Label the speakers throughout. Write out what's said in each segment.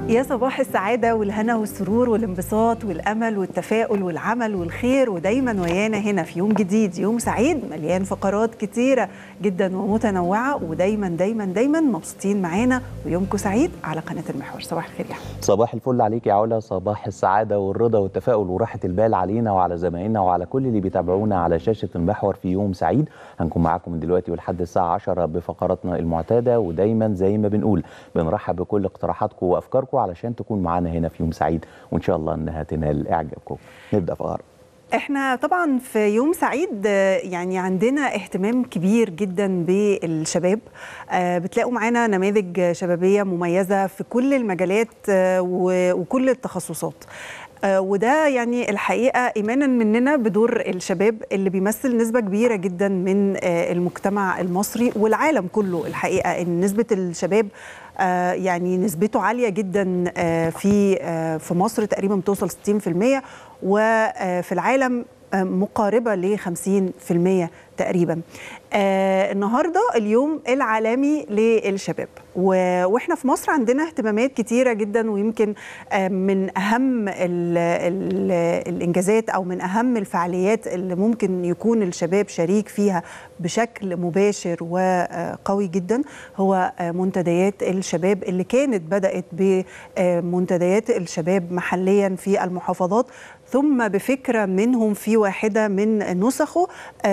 Speaker 1: يا صباح السعادة والهنا والسرور والانبساط والأمل والتفاؤل والعمل والخير ودايما ويانا هنا في يوم جديد يوم سعيد مليان فقرات كتيرة جدا ومتنوعة ودايما دايما دايما مبسوطين معانا ويومكم سعيد على قناة المحور صباح الخير يا أحمد.
Speaker 2: صباح الفل عليك يا علا صباح السعادة والرضا والتفاؤل وراحة البال علينا وعلى زمايلنا وعلى كل اللي بيتابعونا على شاشة المحور في يوم سعيد هنكون معاكم من دلوقتي ولحد الساعة 10 بفقراتنا المعتادة ودايما زي ما بنقول بنرحب بكل اقتراحاتكم وأفكاركم علشان تكون معانا هنا في يوم سعيد وإن شاء الله إنها تنال إعجابكم نبدأ فقرة
Speaker 1: احنا طبعا في يوم سعيد آه، يعني عندنا اهتمام كبير جدا بالشباب آه، بتلاقوا معانا نماذج شبابيه مميزه في كل المجالات آه، و- وكل التخصصات آه، وده يعني الحقيقه ايمانا مننا بدور الشباب اللي بيمثل نسبه كبيره جدا من آه، المجتمع المصري والعالم كله الحقيقه ان نسبه الشباب آه، يعني نسبته عاليه جدا آه، في آه، في مصر تقريبا بتوصل 60% وفي العالم آه، مقاربه ل 50% تقريبا آه النهارده اليوم العالمي للشباب و- واحنا في مصر عندنا اهتمامات كتيره جدا ويمكن آه من اهم ال ال الانجازات او من اهم الفعاليات اللي ممكن يكون الشباب شريك فيها بشكل مباشر وقوي جدا هو آه منتديات الشباب اللي كانت بدات بمنتديات الشباب محليا في المحافظات ثم بفكره منهم في واحده من نسخه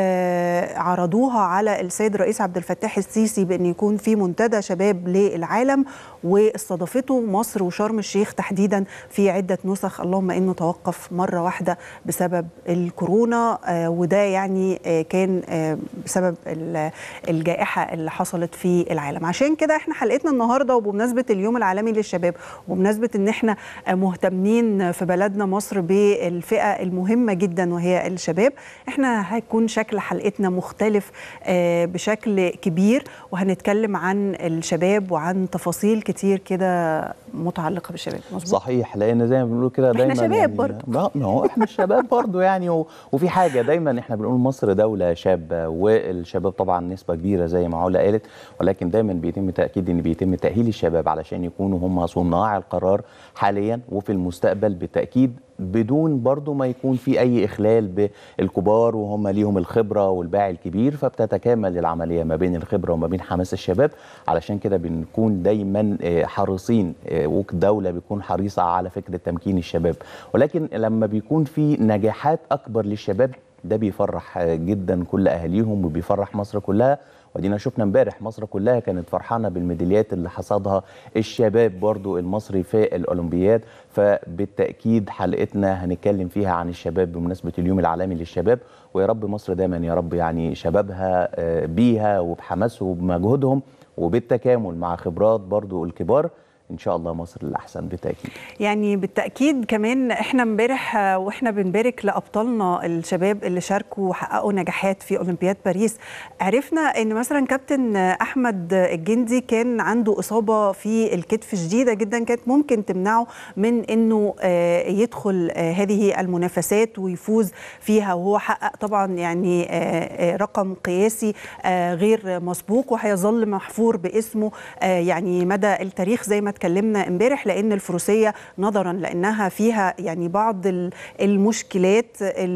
Speaker 1: آه، عرضوها على السيد الرئيس عبد الفتاح السيسي بان يكون في منتدى شباب للعالم واستضافته مصر وشرم الشيخ تحديدا في عده نسخ اللهم انه توقف مره واحده بسبب الكورونا آه، وده يعني آه، كان آه، بسبب ال- الجائحه اللي حصلت في العالم عشان كده احنا حلقتنا النهارده وبمناسبه اليوم العالمي للشباب وبمناسبه ان احنا آه، مهتمين في بلدنا مصر بالفئه المهمه جدا وهي الشباب احنا هيكون شكل حلقتنا مختلف آه، بشكل كبير وهنتكلم عن الشباب وعن تفاصيل كتير كده متعلقه بالشباب مظبوط
Speaker 2: صحيح لان زي ما بنقول كده
Speaker 1: إحنا
Speaker 2: دايما
Speaker 1: شباب
Speaker 2: يعني
Speaker 1: برضه.
Speaker 2: ما ما هو احنا الشباب برضه يعني و... وفي حاجه دايما احنا بنقول مصر دوله شابه والشباب طبعا نسبه كبيره زي ما علا قالت ولكن دايما بيتم تاكيد ان بيتم تاهيل الشباب علشان يكونوا هم صناع القرار حاليا وفي المستقبل بالتاكيد بدون برضه ما يكون في اي اخلال بالكبار وهم ليهم الخبره والباع الكبير فبتتكامل العمليه ما بين الخبره وما بين حماس الشباب علشان كده بنكون دايما آه، حريصين آه، والدوله بيكون حريصه على فكره تمكين الشباب ولكن لما بيكون في نجاحات اكبر للشباب ده بيفرح آه، جدا كل اهاليهم وبيفرح مصر كلها ودينا شفنا امبارح مصر كلها كانت فرحانه بالميداليات اللي حصدها الشباب برضو المصري في الاولمبياد فبالتاكيد حلقتنا هنتكلم فيها عن الشباب بمناسبه اليوم العالمي للشباب ويا رب مصر دايما يا رب يعني شبابها آه، بيها وبحماسهم وبمجهودهم وبالتكامل مع خبرات برضو الكبار ان شاء الله مصر الاحسن بالتاكيد
Speaker 1: يعني بالتأكيد كمان احنا امبارح آه، واحنا بنبارك لأبطالنا الشباب اللي شاركوا وحققوا نجاحات في أولمبياد باريس عرفنا ان مثلا كابتن آه، أحمد الجندي كان عنده إصابة في الكتف شديدة جدا كانت ممكن تمنعه من انه آه، يدخل آه، هذه المنافسات ويفوز فيها وهو حقق طبعا يعني آه، آه، رقم قياسي آه، غير مسبوق وهيظل محفور باسمه آه، يعني مدى التاريخ زي ما اتكلمنا امبارح لان الفروسيه نظرا لانها فيها يعني بعض ال- المشكلات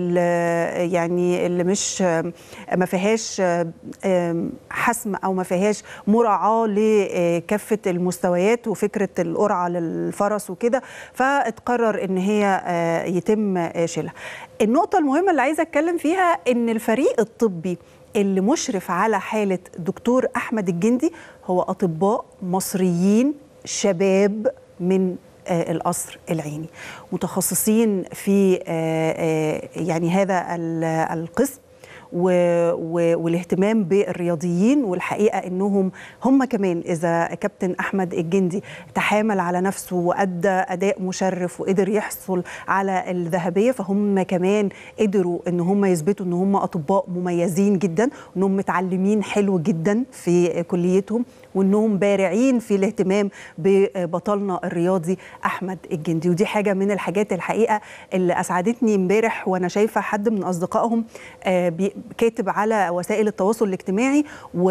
Speaker 1: ال- يعني اللي مش ما فيهاش آم، حسم او ما فيهاش مراعاه لكافه المستويات وفكره القرعه للفرس وكده فاتقرر ان هي آه، يتم آه، شيلها النقطه المهمه اللي عايزه اتكلم فيها ان الفريق الطبي اللي مشرف على حاله دكتور احمد الجندي هو اطباء مصريين شباب من آه، القصر العيني متخصصين في آه، آه، يعني هذا ال- القسم و... و... والاهتمام بالرياضيين والحقيقه انهم هم كمان اذا كابتن احمد الجندي تحامل على نفسه وادى اداء مشرف وقدر يحصل على الذهبيه فهم كمان قدروا ان هم يثبتوا ان هم اطباء مميزين جدا وانهم متعلمين حلو جدا في كليتهم وانهم بارعين في الاهتمام ببطلنا الرياضي احمد الجندي ودي حاجه من الحاجات الحقيقه اللي اسعدتني امبارح وانا شايفه حد من اصدقائهم كاتب على وسائل التواصل الاجتماعي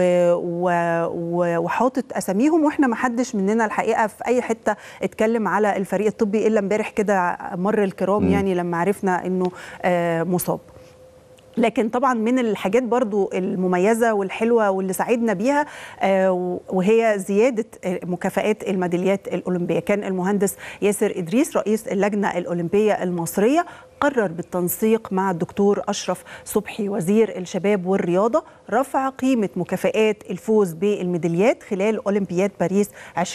Speaker 1: وحاطط اساميهم واحنا ما حدش مننا الحقيقه في اي حته اتكلم على الفريق الطبي الا امبارح كده مر الكرام م. يعني لما عرفنا انه مصاب لكن طبعا من الحاجات برضو المميزة والحلوة واللي سعدنا بيها وهي زيادة مكافآت الميداليات الأولمبية كان المهندس ياسر إدريس رئيس اللجنة الأولمبية المصرية قرر بالتنسيق مع الدكتور أشرف صبحي وزير الشباب والرياضة رفع قيمة مكافآت الفوز بالميداليات خلال أولمبياد باريس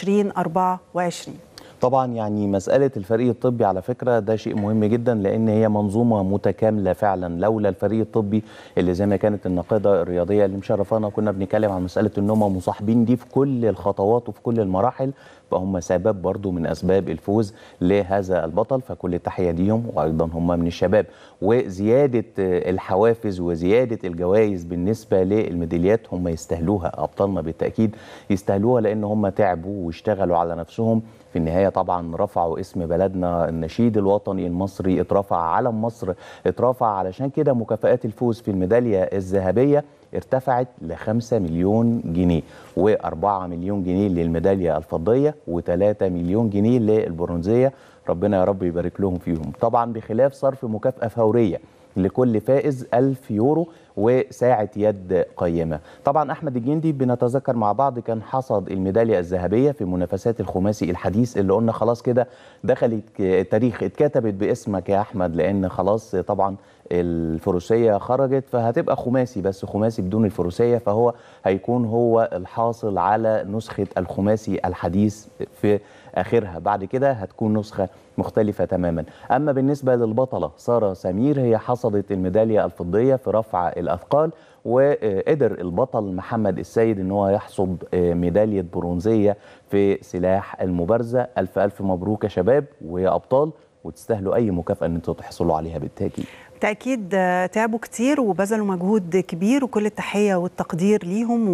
Speaker 1: 2024
Speaker 2: طبعا يعني مسألة الفريق الطبي على فكرة ده شيء مهم جدا لأن هي منظومة متكاملة فعلا لولا الفريق الطبي اللي زي ما كانت الناقدة الرياضية اللي مشرفانا كنا بنتكلم عن مسألة إن هم مصاحبين دي في كل الخطوات وفي كل المراحل فهم سبب برضو من أسباب الفوز لهذا البطل فكل التحية ليهم وأيضا هم من الشباب وزيادة الحوافز وزيادة الجوائز بالنسبة للميداليات هم يستاهلوها أبطالنا بالتأكيد يستاهلوها لأن هم تعبوا واشتغلوا على نفسهم في النهايه طبعا رفعوا اسم بلدنا النشيد الوطني المصري اترفع علم مصر اترفع علشان كده مكافآت الفوز في الميداليه الذهبيه ارتفعت ل 5 مليون جنيه و4 مليون جنيه للميداليه الفضيه و3 مليون جنيه للبرونزيه ربنا يا رب يبارك لهم فيهم طبعا بخلاف صرف مكافاه فوريه لكل فائز 1000 يورو وساعة يد قيمة طبعا أحمد الجندي بنتذكر مع بعض كان حصد الميدالية الذهبية في منافسات الخماسي الحديث اللي قلنا خلاص كده دخلت التاريخ اتكتبت باسمك يا أحمد لأن خلاص طبعا الفروسية خرجت فهتبقى خماسي بس خماسي بدون الفروسية فهو هيكون هو الحاصل على نسخة الخماسي الحديث في آخرها بعد كده هتكون نسخة مختلفة تماما أما بالنسبة للبطلة سارة سمير هي حصدت الميدالية الفضية في رفع الأثقال وقدر البطل محمد السيد ان هو يحصد ميدالية برونزية في سلاح المبارزة ألف ألف مبروك يا شباب ويا أبطال وتستاهلوا أي مكافأة أن انتوا تحصلوا عليها بالتأكيد
Speaker 1: بالتاكيد تعبوا كتير وبذلوا مجهود كبير وكل التحيه والتقدير ليهم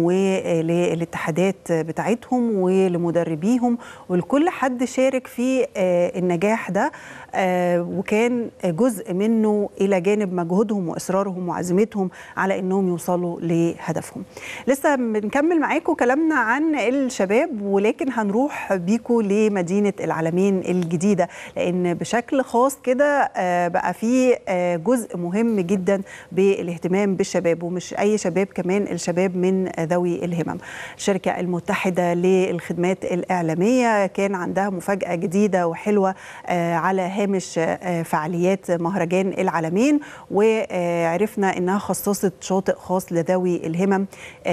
Speaker 1: وللاتحادات بتاعتهم ولمدربيهم ولكل حد شارك في النجاح ده وكان جزء منه الى جانب مجهودهم واصرارهم وعزيمتهم على انهم يوصلوا لهدفهم. لسه بنكمل معاكم كلامنا عن الشباب ولكن هنروح بيكم لمدينه العالمين الجديده لان بشكل خاص كده بقى في جزء مهم جدا بالاهتمام بالشباب ومش اي شباب كمان الشباب من ذوي الهمم. الشركه المتحده للخدمات الاعلاميه كان عندها مفاجاه جديده وحلوه على هامش فعاليات مهرجان العالمين وعرفنا انها خصصت شاطئ خاص لذوي الهمم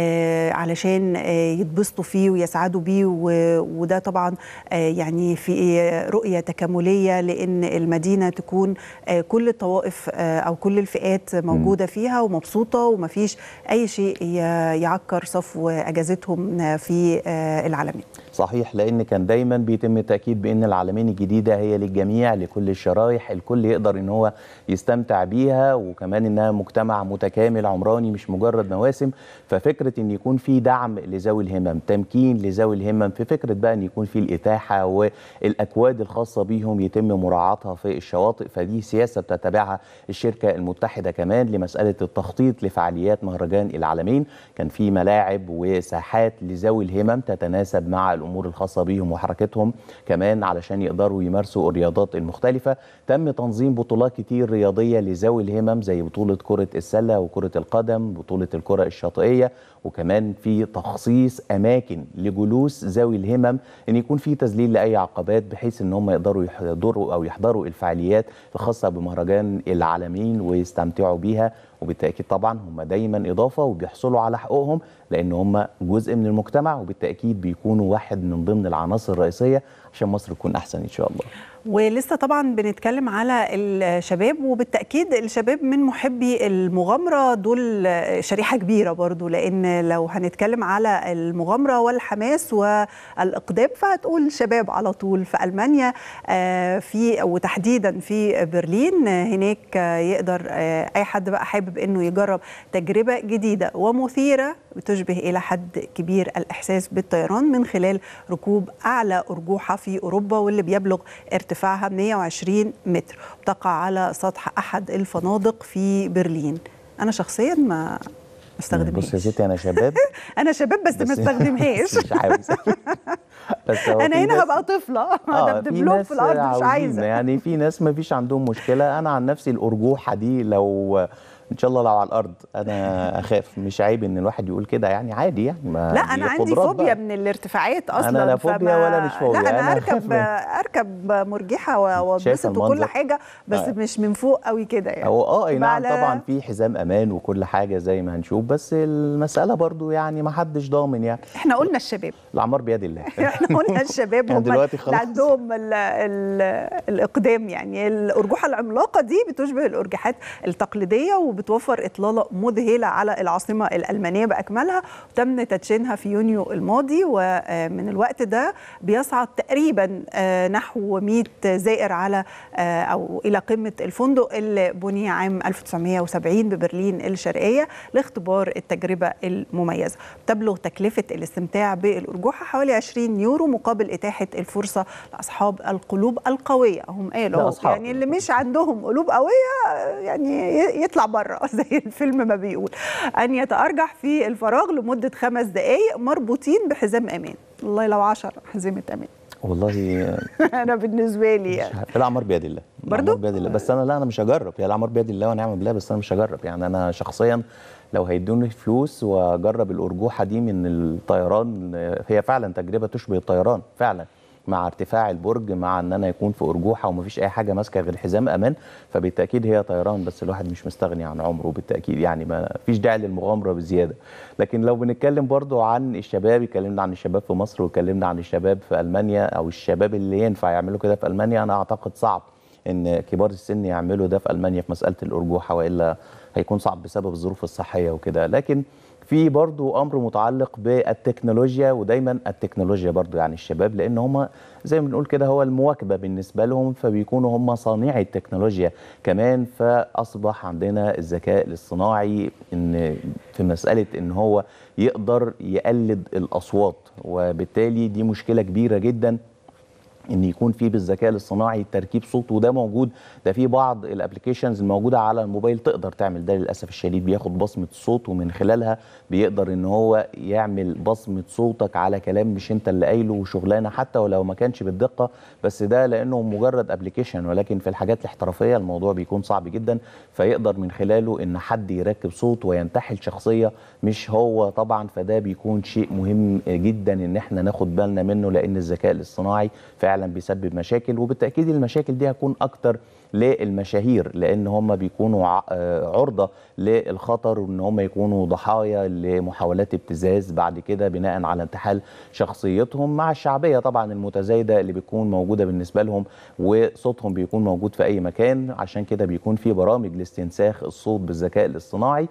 Speaker 1: علشان يتبسطوا فيه ويسعدوا بيه وده طبعا يعني في رؤيه تكامليه لان المدينه تكون كل الطوائف او كل الفئات موجوده فيها ومبسوطه ومفيش اي شيء يعكر صفو اجازتهم في العالمين.
Speaker 2: صحيح لان كان دايما بيتم التاكيد بان العالمين الجديده هي للجميع لكل الشرايح الكل يقدر ان هو يستمتع بيها وكمان انها مجتمع متكامل عمراني مش مجرد مواسم ففكره ان يكون في دعم لذوي الهمم تمكين لذوي الهمم في فكره بقى ان يكون في الاتاحه والاكواد الخاصه بيهم يتم مراعاتها في الشواطئ فدي سياسه بتتبعها الشركه المتحده كمان لمساله التخطيط لفعاليات مهرجان العالمين كان في ملاعب وساحات لذوي الهمم تتناسب مع الامور الخاصه بيهم وحركتهم كمان علشان يقدروا يمارسوا الرياضات المختلفه تم تنظيم بطولات كتير رياضيه لذوي الهمم زي بطوله كره السله وكره القدم بطوله الكره الشاطئيه وكمان في تخصيص اماكن لجلوس ذوي الهمم ان يكون في تذليل لاي عقبات بحيث ان هم يقدروا يحضروا او يحضروا الفعاليات الخاصه بمهرجان العالمين ويستمتعوا بيها وبالتاكيد طبعا هم دايما اضافه وبيحصلوا على حقوقهم لان هم جزء من المجتمع وبالتاكيد بيكونوا واحد من ضمن العناصر الرئيسيه عشان مصر تكون احسن ان شاء الله.
Speaker 1: ولسه طبعا بنتكلم على الشباب وبالتاكيد الشباب من محبي المغامره دول شريحه كبيره برضو لان لو هنتكلم على المغامره والحماس والاقدام فهتقول شباب على طول في المانيا في وتحديدا في برلين هناك يقدر اي حد بقى حابب حابب انه يجرب تجربه جديده ومثيره بتشبه الى حد كبير الاحساس بالطيران من خلال ركوب اعلى ارجوحه في اوروبا واللي بيبلغ ارتفاعها 120 متر بتقع على سطح احد الفنادق في برلين انا شخصيا ما استخدمهاش
Speaker 2: بص يا ستي انا شباب
Speaker 1: انا شباب بس, بس ما استخدمهاش
Speaker 2: مش عاوز
Speaker 1: بس انا هنا هبقى طفله هدبدب في الارض مش عايزه
Speaker 2: يعني في ناس ما فيش عندهم مشكله انا عن نفسي الارجوحه دي لو ان شاء الله لو على الارض انا اخاف مش عيب ان الواحد يقول كده يعني عادي يعني
Speaker 1: ما لا انا عندي فوبيا بقى. من الارتفاعات اصلا
Speaker 2: انا لا فوبيا ولا مش فوبيا
Speaker 1: لا انا, أنا اركب اركب مرجحه واتبسط وكل حاجه بس آه. مش من فوق قوي كده يعني
Speaker 2: هو اه اي نعم طبعا في حزام امان وكل حاجه زي ما هنشوف بس المساله برضو يعني ما حدش ضامن يعني
Speaker 1: احنا قلنا الشباب
Speaker 2: الاعمار بيد الله
Speaker 1: احنا قلنا الشباب هم اللي عندهم ال ال الاقدام يعني الارجوحه العملاقه دي بتشبه الارجحات التقليديه وبتوفر اطلاله مذهله على العاصمه الالمانيه باكملها وتم تدشينها في يونيو الماضي ومن الوقت ده بيصعد تقريبا نحو 100 زائر على او الى قمه الفندق اللي بني عام 1970 ببرلين الشرقيه لاختبار التجربه المميزه تبلغ تكلفه الاستمتاع بالارجوحه حوالي 20 يورو مقابل اتاحه الفرصه لاصحاب القلوب القويه هم قالوا يعني اللي مش عندهم قلوب قويه يعني يطلع بره زي الفيلم ما بيقول أن يتأرجح في الفراغ لمدة خمس دقايق مربوطين بحزام أمان والله لو عشر حزمة أمان
Speaker 2: والله
Speaker 1: انا بالنسبه لي يعني
Speaker 2: الاعمار بيد الله
Speaker 1: برضه
Speaker 2: بيد الله بس انا لا انا مش هجرب هي الاعمار بيد الله ونعم بالله بس انا مش هجرب يعني انا شخصيا لو هيدوني فلوس واجرب الارجوحه دي من الطيران هي فعلا تجربه تشبه الطيران فعلا مع ارتفاع البرج مع ان انا يكون في ارجوحه ومفيش اي حاجه ماسكه غير حزام امان فبالتاكيد هي طيران بس الواحد مش مستغني عن عمره بالتاكيد يعني ما فيش داعي للمغامره بزياده لكن لو بنتكلم برضو عن الشباب اتكلمنا عن الشباب في مصر واتكلمنا عن الشباب في المانيا او الشباب اللي ينفع يعملوا كده في المانيا انا اعتقد صعب ان كبار السن يعملوا ده في المانيا في مساله الارجوحه والا هيكون صعب بسبب الظروف الصحيه وكده لكن في برضو امر متعلق بالتكنولوجيا ودايما التكنولوجيا برضو يعني الشباب لان هم زي ما بنقول كده هو المواكبه بالنسبه لهم فبيكونوا هم صانعي التكنولوجيا كمان فاصبح عندنا الذكاء الاصطناعي ان في مساله ان هو يقدر يقلد الاصوات وبالتالي دي مشكله كبيره جدا ان يكون في بالذكاء الاصطناعي تركيب صوت وده موجود ده في بعض الابلكيشنز الموجوده على الموبايل تقدر تعمل ده للاسف الشديد بياخد بصمه صوت ومن خلالها بيقدر ان هو يعمل بصمه صوتك على كلام مش انت اللي قايله وشغلانه حتى ولو ما كانش بالدقه بس ده لانه مجرد ابلكيشن ولكن في الحاجات الاحترافيه الموضوع بيكون صعب جدا فيقدر من خلاله ان حد يركب صوت وينتحل شخصيه مش هو طبعا فده بيكون شيء مهم جدا ان احنا ناخد بالنا منه لان الذكاء الاصطناعي فعلا فعلا بيسبب مشاكل وبالتاكيد المشاكل دي هتكون اكتر للمشاهير لان هم بيكونوا عرضه للخطر وان هم يكونوا ضحايا لمحاولات ابتزاز بعد كده بناء على انتحال شخصيتهم مع الشعبيه طبعا المتزايده اللي بتكون موجوده بالنسبه لهم وصوتهم بيكون موجود في اي مكان عشان كده بيكون في برامج لاستنساخ الصوت بالذكاء الاصطناعي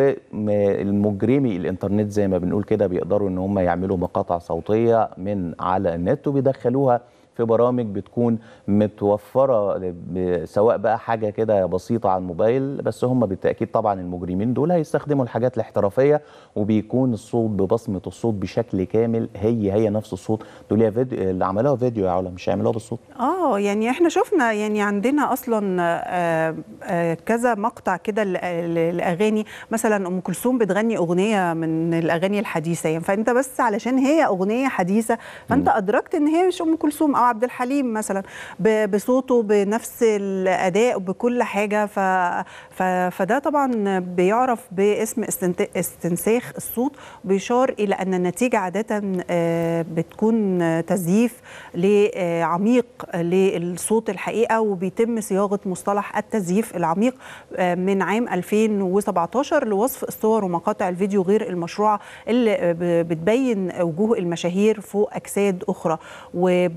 Speaker 2: والمجرمي الانترنت زي ما بنقول كده بيقدروا ان هم يعملوا مقاطع صوتيه من على النت وبيدخلوها في برامج بتكون متوفره سواء بقى حاجه كده بسيطه على الموبايل بس هم بالتاكيد طبعا المجرمين دول هيستخدموا الحاجات الاحترافيه وبيكون الصوت ببصمه الصوت بشكل كامل هي هي نفس الصوت دول يا فيديو اللي عملوها فيديو يا علا مش هيعملوها بالصوت
Speaker 1: اه يعني احنا شفنا يعني عندنا اصلا آه آه كذا مقطع كده لاغاني مثلا ام كلثوم بتغني اغنيه من الاغاني الحديثه يعني فانت بس علشان هي اغنيه حديثه فانت م. ادركت ان هي مش ام كلثوم او عبد الحليم مثلا بصوته بنفس الاداء بكل حاجه ف فده طبعا بيعرف باسم استنساخ الصوت بيشار الى ان النتيجه عاده بتكون تزييف عميق للصوت الحقيقه وبيتم صياغه مصطلح التزييف العميق من عام 2017 لوصف الصور ومقاطع الفيديو غير المشروعه اللي بتبين وجوه المشاهير فوق اجساد اخرى وبيبدو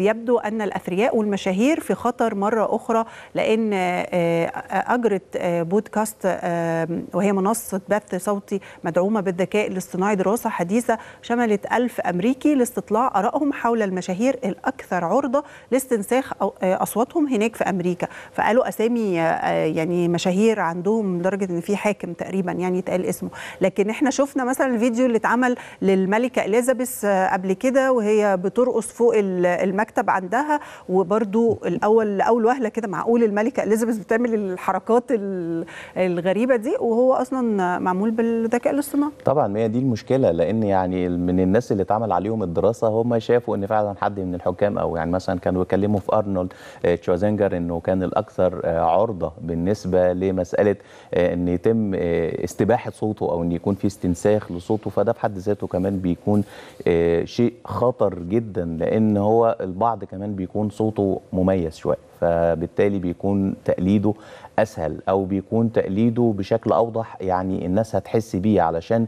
Speaker 1: أن الأثرياء والمشاهير في خطر مرة أخرى لأن آه، أجرت آه، بودكاست آه، وهي منصة بث صوتي مدعومة بالذكاء الاصطناعي دراسة حديثة شملت ألف أمريكي لاستطلاع آرائهم حول المشاهير الأكثر عرضة لاستنساخ أو- آه، أصواتهم هناك في أمريكا فقالوا أسامي آه، يعني مشاهير عندهم لدرجة إن في حاكم تقريبا يعني يتقال اسمه لكن احنا شفنا مثلا الفيديو اللي اتعمل للملكة إليزابيث آه، قبل كده وهي بترقص فوق ال- المكتب عندها وبرضو الأول لأول وهلة كده معقول الملكة إليزابيث بتعمل الحركات ال- الغريبة دي وهو أصلا معمول بالذكاء الاصطناعي
Speaker 2: طبعا ما هي دي المشكله لان يعني من الناس اللي اتعمل عليهم الدراسه هم شافوا ان فعلا حد من الحكام او يعني مثلا كانوا بيتكلموا في ارنولد آه، تشوازنجر انه كان الاكثر آه، عرضه بالنسبه لمساله آه، ان يتم آه، استباحه صوته او ان يكون في استنساخ لصوته فده في حد ذاته كمان بيكون آه، شيء خطر جدا لان هو البعض كمان بيكون صوته مميز شويه فبالتالي بيكون تقليده اسهل او بيكون تقليده بشكل اوضح يعني الناس هتحس بيه علشان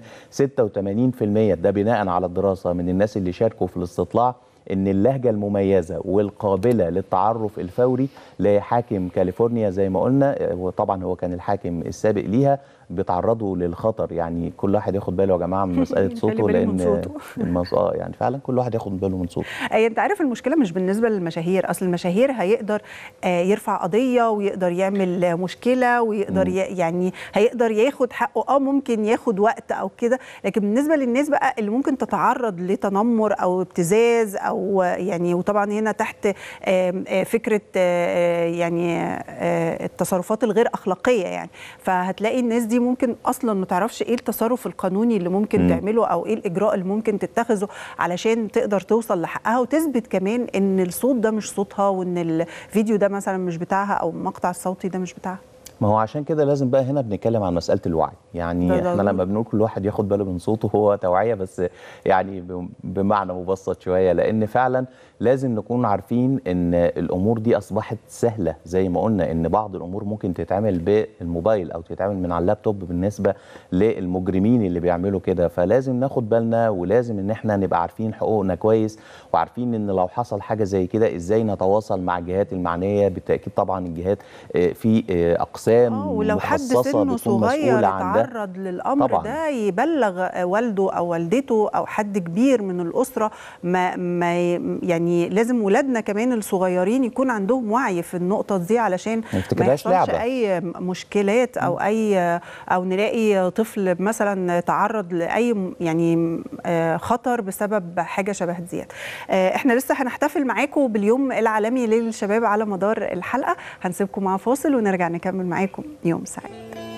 Speaker 2: 86% ده بناء على الدراسه من الناس اللي شاركوا في الاستطلاع ان اللهجه المميزه والقابله للتعرف الفوري لحاكم كاليفورنيا زي ما قلنا آه، وطبعا هو كان الحاكم السابق ليها بيتعرضوا للخطر يعني كل واحد ياخد باله يا جماعه من مساله
Speaker 1: خلي
Speaker 2: صوته
Speaker 1: بالي من
Speaker 2: لان
Speaker 1: صوته.
Speaker 2: المص... اه يعني فعلا كل واحد ياخد باله من صوته
Speaker 1: أي انت عارف المشكله مش بالنسبه للمشاهير اصل المشاهير هيقدر آه، يرفع قضيه ويقدر يعمل آه، مشكله ويقدر ي- يعني هيقدر ياخد حقه اه ممكن ياخد وقت او كده لكن بالنسبه للناس بقى اللي ممكن تتعرض لتنمر او ابتزاز او آه، يعني وطبعا هنا تحت آم، آه، فكره آه، يعني آه، التصرفات الغير اخلاقيه يعني فهتلاقي الناس دي ممكن اصلا ما تعرفش ايه التصرف القانوني اللي ممكن
Speaker 2: مم.
Speaker 1: تعمله او ايه الاجراء اللي ممكن تتخذه علشان تقدر توصل لحقها وتثبت كمان ان الصوت ده مش صوتها وان الفيديو ده مثلا مش بتاعها او المقطع الصوتي ده مش بتاعها
Speaker 2: ما هو عشان كده لازم بقى هنا بنتكلم عن مسألة الوعي يعني
Speaker 1: ده
Speaker 2: احنا
Speaker 1: ضروري.
Speaker 2: لما بنقول كل واحد ياخد باله من صوته هو توعية بس يعني ب- بمعنى مبسط شوية لأن فعلا لازم نكون عارفين ان الأمور دي أصبحت سهلة زي ما قلنا ان بعض الأمور ممكن تتعمل بالموبايل أو تتعمل من على اللابتوب بالنسبة للمجرمين اللي بيعملوا كده فلازم ناخد بالنا ولازم ان احنا نبقى عارفين حقوقنا كويس وعارفين ان لو حصل حاجة زي كده ازاي نتواصل مع الجهات المعنية بالتأكيد طبعا الجهات آه، في آه، أقسام
Speaker 1: اه ولو حد
Speaker 2: مخصصة
Speaker 1: سنه
Speaker 2: بتكون
Speaker 1: صغير
Speaker 2: مسؤولة عن ده
Speaker 1: اتعرض للامر
Speaker 2: طبعاً.
Speaker 1: ده يبلغ والده او والدته او حد كبير من الاسره ما, ما ي- يعني لازم ولادنا كمان الصغيرين يكون عندهم وعي في النقطه دي علشان ما
Speaker 2: يفتكرهاش
Speaker 1: يحصلش
Speaker 2: لعبة.
Speaker 1: اي مشكلات او اي او نلاقي طفل مثلا تعرض لاي م- يعني آه، خطر بسبب حاجه شبه ديت آه، احنا لسه هنحتفل معاكم باليوم العالمي للشباب على مدار الحلقه هنسيبكم مع فاصل ونرجع نكمل معاكم يوم سعيد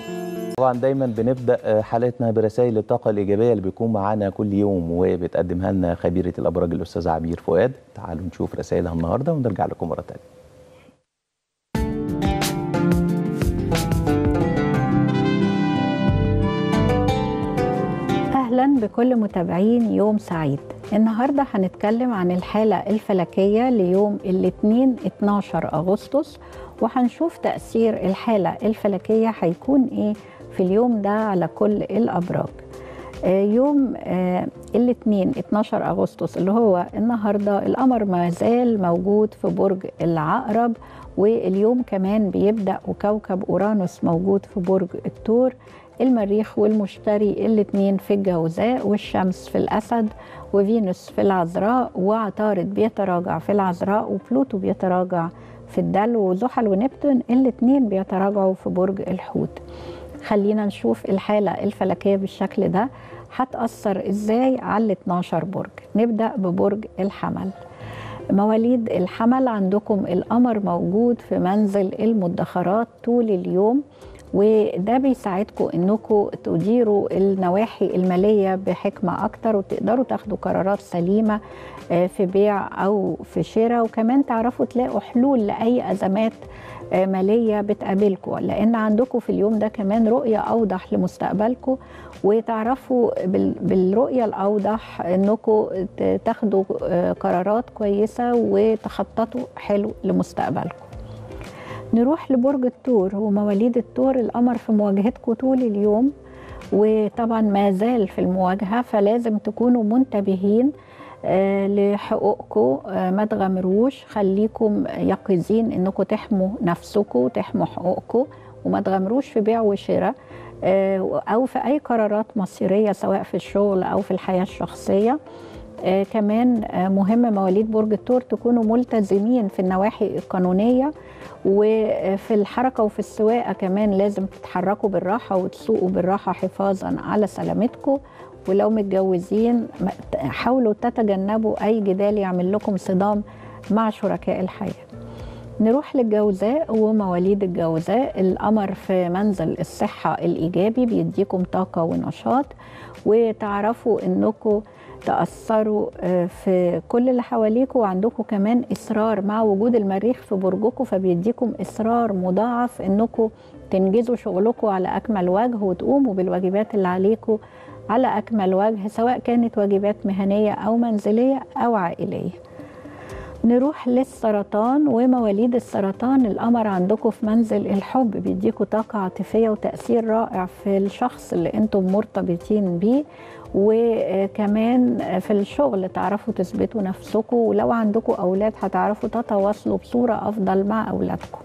Speaker 2: طبعا دايما بنبدا آه، حلقتنا برسائل الطاقه الايجابيه اللي بيكون معانا كل يوم وبتقدمها لنا خبيره الابراج الاستاذه عبير فؤاد تعالوا نشوف رسائلها النهارده ونرجع لكم مره ثانيه
Speaker 3: أهلا بكل متابعين يوم سعيد النهاردة هنتكلم عن الحالة الفلكية ليوم الاثنين 12 أغسطس وهنشوف تأثير الحالة الفلكية هيكون إيه في اليوم ده على كل الأبراج آه، يوم آه، الاثنين 12 أغسطس اللي هو النهاردة القمر ما زال موجود في برج العقرب واليوم كمان بيبدأ وكوكب أورانوس موجود في برج الثور المريخ والمشتري الاثنين في الجوزاء والشمس في الأسد وفينوس في العذراء وعطارد بيتراجع في العذراء وبلوتو بيتراجع في الدلو وزحل ونبتون الاثنين بيتراجعوا في برج الحوت خلينا نشوف الحالة الفلكية بالشكل ده هتأثر ازاي على ال 12 برج نبدأ ببرج الحمل مواليد الحمل عندكم القمر موجود في منزل المدخرات طول اليوم وده بيساعدكم انكم تديروا النواحي الماليه بحكمه اكتر وتقدروا تاخدوا قرارات سليمه آه، في بيع او في شراء وكمان تعرفوا تلاقوا حلول لاي ازمات آه، ماليه بتقابلكم لان عندكم في اليوم ده كمان رؤيه اوضح لمستقبلكم وتعرفوا بال- بالرؤيه الاوضح انكم ت- تاخدوا آه، قرارات كويسه وتخططوا حلو لمستقبلكم نروح لبرج الثور ومواليد الثور القمر في مواجهتكم طول اليوم وطبعا ما زال في المواجهه فلازم تكونوا منتبهين آه، لحقوقكم آه، ما تغامروش خليكم يقظين انكم تحموا نفسكم وتحموا حقوقكم وما تغامروش في بيع وشراء آه، او في اي قرارات مصيريه سواء في الشغل او في الحياه الشخصيه آه، كمان آه، مهم مواليد برج الثور تكونوا ملتزمين في النواحي القانونيه وفي الحركه وفي السواقه كمان لازم تتحركوا بالراحه وتسوقوا بالراحه حفاظا على سلامتكم ولو متجوزين ما- حاولوا تتجنبوا اي جدال يعمل لكم صدام مع شركاء الحياه نروح للجوزاء ومواليد الجوزاء القمر في منزل الصحة الإيجابي بيديكم طاقة ونشاط وتعرفوا إنكم تأثروا آه، في كل اللي حواليكم وعندكم كمان إصرار مع وجود المريخ في برجكم فبيديكم إصرار مضاعف إنكم تنجزوا شغلكم على أكمل وجه وتقوموا بالواجبات اللي عليكم على أكمل وجه سواء كانت واجبات مهنية أو منزلية أو عائلية نروح للسرطان ومواليد السرطان القمر عندكم في منزل الحب بيديكوا طاقة عاطفية وتأثير رائع في الشخص اللي انتم مرتبطين بيه وكمان في الشغل تعرفوا تثبتوا نفسكم ولو عندكم أولاد هتعرفوا تتواصلوا بصورة أفضل مع أولادكم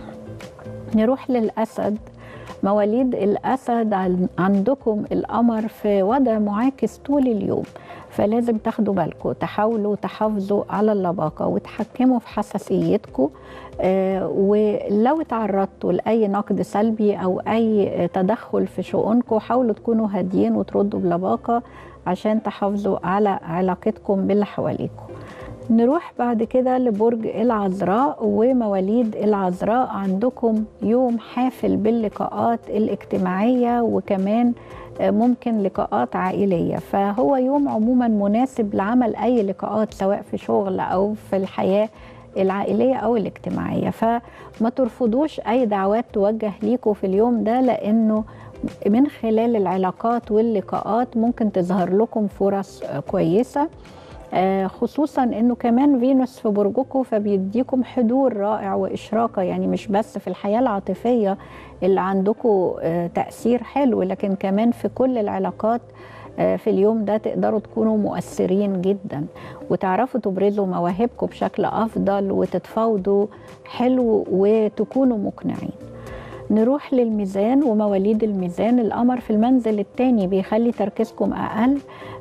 Speaker 3: نروح للأسد مواليد الأسد عن- عندكم القمر في وضع معاكس طول اليوم فلازم تاخدوا بالكم تحاولوا تحافظوا على اللباقة وتحكموا في حساسيتكم آه، ولو تعرضتوا لأي نقد سلبي أو أي تدخل في شؤونكم حاولوا تكونوا هاديين وتردوا بلباقة عشان تحافظوا على علاقتكم باللي حواليكم نروح بعد كده لبرج العذراء ومواليد العذراء عندكم يوم حافل باللقاءات الاجتماعية وكمان آه، ممكن لقاءات عائلية فهو يوم عموما مناسب لعمل أي لقاءات سواء في شغل أو في الحياة العائلية أو الاجتماعية فما ترفضوش أي دعوات توجه ليكوا في اليوم ده لأنه من خلال العلاقات واللقاءات ممكن تظهر لكم فرص آه، كويسة آه، خصوصا انه كمان فينوس في برجكم فبيديكم حضور رائع واشراقه يعني مش بس في الحياه العاطفيه اللي عندكم آه، تاثير حلو لكن كمان في كل العلاقات آه، في اليوم ده تقدروا تكونوا مؤثرين جدا وتعرفوا تبرزوا مواهبكم بشكل افضل وتتفاوضوا حلو وتكونوا مقنعين نروح للميزان ومواليد الميزان القمر في المنزل الثاني بيخلي تركيزكم اقل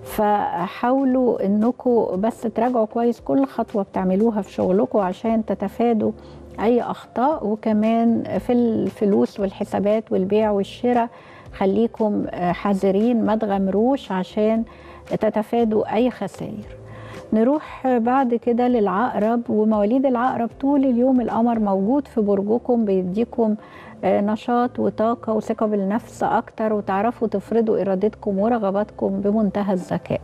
Speaker 3: فحاولوا انكم بس تراجعوا كويس كل خطوه بتعملوها في شغلكم عشان تتفادوا اي اخطاء وكمان في الفلوس والحسابات والبيع والشراء خليكم آه، حذرين ما تغامروش عشان تتفادوا اي خسائر نروح بعد كده للعقرب ومواليد العقرب طول اليوم القمر موجود في برجكم بيديكم آه، نشاط وطاقة وثقة بالنفس أكتر وتعرفوا تفرضوا إرادتكم ورغباتكم بمنتهى الذكاء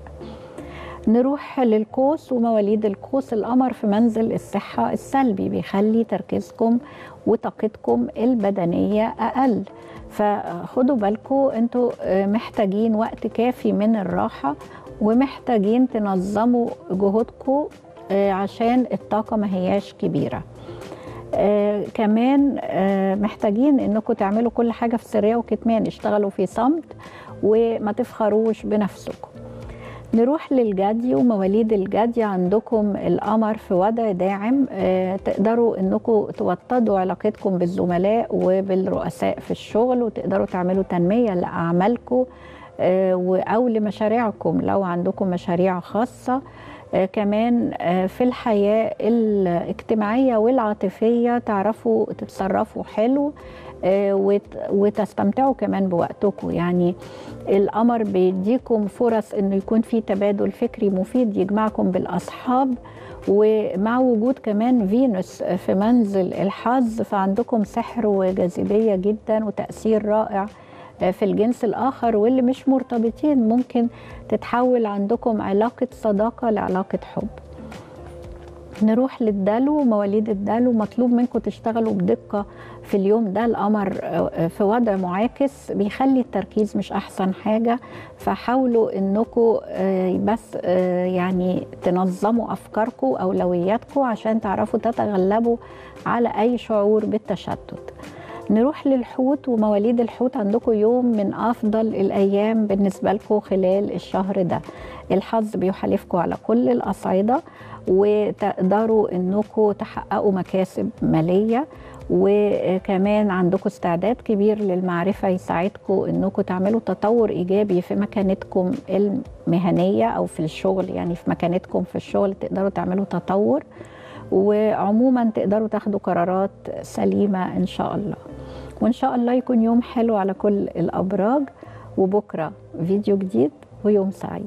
Speaker 3: نروح للقوس ومواليد القوس القمر في منزل الصحة السلبي بيخلي تركيزكم وطاقتكم البدنية أقل فخدوا بالكم انتوا آه، محتاجين وقت كافي من الراحة ومحتاجين تنظموا جهودكم آه، عشان الطاقة ما هياش كبيرة آه كمان آه محتاجين انكم تعملوا كل حاجه في سريه وكتمان اشتغلوا في صمت وما تفخروش بنفسكم نروح للجدي ومواليد الجدي عندكم القمر في وضع داعم آه تقدروا انكم توطدوا علاقتكم بالزملاء وبالرؤساء في الشغل وتقدروا تعملوا تنميه لاعمالكم آه و- او لمشاريعكم لو عندكم مشاريع خاصه آه، كمان آه، في الحياة الاجتماعية والعاطفية تعرفوا تتصرفوا حلو آه، وت- وتستمتعوا كمان بوقتكم يعني القمر بيديكم فرص انه يكون في تبادل فكري مفيد يجمعكم بالاصحاب ومع وجود كمان فينوس في منزل الحظ فعندكم سحر وجاذبيه جدا وتاثير رائع في الجنس الاخر واللي مش مرتبطين ممكن تتحول عندكم علاقه صداقه لعلاقه حب نروح للدلو مواليد الدلو مطلوب منكم تشتغلوا بدقة في اليوم ده القمر آه، في وضع معاكس بيخلي التركيز مش أحسن حاجة فحاولوا إنكم آه، بس آه، يعني تنظموا أفكاركم أولوياتكم عشان تعرفوا تتغلبوا على أي شعور بالتشتت نروح للحوت ومواليد الحوت عندكم يوم من افضل الايام بالنسبه لكم خلال الشهر ده الحظ بيحالفكم على كل الاصعده وتقدروا انكم تحققوا مكاسب ماليه وكمان عندكم استعداد كبير للمعرفه يساعدكم انكم تعملوا تطور ايجابي في مكانتكم المهنيه او في الشغل يعني في مكانتكم في الشغل تقدروا تعملوا تطور وعموما تقدروا تاخدوا قرارات سليمه ان شاء الله وان شاء الله يكون يوم حلو على كل الابراج وبكره فيديو جديد ويوم سعيد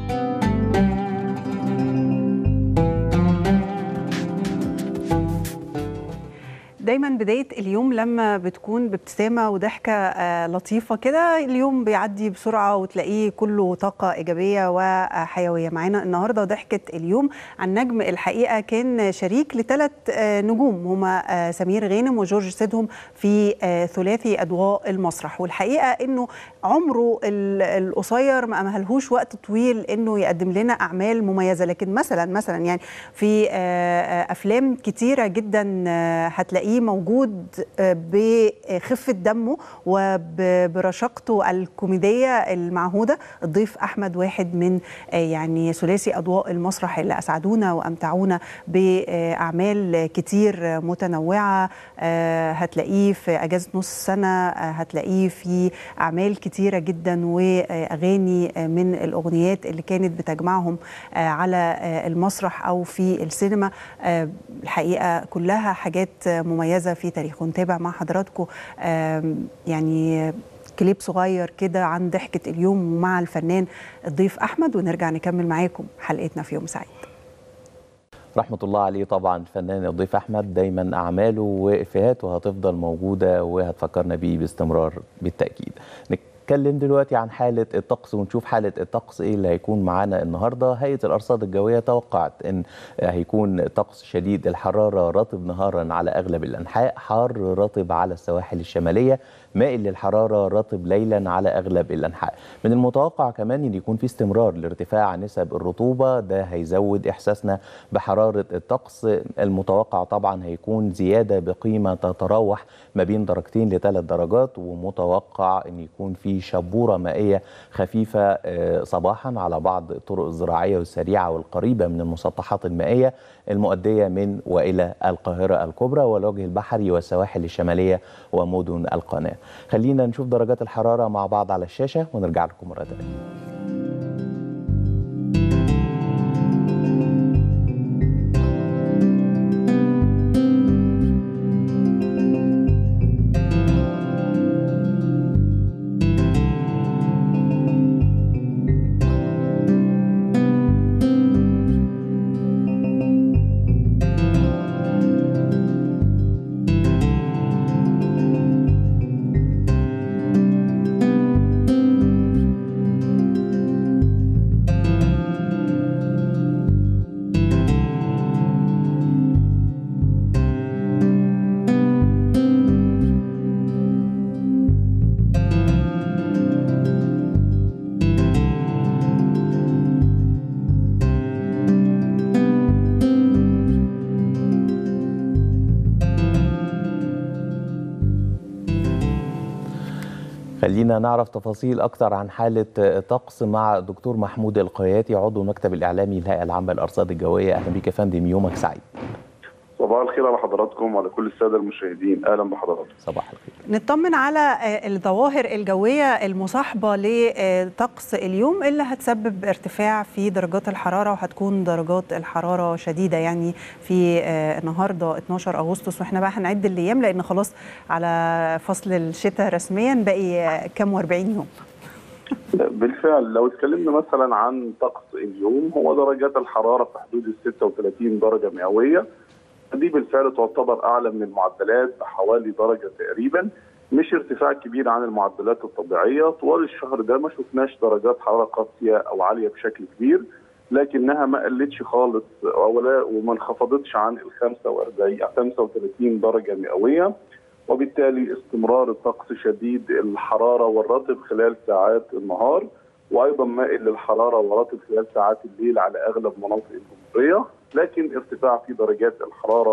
Speaker 1: دايما بدايه اليوم لما بتكون بابتسامه وضحكه آه، لطيفه كده اليوم بيعدي بسرعه وتلاقيه كله طاقه ايجابيه وحيويه معانا النهارده ضحكه اليوم عن نجم الحقيقه كان شريك لثلاث نجوم هما آه، سمير غانم وجورج سيدهم في آه، ثلاثي اضواء المسرح والحقيقه انه عمره ال- القصير ما مهلهوش وقت طويل انه يقدم لنا اعمال مميزه لكن مثلا مثلا يعني في آه، آه، افلام كتيره جدا آه، هتلاقيه موجود آه، بخفه دمه وبرشاقته الكوميديه المعهوده الضيف احمد واحد من آه، يعني ثلاثي اضواء المسرح اللي اسعدونا وامتعونا باعمال كتير متنوعه آه، هتلاقيه في اجازه نص سنه آه، هتلاقيه في اعمال كتيره جدا واغاني آه، من الاغنيات اللي كانت بتجمعهم آه، على آه، المسرح او في السينما آه، الحقيقه كلها حاجات آه، مميزه في تاريخه نتابع مع حضراتكم آم، يعني كليب صغير كده عن ضحكه اليوم ومع الفنان الضيف احمد ونرجع نكمل معاكم حلقتنا في يوم سعيد
Speaker 2: رحمة الله عليه طبعا الفنان الضيف أحمد دايما أعماله وإفيهاته هتفضل موجودة وهتفكرنا بيه باستمرار بالتأكيد نتكلم دلوقتي عن حالة الطقس ونشوف حالة الطقس إيه اللي هيكون معانا النهاردة هيئة الأرصاد الجوية توقعت أن هيكون طقس شديد الحرارة رطب نهارا على أغلب الأنحاء حار رطب على السواحل الشمالية مائل للحرارة رطب ليلا على أغلب الأنحاء من المتوقع كمان أن يكون في استمرار لارتفاع نسب الرطوبة ده هيزود إحساسنا بحرارة الطقس المتوقع طبعا هيكون زيادة بقيمة تتراوح ما بين درجتين لثلاث درجات ومتوقع أن يكون في شبورة مائية خفيفة آه، صباحا على بعض الطرق الزراعية والسريعة والقريبة من المسطحات المائية المؤدية من وإلى القاهرة الكبرى والوجه البحري والسواحل الشمالية ومدن القناة خلينا نشوف درجات الحرارة مع بعض على الشاشة ونرجع لكم مرة تانية خلينا نعرف تفاصيل أكثر عن حالة طقس مع الدكتور محمود القياتي عضو المكتب الإعلامي للهيئة العامة للأرصاد الجوية أهلا بك يا فندم يومك سعيد
Speaker 4: صباح الخير على حضراتكم وعلى كل الساده المشاهدين اهلا بحضراتكم
Speaker 2: صباح الخير
Speaker 1: نطمن على آه، الظواهر الجوية المصاحبة لطقس اليوم اللي هتسبب ارتفاع في درجات الحرارة وهتكون درجات الحرارة شديدة يعني في آه، النهاردة 12 أغسطس واحنا بقى هنعد الأيام لأن خلاص على فصل الشتاء رسميا باقي آه، كام و40 يوم
Speaker 4: بالفعل لو اتكلمنا مثلا عن طقس اليوم هو درجات الحراره في حدود ال 36 درجه مئويه دي بالفعل تعتبر اعلى من المعدلات بحوالي درجه تقريبا مش ارتفاع كبير عن المعدلات الطبيعيه طوال الشهر ده ما شفناش درجات حراره قاسيه او عاليه بشكل كبير لكنها ما قلتش خالص ولا وما انخفضتش عن ال 45 35 درجه مئويه وبالتالي استمرار الطقس شديد الحراره والرطب خلال ساعات النهار وايضا مائل للحراره ورطب خلال ساعات الليل على اغلب مناطق الجمهوريه لكن ارتفاع في درجات الحراره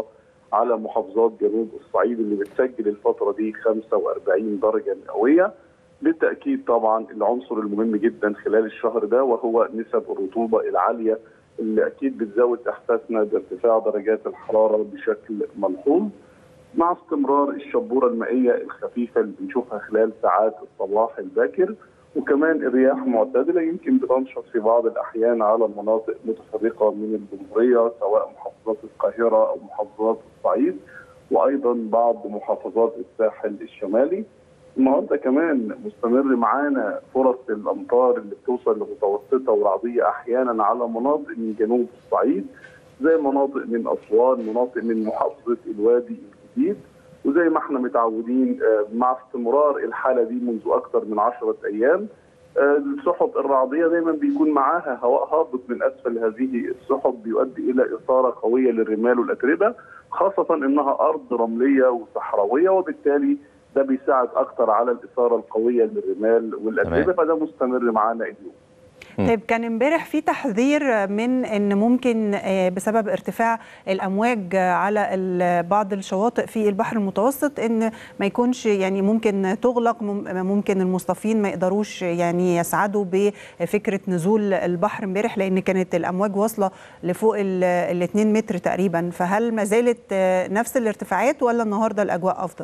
Speaker 4: على محافظات جنوب الصعيد اللي بتسجل الفتره دي 45 درجه مئويه بالتاكيد طبعا العنصر المهم جدا خلال الشهر ده وهو نسب الرطوبه العاليه اللي اكيد بتزود احساسنا بارتفاع درجات الحراره بشكل ملحوظ مع استمرار الشبوره المائيه الخفيفه اللي بنشوفها خلال ساعات الصباح الباكر وكمان الرياح معتدله يمكن بتنشط في بعض الاحيان على مناطق متفرقه من الجمهوريه سواء محافظات القاهره او محافظات الصعيد وايضا بعض محافظات الساحل الشمالي. النهارده كمان مستمر معانا فرص الامطار اللي بتوصل لمتوسطه ورعديه احيانا على مناطق من جنوب الصعيد زي مناطق من اسوان، مناطق من محافظه الوادي الجديد وزي ما احنا متعودين مع استمرار الحاله دي منذ اكثر من 10 ايام السحب الرعديه دايما بيكون معاها هواء هابط من اسفل هذه السحب بيؤدي الى اثاره قويه للرمال والاتربه خاصه انها ارض رمليه وصحراويه وبالتالي ده بيساعد اكثر على الاثاره القويه للرمال والاتربه فده مستمر معانا اليوم.
Speaker 1: طيب كان امبارح في تحذير من ان ممكن بسبب ارتفاع الامواج على بعض الشواطئ في البحر المتوسط ان ما يكونش يعني ممكن تغلق ممكن المصطفين ما يقدروش يعني يسعدوا بفكره نزول البحر امبارح لان كانت الامواج واصله لفوق ال 2 متر تقريبا فهل ما زالت نفس الارتفاعات ولا النهارده الاجواء افضل؟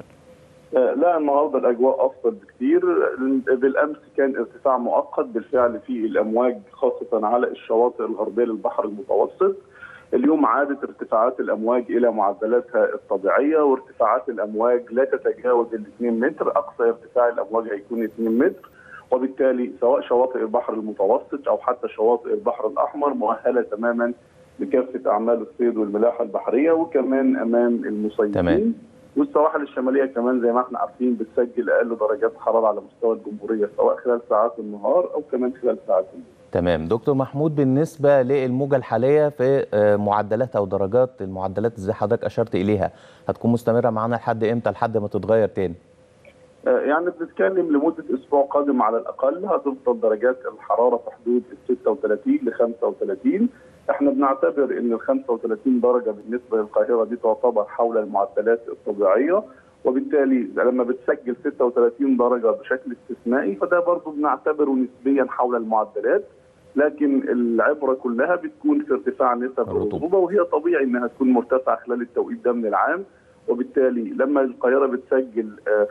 Speaker 4: لا النهارده الاجواء افضل بكثير بالامس كان ارتفاع مؤقت بالفعل في الامواج خاصه على الشواطئ الغربيه للبحر المتوسط اليوم عادت ارتفاعات الامواج الى معدلاتها الطبيعيه وارتفاعات الامواج لا تتجاوز ال 2 متر اقصى ارتفاع الامواج هيكون 2 متر وبالتالي سواء شواطئ البحر المتوسط او حتى شواطئ البحر الاحمر مؤهله تماما لكافه اعمال الصيد والملاحه البحريه وكمان امام المصيفين
Speaker 2: تمام.
Speaker 4: والسواحل الشماليه كمان زي ما احنا عارفين بتسجل اقل درجات حراره على مستوى الجمهوريه سواء خلال ساعات النهار او كمان خلال ساعات الليل.
Speaker 2: تمام دكتور محمود بالنسبه للموجه الحاليه في معدلات او درجات المعدلات زي حضرتك اشرت اليها هتكون مستمره معانا لحد امتى لحد ما تتغير تاني؟
Speaker 4: يعني بنتكلم لمده اسبوع قادم على الاقل هتفضل درجات الحراره في حدود ال 36 ل 35 احنا بنعتبر ان ال 35 درجه بالنسبه للقاهره دي تعتبر حول المعدلات الطبيعيه وبالتالي لما بتسجل 36 درجه بشكل استثنائي فده برضه بنعتبره نسبيا حول المعدلات لكن العبره كلها بتكون في ارتفاع نسب الرطوبه وهي طبيعي انها تكون مرتفعه خلال التوقيت ده من العام وبالتالي لما القاهره بتسجل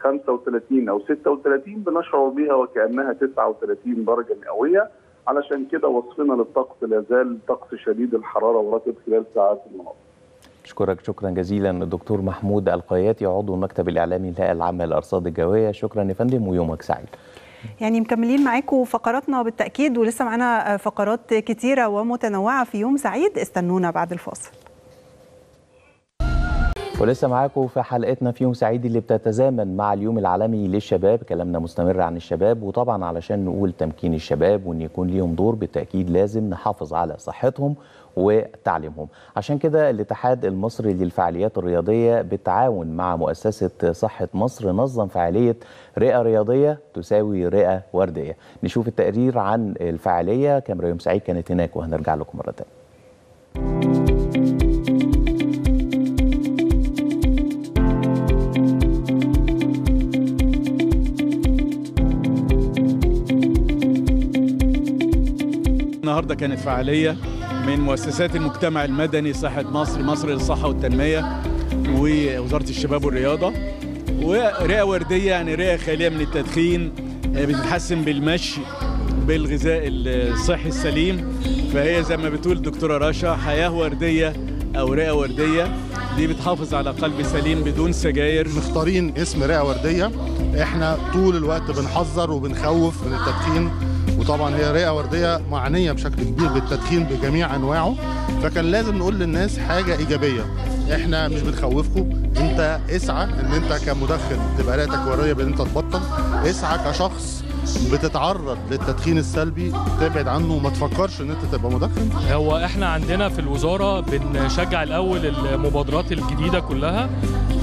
Speaker 4: 35 او 36 بنشعر بها وكانها 39 درجه مئويه علشان كده وصفنا للطقس لا زال طقس شديد الحراره ورطب خلال ساعات النهار.
Speaker 2: اشكرك شكرا جزيلا الدكتور محمود القياتي عضو المكتب الاعلامي للهيئه العامه للارصاد الجويه شكرا يا فندم ويومك سعيد.
Speaker 1: يعني مكملين معاكم فقراتنا بالتاكيد ولسه معانا فقرات كتيره ومتنوعه في يوم سعيد استنونا بعد الفاصل.
Speaker 2: ولسه معاكم في حلقتنا في يوم سعيد اللي بتتزامن مع اليوم العالمي للشباب كلامنا مستمر عن الشباب وطبعا علشان نقول تمكين الشباب وان يكون ليهم دور بالتاكيد لازم نحافظ على صحتهم وتعليمهم عشان كده الاتحاد المصري للفعاليات الرياضيه بالتعاون مع مؤسسه صحه مصر نظم فعاليه رئه رياضيه تساوي رئه ورديه نشوف التقرير عن الفعاليه كاميرا يوم سعيد كانت هناك وهنرجع لكم مره ثانيه
Speaker 5: النهارده كانت فعاليه من مؤسسات المجتمع المدني صحه مصر مصر للصحه والتنميه ووزاره الشباب والرياضه ورئه ورديه يعني رئه خاليه من التدخين بتتحسن بالمشي بالغذاء الصحي السليم فهي زي ما بتقول الدكتوره رشا حياه ورديه او رئه ورديه دي بتحافظ على قلب سليم بدون سجاير
Speaker 6: مختارين اسم رئه ورديه احنا طول الوقت بنحذر وبنخوف من التدخين وطبعا هي رئه ورديه معنيه بشكل كبير بالتدخين بجميع انواعه فكان لازم نقول للناس حاجه ايجابيه احنا مش بنخوفكم انت اسعى ان انت كمدخن تبقى رئتك ورديه بان انت تبطل اسعى كشخص بتتعرض للتدخين السلبي تبعد عنه وما تفكرش ان انت تبقى مدخن
Speaker 7: هو احنا عندنا في الوزاره بنشجع الاول المبادرات الجديده كلها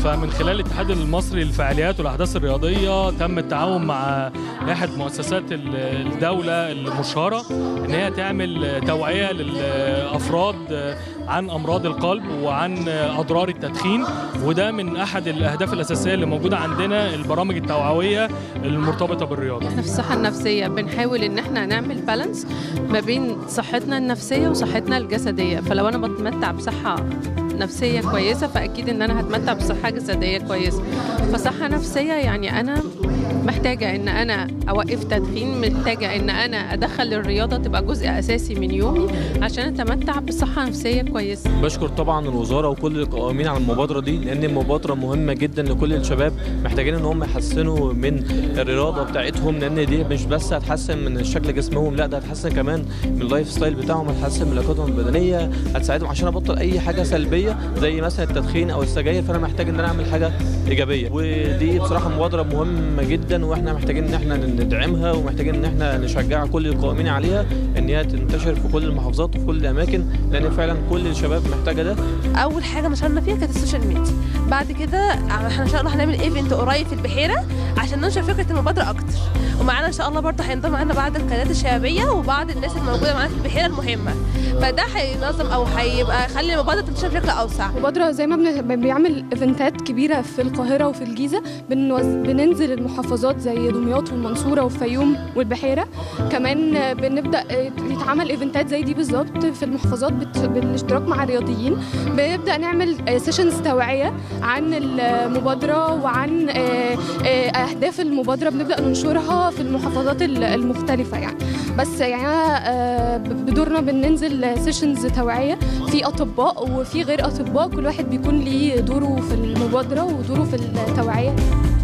Speaker 7: فمن خلال الاتحاد المصري للفعاليات والاحداث الرياضيه تم التعاون مع احد مؤسسات ال- الدوله المشهره ان هي تعمل توعيه للافراد عن امراض القلب وعن اضرار التدخين وده من احد الاهداف الاساسيه اللي موجوده عندنا البرامج التوعويه المرتبطه بالرياضه
Speaker 8: احنا في الصحة النفسية بنحاول ان احنا نعمل بالانس ما بين صحتنا النفسية وصحتنا الجسدية فلو انا بتمتع بصحة نفسية كويسة فأكيد إن أنا هتمتع بصحة جسدية كويسة فصحة نفسية يعني أنا محتاجة إن أنا أوقف تدخين محتاجة إن أنا أدخل الرياضة تبقى جزء أساسي من يومي عشان أتمتع بصحة نفسية كويسة
Speaker 9: بشكر طبعا الوزاره وكل القائمين على المبادره دي لان المبادره مهمه جدا لكل الشباب محتاجين ان هم يحسنوا من الرياضه بتاعتهم لان دي مش بس هتحسن من شكل جسمهم لا ده هتحسن كمان من اللايف ستايل بتاعهم هتحسن من لياقتهم البدنيه هتساعدهم عشان ابطل اي حاجه سلبيه زي مثلا التدخين او السجاير فانا محتاج ان انا اعمل حاجه ايجابيه ودي بصراحه مبادره مهمه جدا واحنا محتاجين ان احنا ندعمها ومحتاجين ان احنا نشجع كل القائمين عليها ان هي تنتشر في كل المحافظات وفي كل الاماكن لان فعلا كل الشباب محتاجه ده
Speaker 10: اول حاجه نشرنا فيها كانت السوشيال ميديا بعد كده احنا ان شاء الله هنعمل ايفنت قريب في البحيره عشان ننشر فكره المبادره اكتر ومعانا ان شاء الله برضه هينضم معانا بعض القيادات الشبابيه وبعض الناس الموجوده معانا في البحيره المهمه فده هينظم او هيبقى يخلي المبادره تنتشر بشكل اوسع
Speaker 11: مبادرة زي ما بن- بيعمل ايفنتات كبيرة في القاهرة وفي الجيزة بنوز... بننزل المحافظات زي دمياط والمنصورة والفيوم والبحيرة كمان آه، بنبدأ آه، يتعمل ايفنتات زي دي بالظبط في المحافظات بت... بالاشتراك مع الرياضيين بنبدأ نعمل سيشنز توعية عن المبادرة وعن آه، آه، أهداف المبادرة بنبدأ ننشرها في المحافظات ال- المختلفة يعني بس يعني أنا آه، ب- بدورنا بننزل سيشنز توعية في اطباء وفي غير اطباء كل واحد بيكون ليه دوره في المبادره ودوره في التوعيه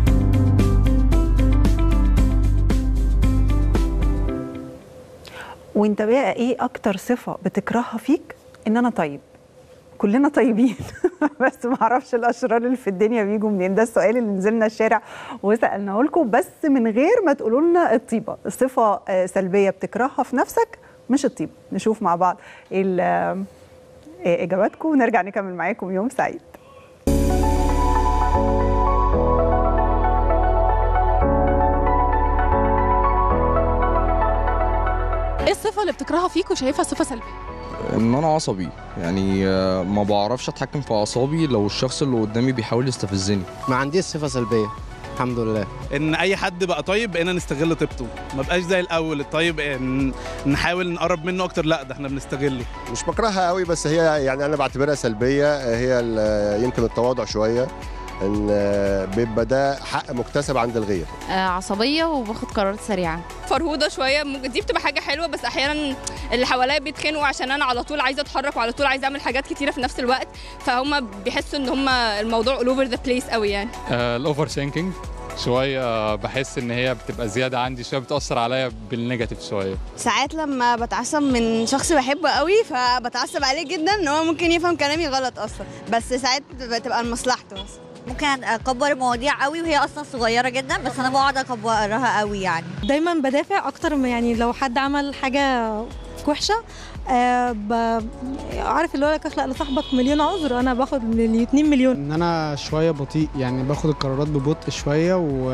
Speaker 1: وانت بقى ايه اكتر صفه بتكرهها فيك ان انا طيب كلنا طيبين بس ما اعرفش الاشرار اللي في الدنيا بيجوا منين ده السؤال اللي نزلنا الشارع وسالناه لكم بس من غير ما تقولوا لنا الطيبه صفه آه، سلبيه بتكرهها في نفسك مش الطيبه نشوف مع بعض إيه ال- آه، إيه اجاباتكم ونرجع نكمل معاكم يوم سعيد
Speaker 11: ايه الصفه اللي بتكرهها فيك وشايفها صفه سلبيه
Speaker 12: ان انا عصبي يعني آه، ما بعرفش اتحكم في اعصابي لو الشخص اللي قدامي بيحاول يستفزني
Speaker 13: ما عنديش صفه سلبيه الحمد لله
Speaker 5: ان اي حد بقى طيب بقينا نستغل طيبته ما بقاش زي الاول الطيب إن نحاول نقرب منه اكتر لا ده احنا بنستغله
Speaker 14: مش بكرهها قوي بس هي يعني انا بعتبرها سلبيه هي ال- يمكن التواضع شويه ان بيبقى ده حق مكتسب عند الغير
Speaker 15: عصبية وباخد قرارات سريعة
Speaker 16: فرهوده شويه ممكن دي بتبقى حاجه حلوه بس احيانا اللي حواليا بيتخانقوا عشان انا على طول عايزه اتحرك وعلى طول عايزه اعمل حاجات كتيره في نفس الوقت فهم بيحسوا ان هم الموضوع all over the place قوي يعني
Speaker 17: الاوفر ثينكينج شويه بحس ان هي بتبقى زياده عندي شويه بتاثر عليا بالنيجاتيف شويه
Speaker 18: ساعات لما بتعصب من شخص بحبه قوي فبتعصب عليه جدا ان هو ممكن يفهم كلامي غلط اصلا بس ساعات بتبقى لمصلحته بس
Speaker 19: ممكن اكبر المواضيع قوي وهي اصلا صغيره جدا بس انا بقعد اكبرها قوي يعني
Speaker 20: دايما بدافع اكتر من يعني لو حد عمل حاجه وحشه آه ب... عارف اللي هو لك اخلق لصاحبك مليون عذر انا باخد من 2 مليون
Speaker 13: ان انا شويه بطيء يعني باخد القرارات ببطء شويه و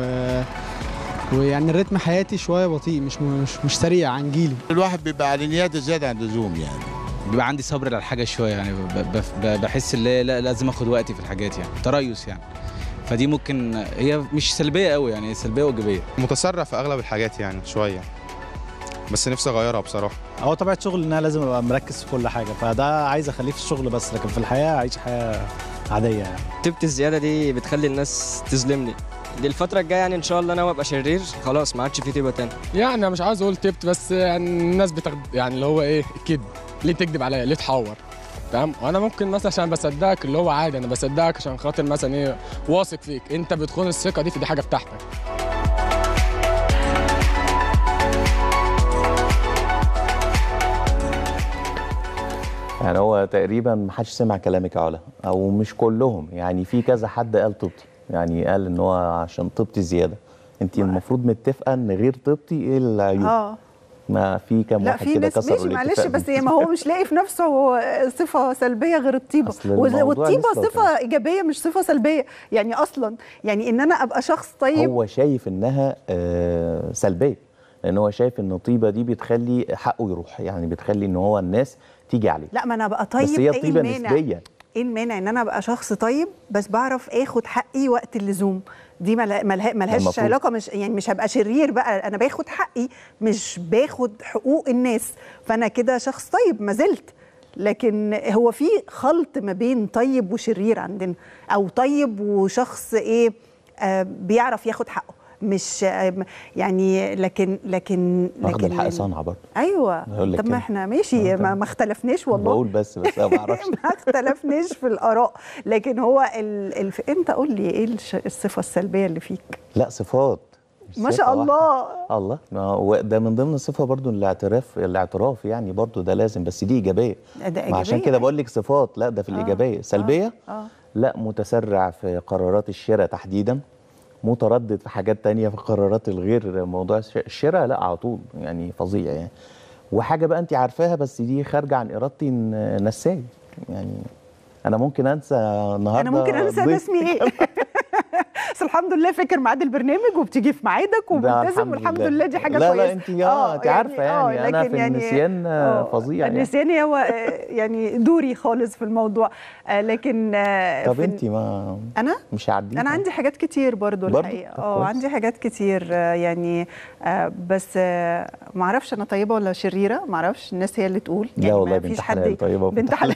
Speaker 13: ويعني الريتم حياتي شويه بطيء مش مش مش سريع عن جيلي
Speaker 21: الواحد بيبقى على نياته زياده عن اللزوم يعني
Speaker 22: بيبقى عندي صبر على الحاجه شويه يعني ب- ب- بحس ان لا لا- لازم اخد وقتي في الحاجات يعني تريث يعني فدي ممكن هي مش سلبيه قوي يعني سلبيه وايجابيه
Speaker 23: متسرع في اغلب الحاجات يعني شويه بس نفسي اغيرها بصراحه
Speaker 24: هو طبيعه شغل ان انا لازم ابقى مركز في كل حاجه فده عايز اخليه في الشغل بس لكن في الحياه اعيش حياه عاديه يعني
Speaker 25: تبت الزياده دي بتخلي الناس تظلمني دي الفتره الجايه يعني ان شاء الله انا ابقى شرير خلاص ما عادش في تبقى تاني
Speaker 26: يعني أنا مش عاوز اقول تبت بس يعني الناس بتغد يعني اللي هو ايه الكذب ليه تكذب عليا ليه تحور تمام وانا ممكن مثلا عشان بصدقك اللي هو عادي انا بصدقك عشان خاطر مثلا ايه واثق فيك انت بتخون الثقه دي في دي حاجه بتاعتك
Speaker 2: يعني هو تقريبا ما حدش سمع كلامك يا علا او مش كلهم يعني في كذا حد قال طيبتي يعني قال ان هو عشان طيبتي زياده انت المفروض متفقه ان غير طيبتي ايه العيوب
Speaker 1: اه
Speaker 2: ما في كام
Speaker 1: لا
Speaker 2: واحد
Speaker 1: في
Speaker 2: كده
Speaker 1: ناس
Speaker 2: كسروا
Speaker 1: ماشي معلش
Speaker 2: الاتفاق
Speaker 1: بس
Speaker 2: ده.
Speaker 1: هي ما هو مش لاقي في نفسه صفه سلبيه غير الطيبه
Speaker 2: أصل
Speaker 1: وز-
Speaker 2: الموضوع
Speaker 1: والطيبه
Speaker 2: نسبة
Speaker 1: صفه ايجابيه مش صفه سلبيه يعني اصلا يعني ان انا ابقى شخص طيب
Speaker 2: هو شايف انها آه سلبيه لان هو شايف ان الطيبه دي بتخلي حقه يروح يعني بتخلي ان هو الناس تيجي عليه
Speaker 1: لا ما انا ابقى طيب
Speaker 2: بس هي
Speaker 1: ايه
Speaker 2: الطيبه
Speaker 1: المانع
Speaker 2: نسبيه
Speaker 1: ايه المانع ان انا ابقى شخص طيب بس بعرف اخد حقي وقت اللزوم دي ملها- ملها- ملهاش
Speaker 2: المفروض.
Speaker 1: علاقه مش يعني مش هبقى شرير بقى انا باخد حقي مش باخد حقوق الناس فانا كده شخص طيب ما زلت لكن هو في خلط ما بين طيب وشرير عندنا او طيب وشخص ايه آه بيعرف ياخد حقه مش آه يعني لكن لكن
Speaker 2: واخد
Speaker 1: لكن
Speaker 2: الحق صنعه برضه
Speaker 1: ايوه
Speaker 2: هقول لك
Speaker 1: طب ما
Speaker 2: كده.
Speaker 1: احنا ماشي ما, ما اختلفناش والله
Speaker 2: بقول بس بس انا ما اعرفش
Speaker 1: ما اختلفناش في الاراء لكن هو ال... الف... انت قول لي ايه الش... الصفه السلبيه اللي فيك
Speaker 2: لا صفات مش
Speaker 1: ما
Speaker 2: صفة
Speaker 1: شاء
Speaker 2: واحدة.
Speaker 1: الله
Speaker 2: الله ما هو ده من ضمن الصفه برضو الاعتراف الاعتراف يعني برضو ده لازم بس دي ايجابيه
Speaker 1: ده
Speaker 2: ما عشان
Speaker 1: إيجابية،
Speaker 2: كده بقول لك صفات لا ده في الايجابيه سلبيه
Speaker 1: اه
Speaker 2: لا متسرع في قرارات الشراء تحديدا متردد في حاجات تانية في قرارات الغير موضوع الش- الشراء لا على طول يعني فظيع يعني وحاجه بقى انت عارفاها بس دي خارجه عن ارادتي ن- نساي يعني انا ممكن انسى النهارده
Speaker 1: انا ممكن انسى انا
Speaker 2: ضيف-
Speaker 1: اسمي ايه بس الحمد لله فاكر ميعاد البرنامج وبتيجي في ميعادك
Speaker 2: ده
Speaker 1: وملتزم والحمد لله دي حاجه
Speaker 2: لا
Speaker 1: كويسه
Speaker 2: لا انت اه انت عارفه يعني, انا
Speaker 1: لكن
Speaker 2: في النسيان آه، فظيع يعني
Speaker 1: النسيان هو آه، يعني دوري خالص في الموضوع آه، لكن آه،
Speaker 2: طب
Speaker 1: في-
Speaker 2: انت ما
Speaker 1: انا
Speaker 2: مش هعديها
Speaker 1: انا عندي حاجات كتير برضو
Speaker 2: برضو؟
Speaker 1: الحقيقه
Speaker 2: طب
Speaker 1: اه
Speaker 2: كويس.
Speaker 1: عندي حاجات كتير آه، يعني آه، بس آه، ما اعرفش انا طيبه ولا شريره ما اعرفش الناس هي اللي تقول
Speaker 2: لا
Speaker 1: يعني ما
Speaker 2: والله
Speaker 1: فيش
Speaker 2: بنت
Speaker 1: حد
Speaker 2: حلال طيبه
Speaker 1: بنت حلال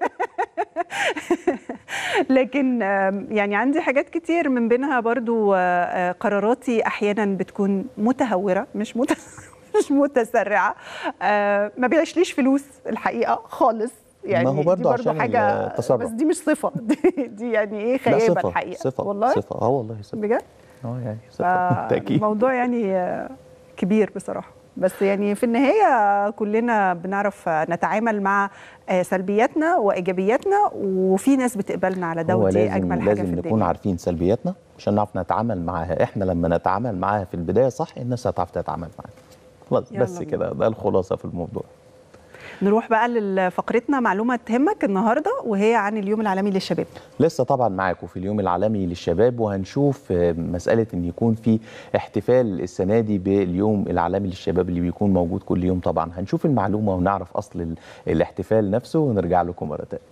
Speaker 1: لكن آم، يعني عندي حاجات كتير من بينها برضو آه، آه، قراراتي احيانا بتكون متهوره مش مت... مش متسرعه آه، ما بيعيشليش فلوس الحقيقه خالص يعني
Speaker 2: ما هو
Speaker 1: دي
Speaker 2: برضو
Speaker 1: برضو
Speaker 2: عشان
Speaker 1: حاجه
Speaker 2: التسرع.
Speaker 1: بس دي مش صفه دي, دي يعني ايه
Speaker 2: لا
Speaker 1: خيابه
Speaker 2: صفه
Speaker 1: الحقيقه
Speaker 2: صفه
Speaker 1: والله
Speaker 2: صفه اه والله صفه
Speaker 1: بجد
Speaker 2: اه يعني صفه بالتاكيد
Speaker 1: الموضوع يعني آه، كبير بصراحه بس يعني في النهايه كلنا بنعرف آه، نتعامل مع آه، سلبياتنا وايجابياتنا وفي ناس بتقبلنا على ده
Speaker 2: هو
Speaker 1: ودي
Speaker 2: لازم
Speaker 1: اجمل حاجه
Speaker 2: لازم
Speaker 1: في
Speaker 2: نكون
Speaker 1: الدنيا
Speaker 2: عارفين سلبياتنا عشان نعرف نتعامل معاها احنا لما نتعامل معاها في البدايه صح الناس هتعرف تتعامل معاها خلاص
Speaker 1: يلا
Speaker 2: بس
Speaker 1: بينا.
Speaker 2: كده ده الخلاصه في الموضوع
Speaker 1: نروح بقى لفقرتنا معلومه تهمك النهارده وهي عن اليوم العالمي للشباب
Speaker 2: لسه طبعا معاكم في اليوم العالمي للشباب وهنشوف آه، مسألة ان يكون في احتفال السنة دي باليوم العالمي للشباب اللي بيكون موجود كل يوم طبعا هنشوف المعلومة ونعرف اصل ال- الاحتفال نفسه ونرجع لكم مرة تانية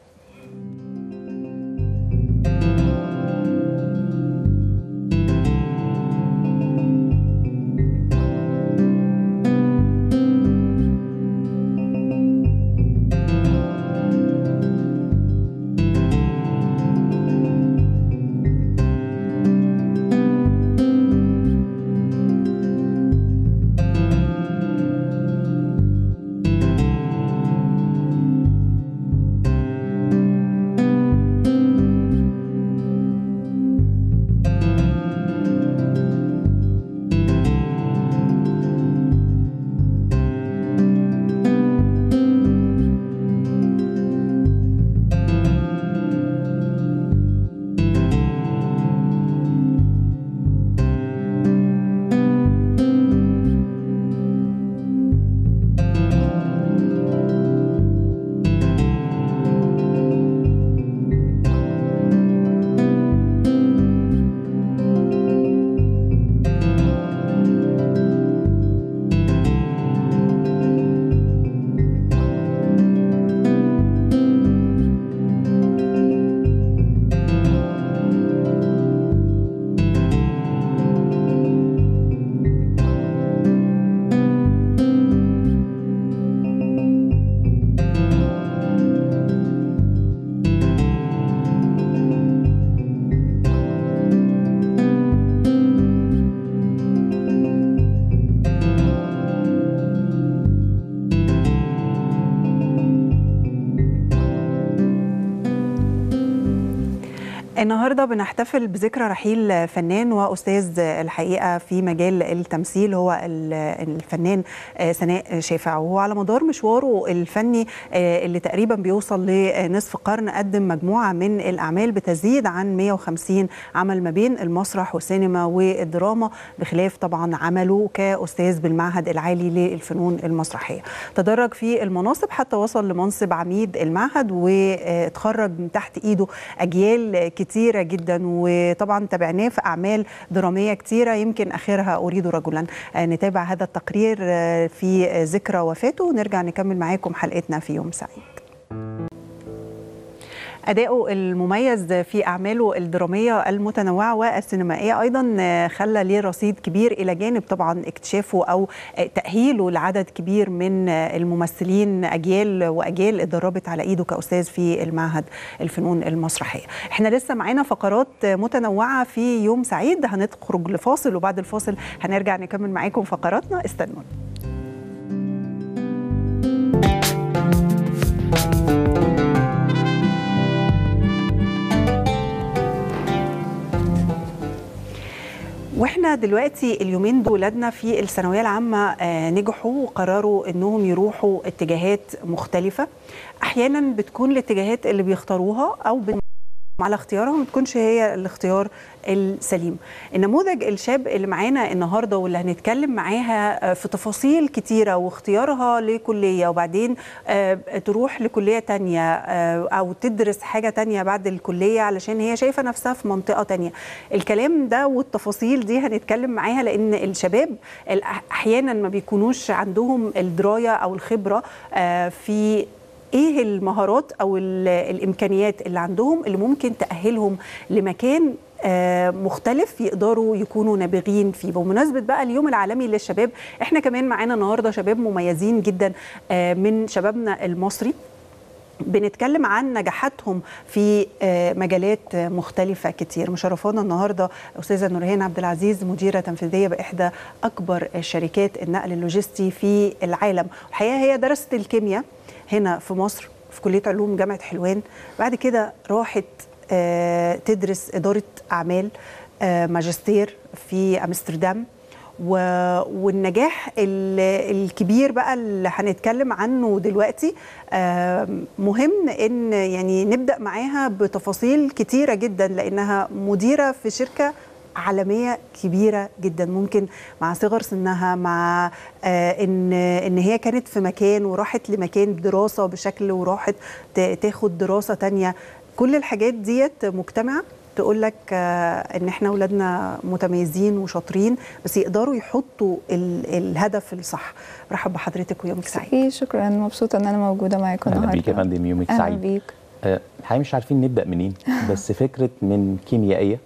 Speaker 1: النهارده بنحتفل بذكرى رحيل فنان واستاذ الحقيقه في مجال التمثيل هو ال- الفنان آه، سناء شافع وهو على مدار مشواره الفني آه، اللي تقريبا بيوصل لنصف قرن قدم مجموعه من الاعمال بتزيد عن 150 عمل ما بين المسرح والسينما والدراما بخلاف طبعا عمله كاستاذ بالمعهد العالي للفنون المسرحيه تدرج في المناصب حتى وصل لمنصب عميد المعهد واتخرج من تحت ايده اجيال كتيره جدا وطبعا تابعناه في اعمال دراميه كتيره يمكن اخرها اريد رجلا آه، نتابع هذا التقرير آه، في ذكرى وفاته ونرجع نكمل معاكم حلقتنا في يوم سعيد أداؤه المميز في أعماله الدرامية المتنوعة والسينمائية أيضا آه، خلى ليه رصيد كبير إلى جانب طبعا اكتشافه أو آه، تأهيله لعدد كبير من آه، الممثلين أجيال وأجيال اتدربت على إيده كأستاذ في المعهد الفنون المسرحية احنا لسه معانا فقرات آه، متنوعة في يوم سعيد هنخرج لفاصل وبعد الفاصل هنرجع نكمل معاكم فقراتنا استنونا واحنا دلوقتي اليومين دول ولادنا في الثانويه العامه آه، نجحوا وقرروا انهم يروحوا اتجاهات مختلفه احيانا بتكون الاتجاهات اللي بيختاروها او بن- على اختيارها ما تكونش هي الاختيار السليم النموذج الشاب اللي معانا النهارده واللي هنتكلم معاها آه، في تفاصيل كتيره واختيارها لكليه وبعدين آه، تروح لكليه تانية آه، او تدرس حاجه تانية بعد الكليه علشان هي شايفه نفسها في منطقه تانية الكلام ده والتفاصيل دي هنتكلم معاها لان الشباب الأح- احيانا ما بيكونوش عندهم الدرايه او الخبره آه، في ايه المهارات او ال- الامكانيات اللي عندهم اللي ممكن تاهلهم لمكان آه، مختلف يقدروا يكونوا نابغين فيه بمناسبه بقى اليوم العالمي للشباب احنا كمان معانا النهارده شباب مميزين جدا آه، من شبابنا المصري بنتكلم عن نجاحاتهم في آه، مجالات آه، مختلفة كتير مشرفانا النهاردة أستاذة نورهان عبد العزيز مديرة تنفيذية بإحدى أكبر شركات النقل اللوجستي في العالم الحقيقة هي درست الكيمياء هنا في مصر في كلية علوم جامعة حلوان بعد كده راحت آه، تدرس إدارة أعمال آه، ماجستير في أمستردام و- والنجاح ال- الكبير بقى اللي هنتكلم عنه دلوقتي آم، مهم ان يعني نبدا معاها بتفاصيل كتيره جدا لانها مديره في شركه عالميه كبيره جدا ممكن مع صغر سنها مع آه، ان ان هي كانت في مكان وراحت لمكان دراسه بشكل وراحت ت- تاخد دراسه تانية كل الحاجات ديت مجتمعه تقول لك آه، ان احنا اولادنا متميزين وشاطرين بس يقدروا يحطوا ال- الهدف الصح برحب بحضرتك ويومك سعيد
Speaker 3: ايه شكرا مبسوطه ان انا موجوده معاكم
Speaker 2: اهلا
Speaker 3: النهارده
Speaker 2: بيك يا فندم يومك
Speaker 3: اهلا
Speaker 2: سعيد
Speaker 3: بيك
Speaker 2: آه، الحقيقه مش عارفين نبدا منين بس فكره من كيميائيه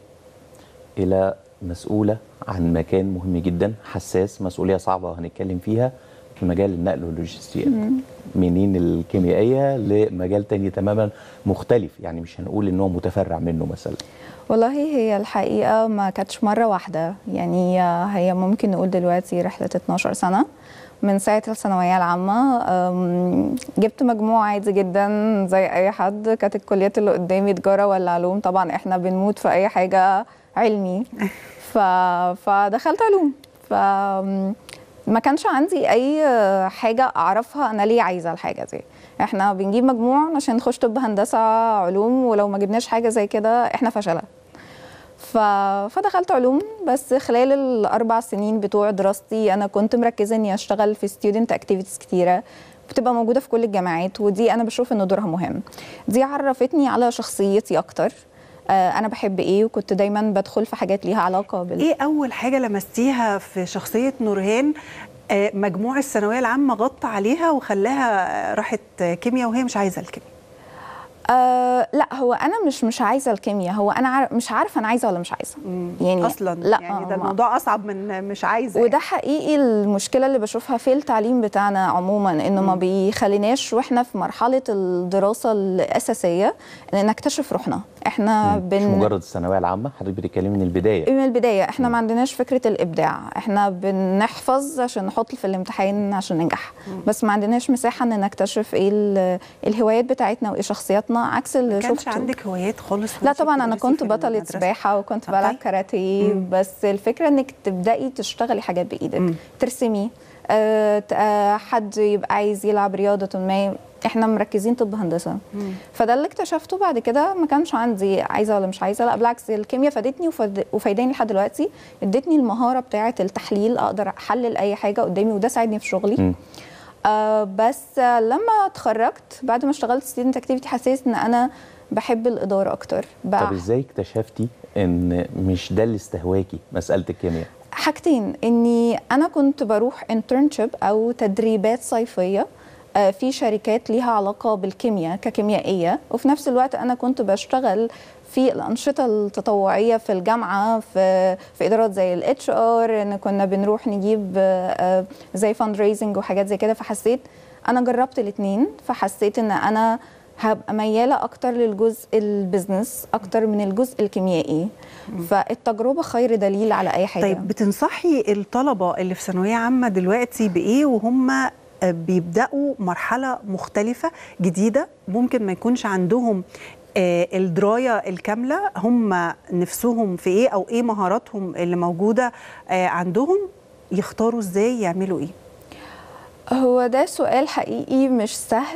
Speaker 2: الى مسؤوله عن مكان مهم جدا حساس مسؤوليه صعبه وهنتكلم فيها في مجال النقل واللوجستيات
Speaker 3: مم.
Speaker 2: منين الكيميائيه لمجال تاني تماما مختلف يعني مش هنقول ان هو متفرع منه مثلا
Speaker 3: والله هي الحقيقه ما كانتش مره واحده يعني هي ممكن نقول دلوقتي رحله 12 سنه من ساعة الثانوية العامة أم، جبت مجموع عادي جدا زي أي حد كانت الكليات اللي قدامي تجارة ولا علوم طبعا احنا بنموت في أي حاجة علمي ف... فدخلت علوم ف ما كانش عندي اي حاجه اعرفها انا ليه عايزه الحاجه دي احنا بنجيب مجموع عشان نخش طب هندسه علوم ولو ما جبناش حاجه زي كده احنا فشله ف... فدخلت علوم بس خلال الاربع سنين بتوع دراستي انا كنت مركزه اني اشتغل في ستودنت اكتيفيتيز كتيره بتبقى موجوده في كل الجامعات ودي انا بشوف ان دورها مهم دي عرفتني على شخصيتي اكتر آه، انا بحب ايه وكنت دايما بدخل في حاجات ليها علاقه بال
Speaker 1: ايه اول حاجه لمستيها في شخصيه نورهان آه، مجموع الثانويه العامه غطى عليها وخلاها راحت كيمياء وهي مش عايزه الكيمياء
Speaker 3: آه لا هو انا مش مش عايزه الكيمياء هو انا عار... مش عارفه انا عايزه ولا مش عايزه يعني
Speaker 1: اصلا
Speaker 3: لا
Speaker 1: يعني ده
Speaker 3: ما-
Speaker 1: الموضوع اصعب من مش عايزه
Speaker 3: وده حقيقي المشكله اللي بشوفها في التعليم بتاعنا عموما انه ما بيخليناش واحنا في مرحله الدراسه الاساسيه ان نكتشف روحنا احنا
Speaker 2: مش
Speaker 3: بن
Speaker 2: مجرد الثانويه العامه حضرتك بتتكلمي من البدايه
Speaker 3: من البدايه احنا ما عندناش فكره الابداع احنا بنحفظ عشان نحط في الامتحان عشان ننجح بس ما عندناش مساحه ان نكتشف ايه ال- الهوايات بتاعتنا وايه شخصياتنا حياتنا عكس اللي
Speaker 1: ما كانش
Speaker 3: شفته
Speaker 1: عندك هوايات خالص
Speaker 3: لا
Speaker 1: وانتي
Speaker 3: طبعا انا
Speaker 1: بتدرسي
Speaker 3: كنت
Speaker 1: في
Speaker 3: بطلة
Speaker 1: المدرسة؟
Speaker 3: سباحة وكنت
Speaker 1: أوكي.
Speaker 3: بلعب كاراتيه
Speaker 1: مم.
Speaker 3: بس الفكرة انك تبدأي تشتغلي حاجات بايدك ترسمي آه، ت- آه، حد يبقى عايز يلعب رياضة ما احنا مركزين طب هندسة فده اللي اكتشفته بعد كده ما كانش عندي عايزه ولا مش عايزه لا بالعكس الكيمياء فادتني وفاد- وفايداني لحد دلوقتي ادتني المهاره بتاعه التحليل اقدر احلل اي حاجه قدامي وده ساعدني في شغلي آه بس آه لما اتخرجت بعد ما اشتغلت ستودنت اكتيفيتي حسيت ان انا بحب الاداره اكتر بقى
Speaker 2: طب ازاي اكتشفتي ان مش ده اللي استهواكي مساله الكيمياء
Speaker 3: حاجتين اني انا كنت بروح انترنشيب او تدريبات صيفيه آه، في شركات ليها علاقه بالكيمياء ككيميائيه وفي نفس الوقت انا كنت بشتغل في الانشطه التطوعيه في الجامعه في في ادارات زي الاتش ار ان كنا بنروح نجيب آه، آه، زي فاند ريزنج وحاجات زي كده فحسيت انا جربت الاثنين فحسيت ان انا هبقى مياله اكتر للجزء البزنس اكتر من الجزء الكيميائي فالتجربه خير دليل على اي حاجه
Speaker 1: طيب بتنصحي الطلبه اللي في ثانويه عامه دلوقتي بايه وهم بيبداوا مرحله مختلفه جديده ممكن ما يكونش عندهم آه، الدرايه الكامله هم نفسهم في ايه او ايه مهاراتهم اللي موجوده آه، عندهم يختاروا ازاي يعملوا ايه
Speaker 3: هو ده سؤال حقيقي مش سهل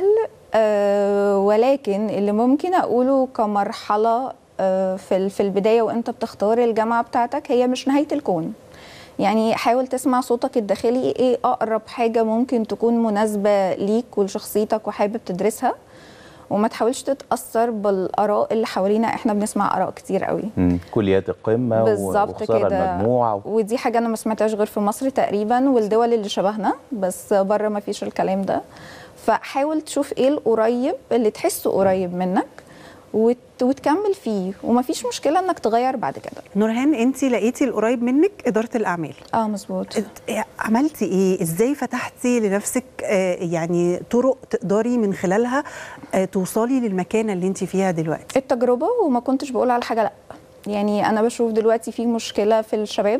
Speaker 3: آه، ولكن اللي ممكن اقوله كمرحله آه، في ال- في البدايه وانت بتختار الجامعه بتاعتك هي مش نهايه الكون يعني حاول تسمع صوتك الداخلي ايه اقرب حاجه ممكن تكون مناسبه ليك ولشخصيتك وحابب تدرسها وما تحاولش تتاثر بالاراء اللي حوالينا احنا بنسمع اراء كتير قوي
Speaker 2: مم. كليات القمه و-
Speaker 3: بالظبط
Speaker 2: وخساره
Speaker 3: كده
Speaker 2: المجموع
Speaker 3: ودي حاجه انا ما سمعتهاش غير في مصر تقريبا والدول اللي شبهنا بس بره ما فيش الكلام ده فحاول تشوف ايه القريب اللي تحسه قريب منك وت... وتكمل فيه وما فيش مشكله انك تغير بعد كده
Speaker 1: نورهان انت لقيتي القريب منك اداره الاعمال
Speaker 3: اه مظبوط
Speaker 1: عملتي ايه ازاي فتحتي لنفسك آه، يعني طرق تقدري من خلالها آه، توصلي للمكانه اللي انت فيها دلوقتي
Speaker 3: التجربه وما كنتش بقول على حاجه لا يعني انا بشوف دلوقتي في مشكله في الشباب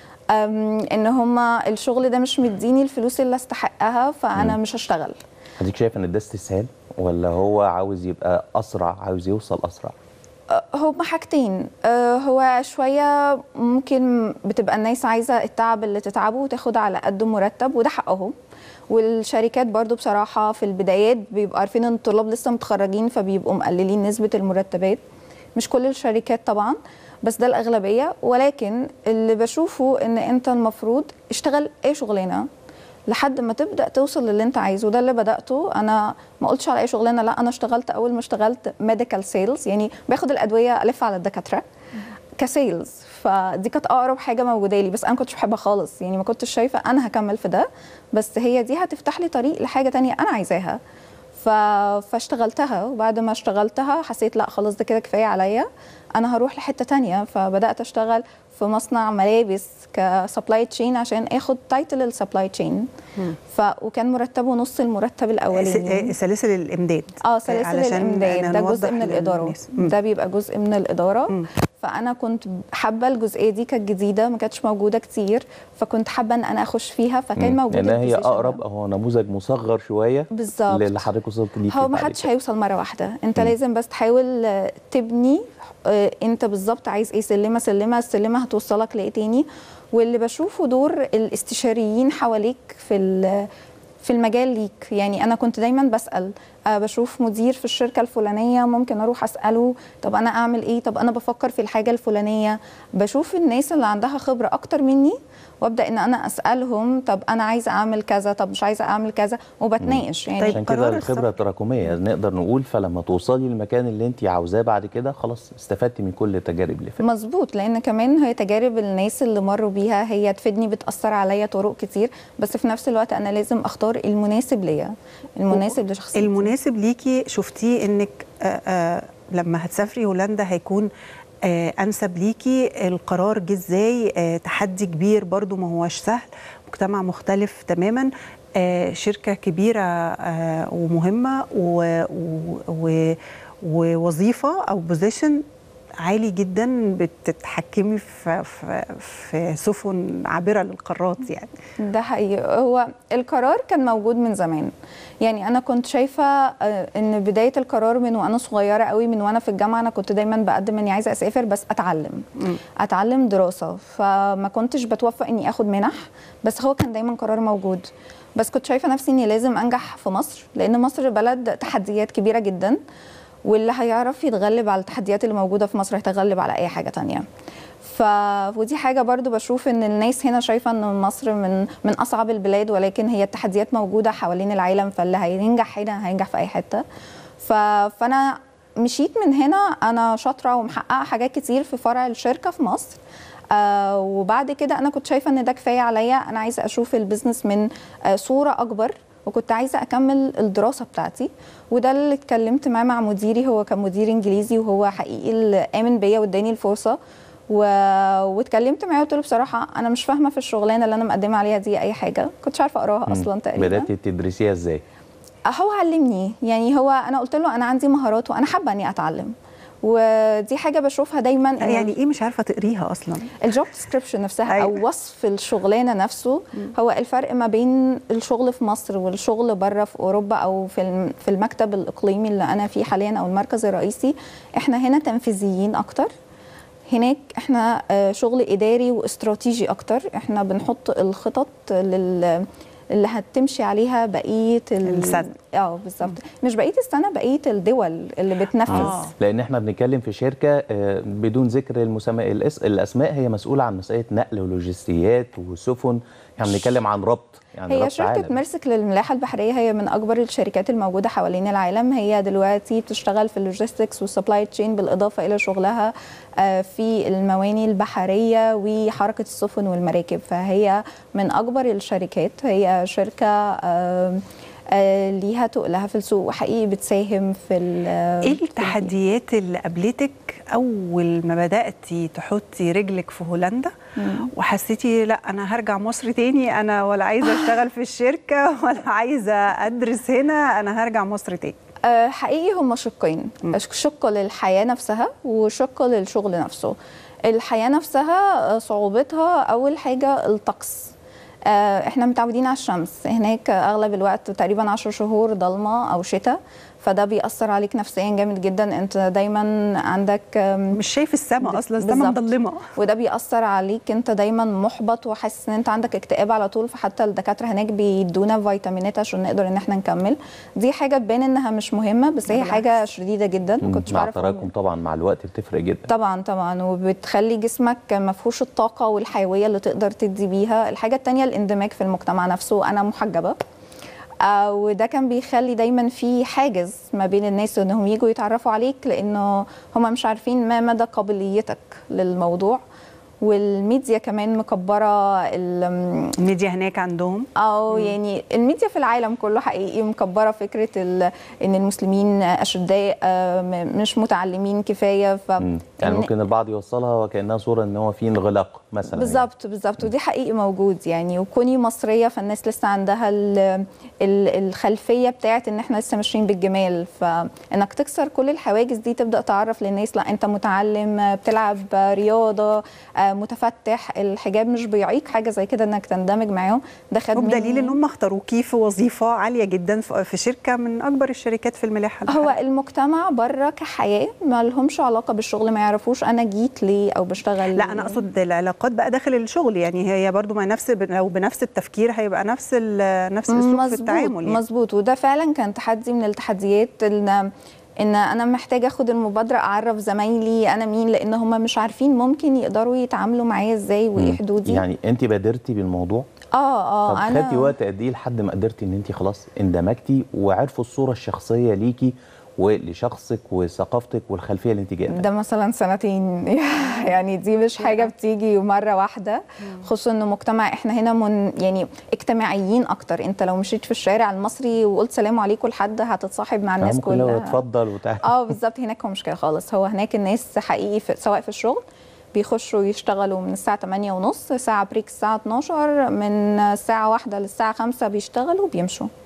Speaker 3: أم، ان هما الشغل ده مش مديني الفلوس اللي استحقها فانا
Speaker 2: مم.
Speaker 3: مش هشتغل
Speaker 2: حضرتك شايف ان ده استسهال ولا هو عاوز يبقى اسرع عاوز يوصل اسرع
Speaker 3: أه، هما حاجتين أه، هو شوية ممكن بتبقى الناس عايزة التعب اللي تتعبه وتاخد على قد مرتب وده حقهم والشركات برضو بصراحة في البدايات بيبقوا عارفين ان الطلاب لسه متخرجين فبيبقوا مقللين نسبة المرتبات مش كل الشركات طبعا بس ده الأغلبية ولكن اللي بشوفه ان انت المفروض اشتغل اي شغلانة لحد ما تبدا توصل للي انت عايزه وده اللي بداته انا ما قلتش على اي شغلانه لا انا اشتغلت اول ما اشتغلت ميديكال سيلز يعني باخد الادويه الف على الدكاتره كسيلز فدي كانت اقرب حاجه موجوده لي بس انا ما كنتش بحبها خالص يعني ما كنتش شايفه انا هكمل في ده بس هي دي هتفتح لي طريق لحاجه تانية انا عايزاها ف... فاشتغلتها وبعد ما اشتغلتها حسيت لا خلاص ده كده كفايه عليا انا هروح لحته تانية فبدات اشتغل في مصنع ملابس كسبلاي تشين عشان اخد تايتل السبلاي تشين ف... وكان مرتبه نص المرتب الاولاني
Speaker 1: س- سلاسل الامداد
Speaker 3: اه سلاسل
Speaker 1: علشان
Speaker 3: الامداد ده
Speaker 1: نوضح
Speaker 3: جزء من الاداره
Speaker 1: للناس. مم.
Speaker 3: ده بيبقى جزء من الاداره فانا كنت حابه الجزئيه دي كانت جديده ما كانتش موجوده كتير فكنت حابه ان انا اخش فيها فكان
Speaker 2: مم.
Speaker 3: موجود
Speaker 2: لانها هي
Speaker 3: البوزيشن ده.
Speaker 2: اقرب هو نموذج مصغر شويه
Speaker 3: بالظبط.
Speaker 2: اللي حضرتك وصلت ليه
Speaker 3: هو ما حدش هيوصل مره واحده انت لازم بس تحاول آه، تبني آه، انت بالظبط عايز ايه سلمه سلمه السلمه هتوصلك لايه تاني واللي بشوفه دور الاستشاريين حواليك في ال- في المجال ليك يعني انا كنت دايما بسال أه بشوف مدير في الشركه الفلانيه ممكن اروح اساله طب انا اعمل ايه طب انا بفكر في الحاجه الفلانيه بشوف الناس اللي عندها خبره اكتر مني وابدا ان انا اسالهم طب انا عايزه اعمل كذا طب مش عايزه اعمل كذا وبتناقش يعني
Speaker 2: عشان كده الخبره تراكميه نقدر نقول فلما توصلي للمكان اللي انت عاوزاه بعد كده خلاص استفدتي من كل التجارب اللي فاتت
Speaker 3: مظبوط لان كمان هي تجارب الناس اللي مروا بيها هي تفيدني بتاثر عليا طرق كتير بس في نفس الوقت انا لازم اختار المناسب ليا المناسب لشخصيتي
Speaker 1: المناسب ليكي شفتيه انك آه، آه، لما هتسافري هولندا هيكون آه، انسب ليكي القرار جه ازاي آه، تحدي كبير برضو ما هوش سهل مجتمع مختلف تماما آه، شركه كبيره آه، ومهمه و- و- و- ووظيفه او بوزيشن عالي جدا بتتحكمي في في, في سفن عابره للقارات يعني
Speaker 3: ده حقيقي هو القرار كان موجود من زمان يعني انا كنت شايفه آه، ان بدايه القرار من وانا صغيره قوي من وانا في الجامعه انا كنت دايما بقدم اني عايزه اسافر بس اتعلم اتعلم دراسه فما كنتش بتوفق اني اخد منح بس هو كان دايما قرار موجود بس كنت شايفه نفسي اني لازم انجح في مصر لان مصر بلد تحديات كبيره جدا واللي هيعرف يتغلب على التحديات اللي موجوده في مصر هيتغلب على اي حاجه تانية ف ودي حاجه برضو بشوف ان الناس هنا شايفه ان مصر من من اصعب البلاد ولكن هي التحديات موجوده حوالين العالم فاللي هينجح هنا هينجح في اي حته ف... فانا مشيت من هنا انا شاطره ومحققه حاجات كتير في فرع الشركه في مصر آه وبعد كده انا كنت شايفه ان ده كفايه عليا انا عايزه اشوف البيزنس من آه صوره اكبر وكنت عايزه اكمل الدراسه بتاعتي وده اللي اتكلمت معاه مع مديري هو كان مدير انجليزي وهو حقيقي اللي امن بيا واداني الفرصه و... واتكلمت معاه وقلت له بصراحه انا مش فاهمه في الشغلانه اللي انا مقدمه عليها دي اي حاجه كنتش عارفه اقراها اصلا تقريبا
Speaker 2: بداتي تدرسيها ازاي
Speaker 3: هو علمني يعني هو انا قلت له انا عندي مهارات وانا حابه اني اتعلم ودي حاجه بشوفها دايما إن
Speaker 1: يعني ايه مش عارفه تقريها اصلا
Speaker 3: الجوب ديسكريبشن نفسها أيوة. او وصف الشغلانه نفسه هو الفرق ما بين الشغل في مصر والشغل بره في اوروبا او في الم- في المكتب الاقليمي اللي انا فيه حاليا او المركز الرئيسي احنا هنا تنفيذيين اكتر هناك احنا آه، شغل اداري واستراتيجي اكتر احنا بنحط الخطط لل اللي هتمشي عليها بقيه ال-
Speaker 1: السنة.
Speaker 3: اه بالظبط مش بقيه السنه بقيه الدول اللي بتنفذ
Speaker 2: لان احنا بنتكلم في شركه آه، بدون ذكر المسمى الاس- الاسماء هي مسؤوله عن مساله نقل ولوجستيات وسفن احنا بنتكلم عن ربط يعني
Speaker 3: هي
Speaker 2: ربط
Speaker 3: شركة
Speaker 2: عالم.
Speaker 3: ميرسك للملاحة البحرية هي من أكبر الشركات الموجودة حوالين العالم هي دلوقتي بتشتغل في اللوجيستكس والسبلاي تشين بالإضافة إلى شغلها آه، في المواني البحرية وحركة السفن والمراكب فهي من أكبر الشركات هي شركة آه، آه، ليها تقلها في السوق وحقيقي بتساهم في ال-
Speaker 1: ايه التحديات اللي قابلتك اول ما بداتي تحطي رجلك في هولندا
Speaker 3: مم.
Speaker 1: وحسيتي لا انا هرجع مصر تاني انا ولا عايزه اشتغل في الشركه ولا عايزه ادرس هنا انا هرجع مصر تاني
Speaker 3: آه، حقيقي هما شقين شق للحياة نفسها وشق للشغل نفسه الحياة نفسها آه، صعوبتها أول حاجة الطقس آه، احنا متعودين على الشمس هناك اغلب الوقت تقريبا عشر شهور ضلمه او شتاء فده بيأثر عليك نفسيا جامد جدا انت دايما عندك
Speaker 1: مش شايف السماء اصلا السماء مظلمه
Speaker 3: وده بيأثر عليك انت دايما محبط وحاسس ان انت عندك اكتئاب على طول فحتى الدكاتره هناك بيدونا فيتامينات عشان نقدر ان احنا نكمل دي حاجه تبان انها مش مهمه بس هي
Speaker 2: بالعكس.
Speaker 3: حاجه شديده جدا ما كنتش
Speaker 2: مع
Speaker 3: بعرف
Speaker 2: التراكم طبعا مع الوقت بتفرق جدا
Speaker 3: طبعا طبعا وبتخلي جسمك ما فيهوش الطاقه والحيويه اللي تقدر تدي بيها الحاجه التانية الاندماج في المجتمع نفسه انا محجبه آه وده كان بيخلي دايما في حاجز ما بين الناس انهم يجوا يتعرفوا عليك لانه هم مش عارفين ما مدى قابليتك للموضوع والميديا كمان مكبره ال-
Speaker 1: الميديا هناك عندهم
Speaker 3: او يعني الميديا في العالم كله حقيقي مكبره فكره ال- ان المسلمين اشداء آه، م- مش متعلمين كفايه ف
Speaker 2: مم. يعني
Speaker 3: إن-
Speaker 2: ممكن البعض يوصلها وكانها صوره ان هو في انغلاق مثلا
Speaker 3: بالظبط بالظبط ودي حقيقي موجود يعني وكوني مصريه فالناس لسه عندها ال- ال- الخلفيه بتاعت ان احنا لسه ماشيين بالجمال فانك تكسر كل الحواجز دي تبدا تعرف للناس لا انت متعلم بتلعب رياضه آه، متفتح الحجاب مش بيعيق حاجه زي كده انك تندمج معاهم ده خد
Speaker 1: وبدليل
Speaker 3: مني-
Speaker 1: ان هم اختاروكي في وظيفه عاليه جدا في في شركه من اكبر الشركات في الملاحه
Speaker 3: هو المجتمع بره كحياه ما لهمش علاقه بالشغل ما يعرفوش انا جيت ليه او بشتغل
Speaker 1: لا انا اقصد العلاقات بقى داخل الشغل يعني هي برضو ما نفس لو بنفس التفكير هيبقى نفس ال- نفس الاسلوب في التعامل يعني.
Speaker 3: مظبوط وده فعلا كان تحدي من التحديات ان ان انا محتاجه اخد المبادره اعرف زمايلي انا مين لان هم مش عارفين ممكن يقدروا يتعاملوا معايا ازاي وايه حدودي
Speaker 2: يعني انت بادرتي بالموضوع
Speaker 3: اه
Speaker 2: طب
Speaker 3: اه
Speaker 2: خدتي
Speaker 3: انا
Speaker 2: وقت قد ايه لحد ما قدرتي ان انت خلاص اندمجتي وعرفوا الصوره الشخصيه ليكي ولشخصك وثقافتك والخلفيه اللي انت جايه منها
Speaker 3: ده مثلا سنتين يعني دي مش حاجه بتيجي مره واحده خصوصا انه مجتمع احنا هنا من يعني اجتماعيين اكتر انت لو مشيت في الشارع المصري وقلت سلام عليكم لحد هتتصاحب مع الناس
Speaker 2: ممكن لو
Speaker 3: كلها
Speaker 2: اتفضل وتعالى
Speaker 3: اه بالظبط هناك هو مش كده خالص هو هناك الناس حقيقي في سواء في الشغل بيخشوا يشتغلوا من الساعة 8 ونص ساعة بريك الساعة 12 من الساعة واحدة للساعة 5 بيشتغلوا وبيمشوا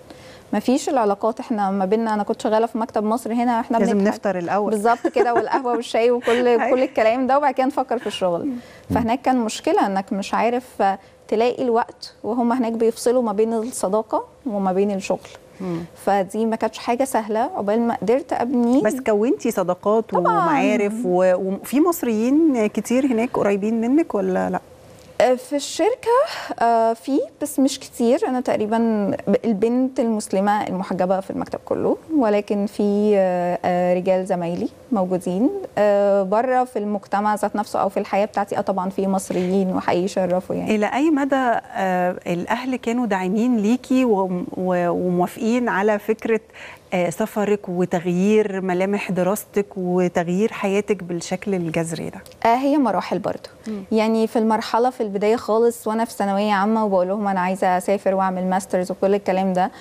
Speaker 3: مفيش العلاقات احنا ما بيننا انا كنت شغاله في مكتب مصر هنا احنا
Speaker 1: لازم
Speaker 3: بنضحك.
Speaker 1: نفطر الاول
Speaker 3: بالظبط كده والقهوه والشاي وكل كل الكلام ده وبعد كده نفكر في الشغل فهناك كان مشكله انك مش عارف تلاقي الوقت وهم هناك بيفصلوا ما بين الصداقه وما بين الشغل فدي ما كانتش حاجه سهله عقبال ما قدرت ابني
Speaker 1: بس كونتي صداقات ومعارف و- وفي مصريين كتير هناك قريبين منك ولا لا
Speaker 3: في الشركة آه، في بس مش كتير أنا تقريبا البنت المسلمة المحجبة في المكتب كله ولكن في آه، آه، رجال زمايلي موجودين آه، بره في المجتمع ذات نفسه أو في الحياة بتاعتي اه طبعا في مصريين وحقيقي يشرفوا يعني
Speaker 1: الى اي مدى آه، الاهل كانوا داعمين ليكي وم- و- وموافقين على فكره آه، سفرك وتغيير ملامح دراستك وتغيير حياتك بالشكل الجذري ده
Speaker 3: آه، هي مراحل برضو يعني في المرحله في البدايه خالص وانا في ثانويه عامه وبقول لهم انا عايزه اسافر واعمل ماسترز وكل الكلام ده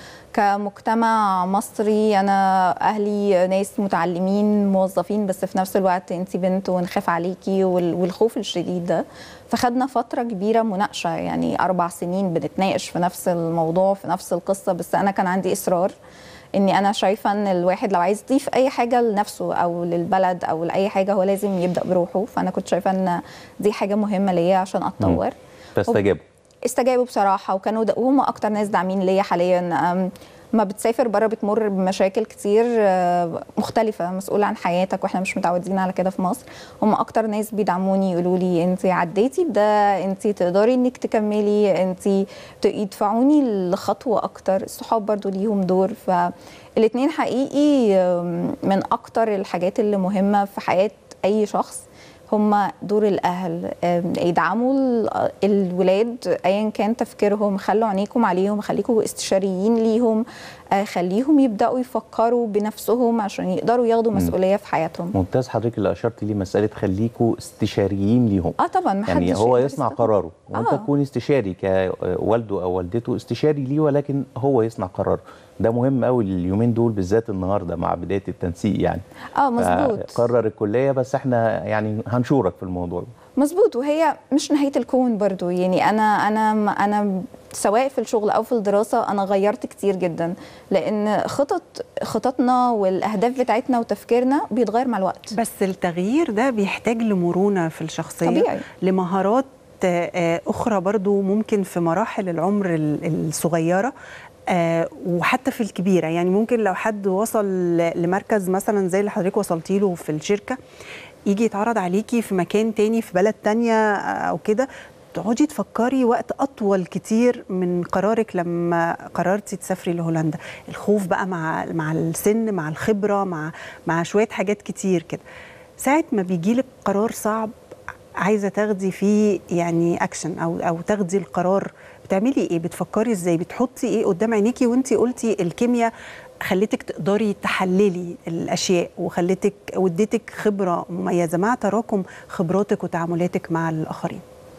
Speaker 3: كمجتمع مصري انا اهلي ناس متعلمين موظفين بس في نفس الوقت انت بنت ونخاف عليكي وال- والخوف الشديد ده فخدنا فتره كبيره مناقشه يعني اربع سنين بنتناقش في نفس الموضوع في نفس القصه بس انا كان عندي اصرار اني انا شايفه ان الواحد لو عايز يضيف اي حاجه لنفسه او للبلد او لاي حاجه هو لازم يبدا بروحه فانا كنت شايفه ان دي حاجه مهمه ليا عشان اتطور
Speaker 2: فاستجابوا
Speaker 3: استجابوا بصراحه وكانوا دا وهم اكتر ناس داعمين ليا حاليا أم، ما بتسافر بره بتمر بمشاكل كتير آه، مختلفة مسؤولة عن حياتك واحنا مش متعودين على كده في مصر هم اكتر ناس بيدعموني يقولوا لي انت عديتي بده انت تقدري انك تكملي انت ت- يدفعوني لخطوة اكتر الصحاب برضو ليهم دور فالاتنين حقيقي آم، من اكتر الحاجات اللي مهمة في حياة اي شخص هم دور الاهل آم، يدعموا ال- الولاد ايا كان تفكيرهم خلوا عينيكم عليهم خليكم استشاريين ليهم آه، خليهم يبداوا يفكروا بنفسهم عشان يقدروا ياخدوا
Speaker 2: مم.
Speaker 3: مسؤوليه في حياتهم
Speaker 2: ممتاز حضرتك اللي اشرت ليه مساله خليكوا استشاريين ليهم
Speaker 3: اه طبعا ما
Speaker 2: يعني
Speaker 3: حدش
Speaker 2: هو
Speaker 3: يقدر
Speaker 2: يصنع
Speaker 3: يستغنى.
Speaker 2: قراره وانت
Speaker 3: آه.
Speaker 2: تكون استشاري كوالده او والدته استشاري ليه ولكن هو يصنع قراره ده مهم قوي اليومين دول بالذات النهارده مع بدايه التنسيق يعني
Speaker 3: اه مظبوط
Speaker 2: قرر الكليه بس احنا يعني هنشورك في الموضوع
Speaker 3: مظبوط وهي مش نهايه الكون برضو يعني انا انا انا سواء في الشغل او في الدراسه انا غيرت كتير جدا لان خطط خططنا والاهداف بتاعتنا وتفكيرنا بيتغير مع الوقت
Speaker 1: بس التغيير ده بيحتاج لمرونه في الشخصيه
Speaker 3: طبيعي.
Speaker 1: لمهارات آه، اخرى برضو ممكن في مراحل العمر ال- الصغيره آه، وحتى في الكبيره يعني ممكن لو حد وصل ل- لمركز مثلا زي اللي حضرتك وصلتي له في الشركه يجي يتعرض عليكي في مكان تاني في بلد تانية آه، او كده تقعدي تفكري وقت اطول كتير من قرارك لما قررتي تسافري لهولندا الخوف بقى مع مع السن مع الخبره مع مع شويه حاجات كتير كده ساعه ما بيجيلك قرار صعب عايزه تاخدي فيه يعني اكشن او او تاخدي القرار بتعملي ايه بتفكري ازاي بتحطي ايه قدام عينيكي وانت قلتي الكيمياء خلتك تقدري تحللي الاشياء وخلتك واديتك خبره مميزه مع تراكم خبراتك وتعاملاتك مع الاخرين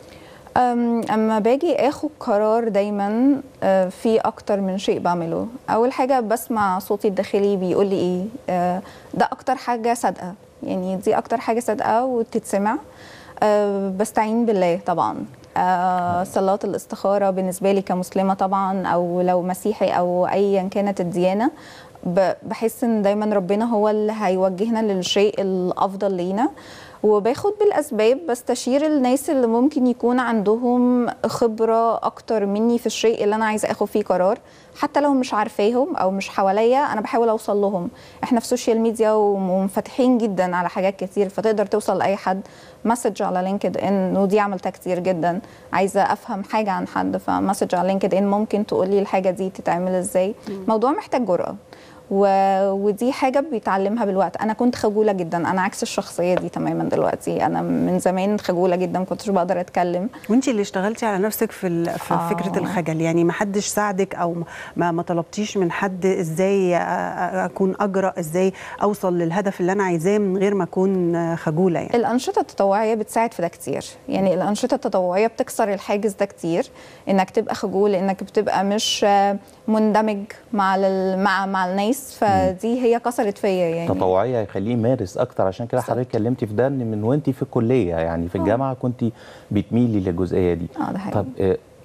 Speaker 3: أم- اما باجي اخد قرار دايما آه، في اكتر من شيء بعمله اول حاجه بسمع صوتي الداخلي بيقول لي ايه آه، ده اكتر حاجه صادقه يعني دي اكتر حاجه صادقه وتتسمع آه، بستعين بالله طبعا آه، صلاة الاستخارة بالنسبة لي كمسلمة طبعا أو لو مسيحي أو أيا كانت الديانة ب- بحس إن دايما ربنا هو اللي هيوجهنا للشيء الأفضل لينا وباخد بالاسباب بستشير الناس اللي ممكن يكون عندهم خبره اكتر مني في الشيء اللي انا عايزه اخد فيه قرار حتى لو مش عارفاهم او مش حواليا انا بحاول اوصل لهم احنا في السوشيال ميديا ومنفتحين جدا على حاجات كتير فتقدر توصل لاي حد مسج على لينكد ان ودي عملتها كتير جدا عايزه افهم حاجه عن حد فمسج على لينكد ان ممكن تقولي الحاجه دي تتعمل ازاي موضوع محتاج جرأه و... ودي حاجه بيتعلمها بالوقت انا كنت خجوله جدا انا عكس الشخصيه دي تماما دلوقتي انا من زمان خجوله جدا ما كنتش بقدر اتكلم
Speaker 1: وانت اللي اشتغلتي على نفسك في ال- في
Speaker 3: آه.
Speaker 1: فكره الخجل يعني ما حدش ساعدك او ما ما طلبتيش من حد ازاي أ- أ- اكون اجرأ ازاي اوصل للهدف اللي انا عايزاه من غير ما اكون خجوله يعني
Speaker 3: الأنشطة التطوعية بتساعد في ده كتير يعني الأنشطة التطوعية بتكسر الحاجز ده كتير إنك تبقى خجول إنك بتبقى مش آه، مندمج مع ال- مع مع الناس فدي هي كسرت فيا يعني
Speaker 2: تطوعيه هيخليه يمارس اكتر عشان كده حضرتك اتكلمتي في ده ان من وانت في الكليه يعني في الجامعه كنت بتميلي للجزئيه دي
Speaker 3: اه ده حقيقي.
Speaker 2: طب آه،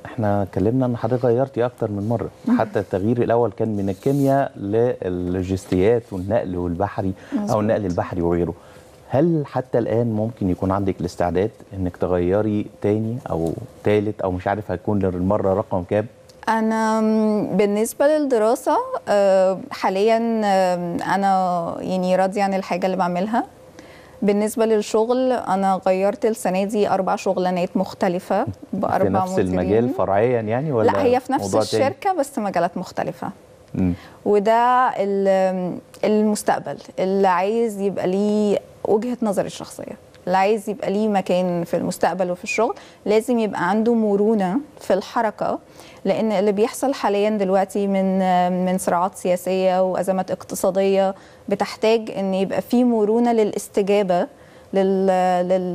Speaker 2: احنا اتكلمنا ان حضرتك غيرتي اكتر من مره حتى التغيير الاول كان من الكيمياء للوجستيات والنقل والبحري او
Speaker 3: مظبوط.
Speaker 2: النقل البحري وغيره هل حتى الان ممكن يكون عندك الاستعداد انك تغيري تاني او تالت او مش عارف هيكون للمره رقم كام
Speaker 3: انا م- بالنسبه للدراسه آه، حاليا آه، انا يعني راضيه عن الحاجه اللي بعملها بالنسبه للشغل انا غيرت السنه دي اربع شغلانات مختلفه
Speaker 2: في
Speaker 3: باربع
Speaker 2: نفس
Speaker 3: مديرين
Speaker 2: المجال فرعيا يعني ولا
Speaker 3: لا هي في نفس
Speaker 2: موضوع تاني؟
Speaker 3: الشركه بس مجالات مختلفه
Speaker 2: مم.
Speaker 3: وده ال- المستقبل اللي عايز يبقى ليه وجهة نظري الشخصية اللي عايز يبقى ليه مكان في المستقبل وفي الشغل لازم يبقى عنده مرونة في الحركة لأن اللي بيحصل حاليا دلوقتي من من صراعات سياسية وأزمات اقتصادية بتحتاج أن يبقى في مرونة للاستجابة لل... لل...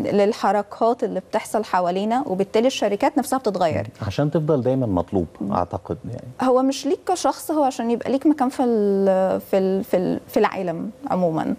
Speaker 3: للحركات اللي بتحصل حوالينا وبالتالي الشركات نفسها بتتغير
Speaker 2: عشان تفضل دايما مطلوب اعتقد يعني
Speaker 3: هو مش ليك كشخص هو عشان يبقى ليك مكان في ال في ال في, ال في العالم عموما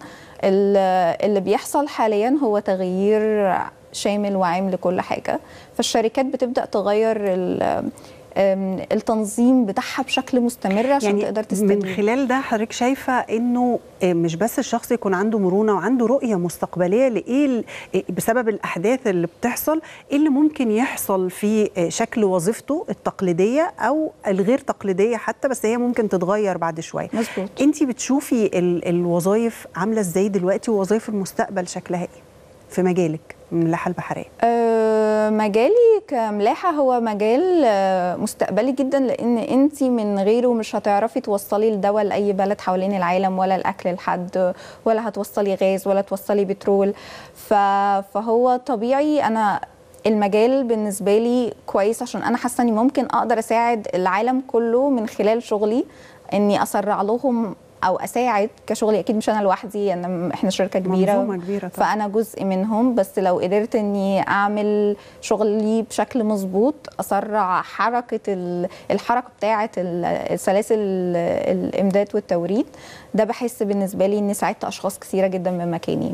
Speaker 3: ال- اللي بيحصل حاليا هو تغيير شامل وعام لكل حاجه فالشركات بتبدا تغير ال- أم، التنظيم بتاعها بشكل مستمر عشان
Speaker 1: يعني
Speaker 3: تقدر
Speaker 1: من
Speaker 3: تستجيب
Speaker 1: خلال ده حضرتك شايفه انه آه، مش بس الشخص يكون عنده مرونه وعنده رؤيه مستقبليه لايه ال- آه، بسبب الاحداث اللي بتحصل ايه اللي ممكن يحصل في آه، شكل وظيفته التقليديه او الغير تقليديه حتى بس هي ممكن تتغير بعد شويه
Speaker 3: مظبوط
Speaker 1: انت بتشوفي ال- الوظائف عامله ازاي دلوقتي ووظائف المستقبل شكلها ايه في مجالك من الملاحه البحريه
Speaker 3: أه، مجالي كملاحة هو مجال أه، مستقبلي جدا لأن أنت من غيره مش هتعرفي توصلي الدواء لأي بلد حوالين العالم ولا الأكل لحد ولا هتوصلي غاز ولا توصلي بترول ف- فهو طبيعي أنا المجال بالنسبة لي كويس عشان أنا حاسة إني ممكن أقدر أساعد العالم كله من خلال شغلي إني أسرع لهم او اساعد كشغلي اكيد مش انا لوحدي انا احنا شركه كبيره
Speaker 1: منظومة كبيرة طبعا.
Speaker 3: فانا جزء منهم بس لو قدرت اني اعمل شغلي بشكل مظبوط اسرع حركه ال- الحركه بتاعه ال- سلاسل الامداد والتوريد ده بحس بالنسبه لي اني ساعدت اشخاص كثيره جدا من مكاني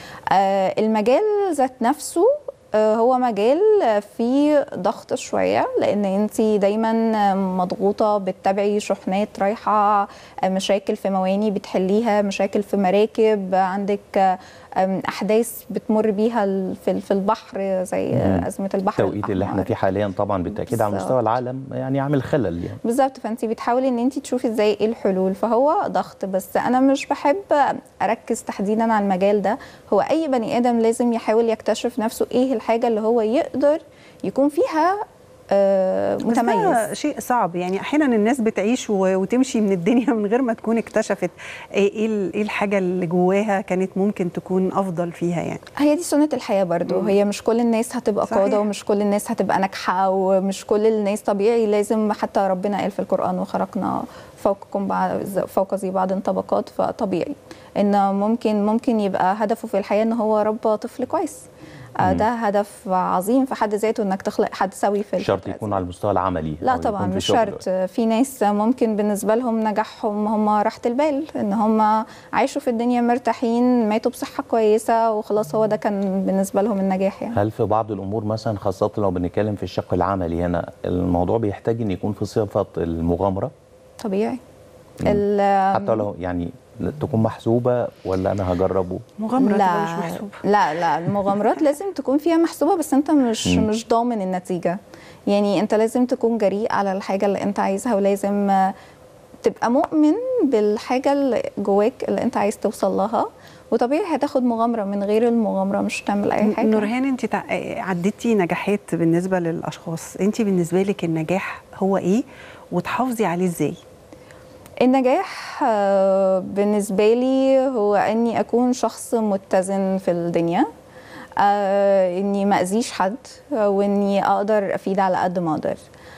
Speaker 3: آه، المجال ذات نفسه آه، هو مجال آه، فيه ضغط شويه لان انت دايما آه، مضغوطه بتتابعي شحنات رايحه آه، مشاكل في مواني بتحليها مشاكل في مراكب آه، عندك آه، آم، احداث بتمر بيها ال- في في البحر زي آه،
Speaker 2: مم.
Speaker 3: ازمه البحر
Speaker 2: التوقيت اللي احنا
Speaker 3: الأحمر.
Speaker 2: فيه حاليا طبعا بالتاكيد على
Speaker 3: بالظبط.
Speaker 2: مستوى العالم يعني عامل خلل يعني
Speaker 3: بالظبط فانت بتحاولي ان انت تشوفي ازاي ايه الحلول فهو ضغط بس انا مش بحب اركز تحديدا على المجال ده هو اي بني ادم لازم يحاول يكتشف نفسه ايه الحاجه اللي هو يقدر يكون فيها آه،
Speaker 1: بس
Speaker 3: متميز
Speaker 1: ده شيء صعب يعني احيانا الناس بتعيش و- وتمشي من الدنيا من غير ما تكون اكتشفت ايه ايه ال- إيه الحاجه اللي جواها كانت ممكن تكون افضل فيها يعني
Speaker 3: هي دي سنة الحياة برضو
Speaker 1: مم.
Speaker 3: هي مش كل الناس هتبقى
Speaker 1: صحيح.
Speaker 3: قادة ومش كل الناس هتبقى ناجحة ومش كل الناس طبيعي لازم حتى ربنا قال في القرآن وخرقنا فوقكم بعض فوق ذي بعض طبقات فطبيعي ان ممكن ممكن يبقى هدفه في الحياة ان هو ربى طفل كويس آه،
Speaker 2: مم.
Speaker 3: ده هدف عظيم في حد ذاته انك تخلق حد سوي في
Speaker 2: شرط يكون على المستوى العملي
Speaker 3: لا
Speaker 2: أو يكون
Speaker 3: طبعا
Speaker 2: في
Speaker 3: مش
Speaker 2: شغل.
Speaker 3: شرط في ناس ممكن بالنسبه لهم نجاحهم هم راحه البال ان هم عايشوا في الدنيا مرتاحين ماتوا بصحه كويسه وخلاص هو ده كان بالنسبه لهم النجاح يعني
Speaker 2: هل في بعض الامور مثلا خاصه لو بنتكلم في الشق العملي هنا الموضوع بيحتاج ان يكون في صفه المغامره
Speaker 3: طبيعي
Speaker 2: مم.
Speaker 3: ال-
Speaker 2: حتى لو يعني تكون محسوبه ولا انا هجربه
Speaker 1: مغامره
Speaker 3: لا
Speaker 1: تبقى مش محسوبه
Speaker 3: لا لا المغامرات لازم تكون فيها محسوبه بس انت مش
Speaker 2: مم.
Speaker 3: مش ضامن النتيجه يعني انت لازم تكون جريء على الحاجه اللي انت عايزها ولازم آه، تبقى مؤمن بالحاجه اللي جواك اللي انت عايز توصل لها وطبيعي هتاخد مغامره من غير المغامره مش هتعمل اي حاجه
Speaker 1: نورهان انت تع- عديتي نجاحات بالنسبه للاشخاص انت بالنسبه لك النجاح هو ايه وتحافظي عليه ازاي
Speaker 3: النجاح آه، بالنسبة لي هو أني أكون شخص متزن في الدنيا آه، أني ما أذيش حد آه، وأني أقدر أفيد على قد ما أقدر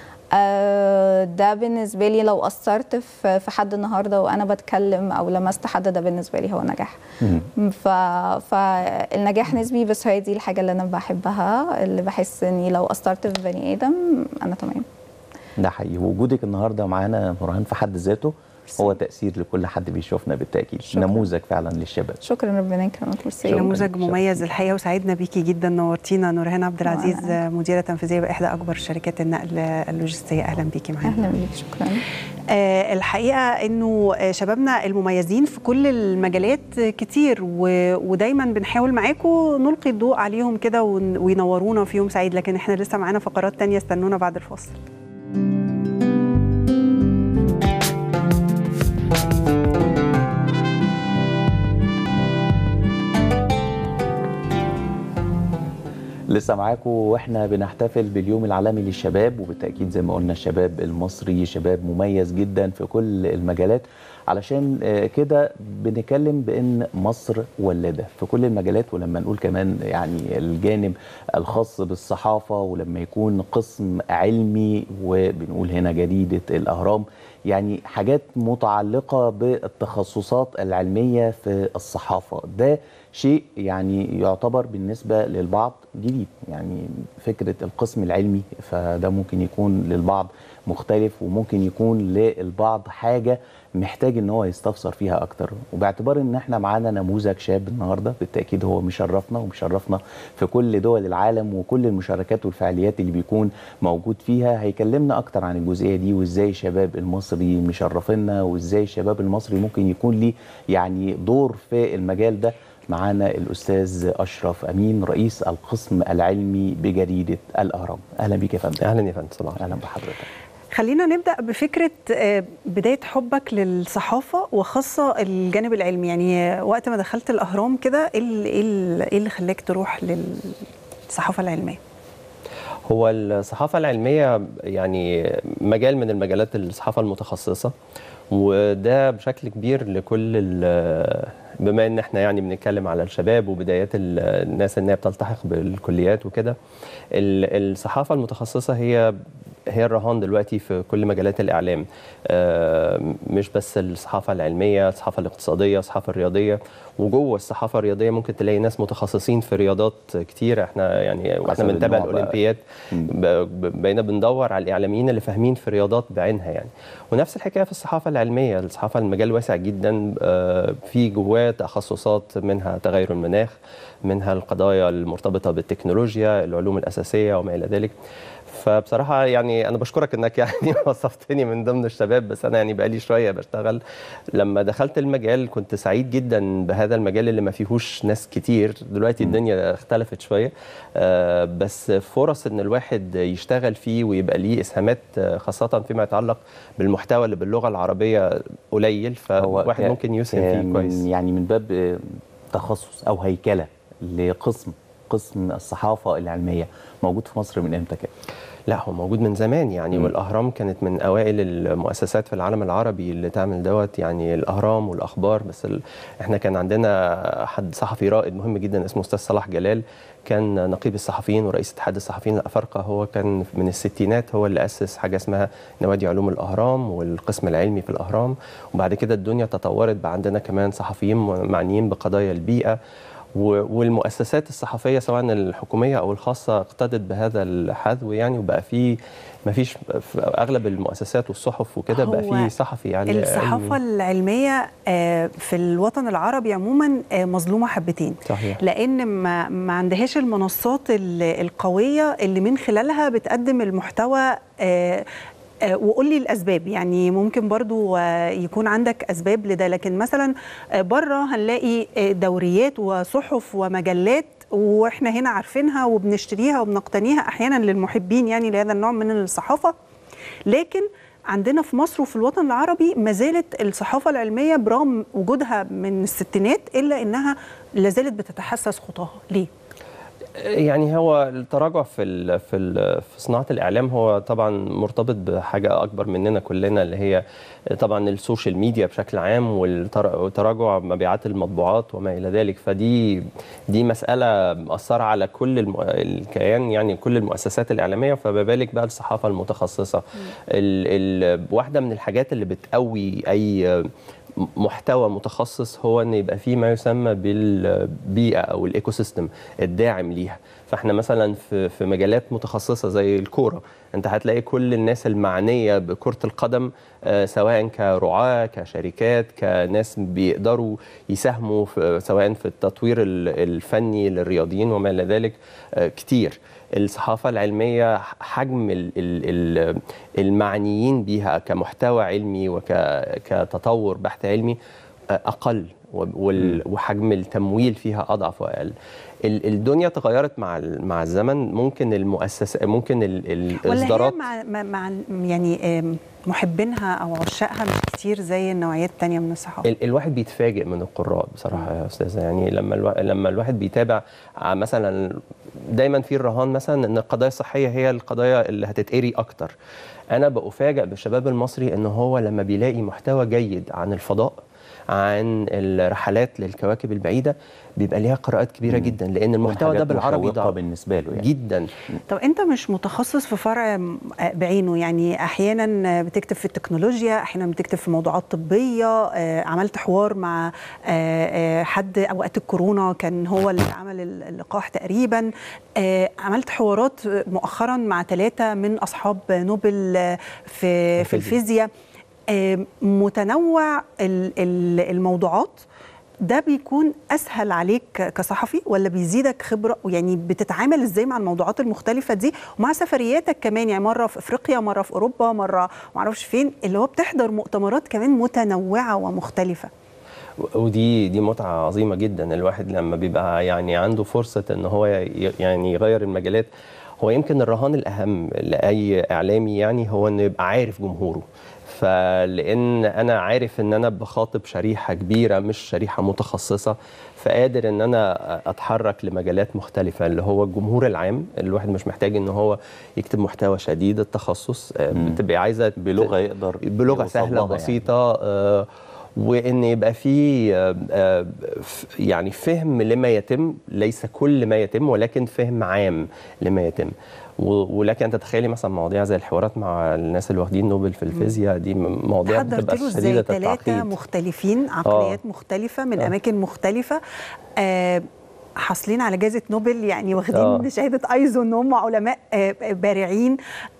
Speaker 3: آه، ده بالنسبة لي لو أثرت في في حد النهاردة وأنا بتكلم أو لمست حد ده بالنسبة لي هو نجاح ف... فالنجاح نسبي بس هي دي الحاجة اللي أنا بحبها اللي بحس أني لو أثرت في بني آدم أنا تمام
Speaker 2: ده حقيقي وجودك النهارده معانا نورهان في حد ذاته هو تاثير لكل حد بيشوفنا بالتاكيد
Speaker 3: شكراً.
Speaker 2: نموذج فعلا للشباب
Speaker 3: شكرا ربنا يكرمك ميرسي
Speaker 1: نموذج مميز الحقيقه وسعدنا بيكي جدا نورتينا نورهان عبد العزيز
Speaker 3: وأنا.
Speaker 1: مديره تنفيذيه باحدى اكبر شركات النقل اللوجستيه اهلا بيكي معانا
Speaker 3: اهلا بيك شكرا
Speaker 1: آه، الحقيقه انه آه، شبابنا المميزين في كل المجالات آه، كتير و- ودايما بنحاول معاكم نلقي الضوء عليهم كده ون- وينورونا في يوم سعيد لكن احنا لسه معانا فقرات تانية استنونا بعد الفاصل
Speaker 2: لسه معاكم واحنا بنحتفل باليوم العالمي للشباب وبالتاكيد زي ما قلنا الشباب المصري شباب مميز جدا في كل المجالات علشان آه، كده بنتكلم بان مصر ولاده في كل المجالات ولما نقول كمان يعني الجانب الخاص بالصحافه ولما يكون قسم علمي وبنقول هنا جريده الاهرام يعني حاجات متعلقه بالتخصصات العلميه في الصحافه ده شيء يعني يعتبر بالنسبه للبعض جديد يعني فكره القسم العلمي فده ممكن يكون للبعض مختلف وممكن يكون للبعض حاجه محتاج ان هو يستفسر فيها اكتر وباعتبار ان احنا معانا نموذج شاب النهارده بالتاكيد هو مشرفنا ومشرفنا في كل دول العالم وكل المشاركات والفعاليات اللي بيكون موجود فيها هيكلمنا اكتر عن الجزئيه دي وازاي الشباب المصري مشرفنا وازاي الشباب المصري ممكن يكون ليه يعني دور في المجال ده معانا الاستاذ اشرف امين رئيس القسم العلمي بجريده الاهرام اهلا بيك يا فندم
Speaker 4: اهلا يا فندم صباح
Speaker 2: اهلا بحضرتك
Speaker 1: خلينا نبدا بفكره آه، بدايه حبك للصحافه وخاصه الجانب العلمي يعني وقت ما دخلت الاهرام كده ايه اللي- إيه اللي إيه اللي خلاك تروح للصحافه العلميه
Speaker 4: هو الصحافة العلمية يعني مجال من المجالات الصحافة المتخصصة وده بشكل كبير لكل ال- بما ان احنا يعني بنتكلم على الشباب وبدايات ال- الناس ان هي بتلتحق بالكليات وكده ال- الصحافة المتخصصة هي هي الرهان دلوقتي في كل مجالات الاعلام آه، مش بس الصحافه العلميه الصحافه الاقتصاديه الصحافه الرياضيه وجوه الصحافه الرياضيه ممكن تلاقي ناس متخصصين في رياضات كتير احنا يعني واحنا
Speaker 2: حسب
Speaker 4: بنتابع
Speaker 2: النوع بقى.
Speaker 4: الاولمبياد ب- ب- بقينا بندور على الاعلاميين اللي فاهمين في رياضات بعينها يعني ونفس الحكايه في الصحافه العلميه الصحافه المجال واسع جدا آه، في جواه تخصصات منها تغير المناخ منها القضايا المرتبطه بالتكنولوجيا العلوم الاساسيه وما الى ذلك فبصراحة يعني أنا بشكرك إنك يعني وصفتني من ضمن الشباب بس أنا يعني بقالي شوية بشتغل لما دخلت المجال كنت سعيد جدا بهذا المجال اللي ما فيهوش ناس كتير دلوقتي الدنيا اختلفت شوية آه، بس فرص إن الواحد يشتغل فيه ويبقى ليه إسهامات آه، خاصة فيما يتعلق بالمحتوى اللي باللغة العربية قليل فواحد
Speaker 2: ك-
Speaker 4: ممكن يسهم
Speaker 2: ك-
Speaker 4: فيه
Speaker 2: من-
Speaker 4: كويس
Speaker 2: يعني من باب آه، تخصص او هيكله لقسم قسم الصحافه العلميه موجود في مصر من امتى كده؟
Speaker 4: لا هو موجود من زمان يعني
Speaker 2: مم.
Speaker 4: والاهرام كانت من اوائل المؤسسات في العالم العربي اللي تعمل دوت يعني الاهرام والاخبار بس ال... احنا كان عندنا حد صحفي رائد مهم جدا اسمه استاذ صلاح جلال كان نقيب الصحفيين ورئيس اتحاد الصحفيين الافارقه هو كان من الستينات هو اللي اسس حاجه اسمها نوادي علوم الاهرام والقسم العلمي في الاهرام وبعد كده الدنيا تطورت بقى عندنا كمان صحفيين معنيين بقضايا البيئه و- والمؤسسات الصحفيه سواء الحكوميه او الخاصه اقتدت بهذا الحذو يعني وبقى في ما فيش في اغلب المؤسسات والصحف وكده بقى
Speaker 1: هو
Speaker 4: في صحفي يعني
Speaker 1: الصحافه
Speaker 4: علمي.
Speaker 1: العلميه آه، في الوطن العربي عموما آه، مظلومه حبتين
Speaker 4: صحيح
Speaker 1: لان ما ما عندهاش المنصات ال- القويه اللي من خلالها بتقدم المحتوى آه، آه، وقول لي الاسباب يعني ممكن برضو آه، يكون عندك اسباب لده لكن مثلا آه، بره هنلاقي آه، دوريات وصحف ومجلات واحنا هنا عارفينها وبنشتريها وبنقتنيها احيانا للمحبين يعني لهذا النوع من الصحافه لكن عندنا في مصر وفي الوطن العربي ما زالت الصحافه العلميه برغم وجودها من الستينات الا انها لا زالت بتتحسس خطاها ليه
Speaker 4: يعني هو التراجع في ال في ال في صناعه الاعلام هو طبعا مرتبط بحاجه اكبر مننا كلنا اللي هي طبعا السوشيال ميديا بشكل عام والتر- وتراجع مبيعات المطبوعات وما الى ذلك فدي دي مساله مأثره على كل الم- الكيان يعني كل المؤسسات الاعلاميه فما بالك بقى الصحافه المتخصصه ال ال واحده من الحاجات اللي بتقوي اي محتوى متخصص هو ان يبقى فيه ما يسمى بالبيئه او الايكو سيستم الداعم ليها فاحنا مثلا في في مجالات متخصصه زي الكوره انت هتلاقي كل الناس المعنيه بكره القدم آه، سواء كرعاه كشركات كناس بيقدروا يساهموا في سواء في التطوير ال- الفني للرياضيين وما الى ذلك آه، كتير الصحافه العلميه حجم ال- ال- ال- المعنيين بيها كمحتوى علمي وكتطور بحث علمي آه، اقل و- وال- وحجم التمويل فيها اضعف واقل ال- الدنيا تغيرت مع ال- مع الزمن ممكن المؤسسه ممكن ال- ال-
Speaker 1: ولا هي
Speaker 4: الاصدارات
Speaker 1: مع, مع, مع يعني آم، محبينها او عشاقها مش كتير زي النوعيات التانية من الصحافه
Speaker 4: ال- الواحد بيتفاجئ من القراء بصراحه يا استاذه يعني لما الوا... لما الواحد بيتابع ع- مثلا دايما في الرهان مثلا ان القضايا الصحيه هي القضايا اللي هتتقري اكتر انا بفاجئ بالشباب المصري ان هو لما بيلاقي محتوى جيد عن الفضاء عن الرحلات للكواكب البعيده بيبقى ليها قراءات كبيره جدا لان المحتوى ده
Speaker 2: حاجات
Speaker 4: بالعربي
Speaker 2: مشوقة
Speaker 4: ضعف
Speaker 2: بالنسبه له يعني
Speaker 4: جدا
Speaker 1: طب انت مش متخصص في فرع م- آه، بعينه يعني احيانا بتكتب في التكنولوجيا احيانا بتكتب في موضوعات طبيه آه، عملت حوار مع آه، آه، حد اوقات الكورونا كان هو اللي عمل ال- اللقاح تقريبا آه، عملت حوارات مؤخرا مع ثلاثه من اصحاب نوبل آه، في في الفيزياء آه، متنوع ال- ال- الموضوعات ده بيكون اسهل عليك كصحفي ولا بيزيدك خبره يعني بتتعامل ازاي مع الموضوعات المختلفه دي ومع سفرياتك كمان يعني مره في افريقيا مره في اوروبا مره معرفش فين اللي هو بتحضر مؤتمرات كمان متنوعه ومختلفه
Speaker 4: ودي دي متعه عظيمه جدا الواحد لما بيبقى يعني عنده فرصه ان هو ي- يعني يغير المجالات هو يمكن الرهان الاهم لاي اعلامي يعني هو انه يبقى عارف جمهوره فلان انا عارف ان انا بخاطب شريحه كبيره مش شريحه متخصصه فقادر ان انا اتحرك لمجالات مختلفه اللي هو الجمهور العام الواحد مش محتاج ان هو يكتب محتوى شديد التخصص آه، بتبقى عايزه
Speaker 2: بلغه يقدر
Speaker 4: بلغه
Speaker 2: يوصل
Speaker 4: سهله
Speaker 2: لها يعني.
Speaker 4: بسيطه آه، وان يبقى في آه، آه، ف- يعني فهم لما يتم ليس كل ما يتم ولكن فهم عام لما يتم و- ولكن انت تخيلي مثلا مواضيع زي الحوارات مع الناس اللي واخدين نوبل في الفيزياء دي م- مواضيع
Speaker 1: حضرت
Speaker 4: بتبقى
Speaker 1: له ازاي
Speaker 4: شديده
Speaker 1: ثلاثه
Speaker 4: التعقيد
Speaker 1: مختلفين عقليات مختلفه من
Speaker 4: آه.
Speaker 1: اماكن مختلفه آه حاصلين على جائزه نوبل يعني واخدين
Speaker 4: آه.
Speaker 1: شهاده ايزو ان هم علماء آه بارعين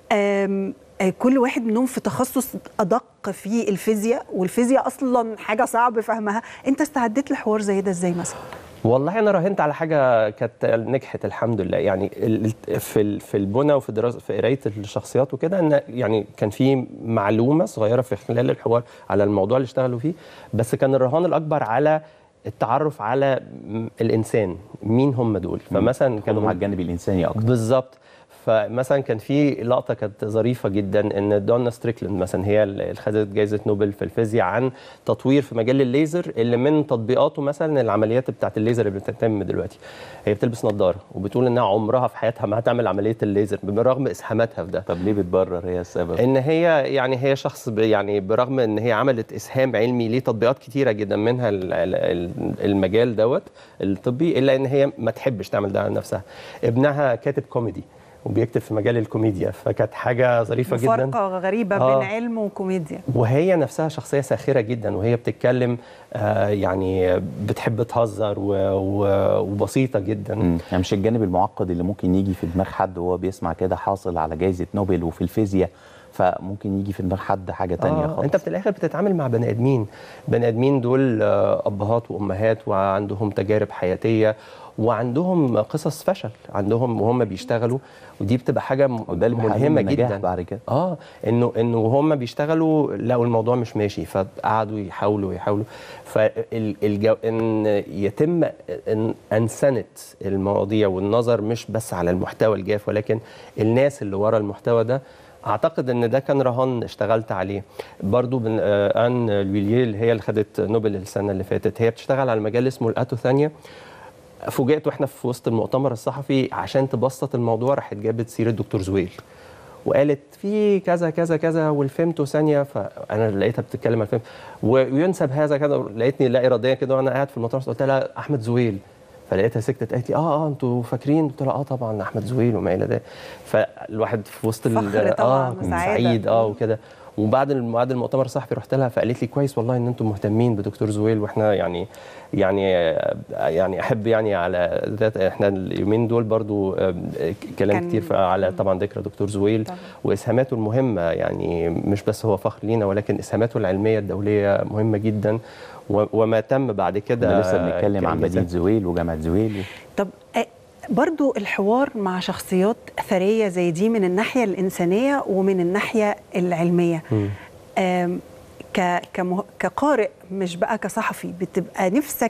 Speaker 1: آم، آه، كل واحد منهم في تخصص ادق في الفيزياء والفيزياء اصلا حاجه صعب فهمها انت استعديت لحوار زي ده ازاي مثلا
Speaker 4: والله انا راهنت على حاجه كانت نجحت الحمد لله يعني ال- ال- في ال- في البنى وفي دراسه في قرايه الشخصيات وكده ان يعني كان في معلومه صغيره في خلال الحوار على الموضوع اللي اشتغلوا فيه بس كان الرهان الاكبر على التعرف على م- الانسان مين هم دول فمثلا كانوا
Speaker 2: مع الجانب الانساني اكتر
Speaker 4: بالظبط فمثلا كان في لقطه كانت ظريفه جدا ان دونا ستريكلاند مثلا هي اللي خدت جائزه نوبل في الفيزياء عن تطوير في مجال الليزر اللي من تطبيقاته مثلا العمليات بتاعت الليزر اللي بتتم دلوقتي هي بتلبس نظاره وبتقول انها عمرها في حياتها ما هتعمل عمليه الليزر برغم اسهاماتها في ده
Speaker 2: طب ليه بتبرر هي السبب
Speaker 4: ان هي يعني هي شخص ب- يعني برغم ان هي عملت اسهام علمي ليه تطبيقات كتيره جدا منها ال- ال- المجال دوت الطبي الا ان هي ما تحبش تعمل ده على نفسها ابنها كاتب كوميدي وبيكتب في مجال الكوميديا فكانت حاجه ظريفه جدا
Speaker 1: مفارقه غريبه
Speaker 4: آه.
Speaker 1: بين علم وكوميديا
Speaker 4: وهي نفسها شخصيه ساخره جدا وهي بتتكلم آه يعني بتحب تهزر و- و- وبسيطه جدا
Speaker 2: مم. يعني مش الجانب المعقد اللي ممكن يجي في دماغ حد وهو بيسمع كده حاصل على جائزه نوبل وفي الفيزياء فممكن يجي في دماغ حد حاجه تانية
Speaker 4: آه
Speaker 2: خالص
Speaker 4: انت في الاخر بتتعامل مع بني ادمين بني ادمين دول آه، ابهات وامهات وعندهم تجارب حياتيه وعندهم قصص فشل عندهم وهم بيشتغلوا ودي بتبقى حاجه م-
Speaker 2: وده اللي بيحقق
Speaker 4: ملهمه
Speaker 2: لهم النجاح
Speaker 4: جدا
Speaker 2: بعد كده.
Speaker 4: اه انه انه وهم بيشتغلوا لقوا الموضوع مش ماشي فقعدوا يحاولوا يحاولوا فالجو ان يتم ان انسنه المواضيع والنظر مش بس على المحتوى الجاف ولكن الناس اللي ورا المحتوى ده اعتقد ان ده كان رهان اشتغلت عليه برضو بن آه، ان لويليه اللي هي اللي خدت نوبل السنه اللي فاتت هي بتشتغل على مجال اسمه الاتوثانيا فوجئت واحنا في وسط المؤتمر الصحفي عشان تبسط الموضوع راحت جابت سيره دكتور زويل وقالت في كذا كذا كذا والفيمتو ثانيه فانا لقيتها بتتكلم عن الفيلم وينسب هذا كذا لقيتني لا اراديا كده وانا قاعد في المؤتمر قلت لها احمد زويل فلقيتها سكتت قالت لي اه اه انتوا فاكرين قلت لها اه طبعا احمد زويل وما الى ذلك فالواحد في وسط ال-
Speaker 1: فخر طبعاً
Speaker 4: اه
Speaker 1: وسعادة.
Speaker 4: سعيد اه وكده وبعد بعد المؤتمر الصحفي رحت لها فقالت لي كويس والله ان انتم مهتمين بدكتور زويل واحنا يعني يعني يعني احب يعني على ذات احنا اليومين دول برضو آه، كلام
Speaker 6: كان-
Speaker 4: كتير ف- على طبعا ذكرى دكتور زويل واسهاماته المهمه يعني مش بس هو فخر لينا ولكن اسهاماته العلميه الدوليه مهمه جدا و- وما تم بعد كده
Speaker 2: كنا لسه بنتكلم عن
Speaker 4: كإنجازات.
Speaker 2: مدينه زويل وجامعه زويل
Speaker 1: طب آه، برضو الحوار مع شخصيات ثرية زي دي من الناحية الإنسانية ومن الناحية العلمية آم، ك- كمه- كقارئ مش بقى كصحفي بتبقى نفسك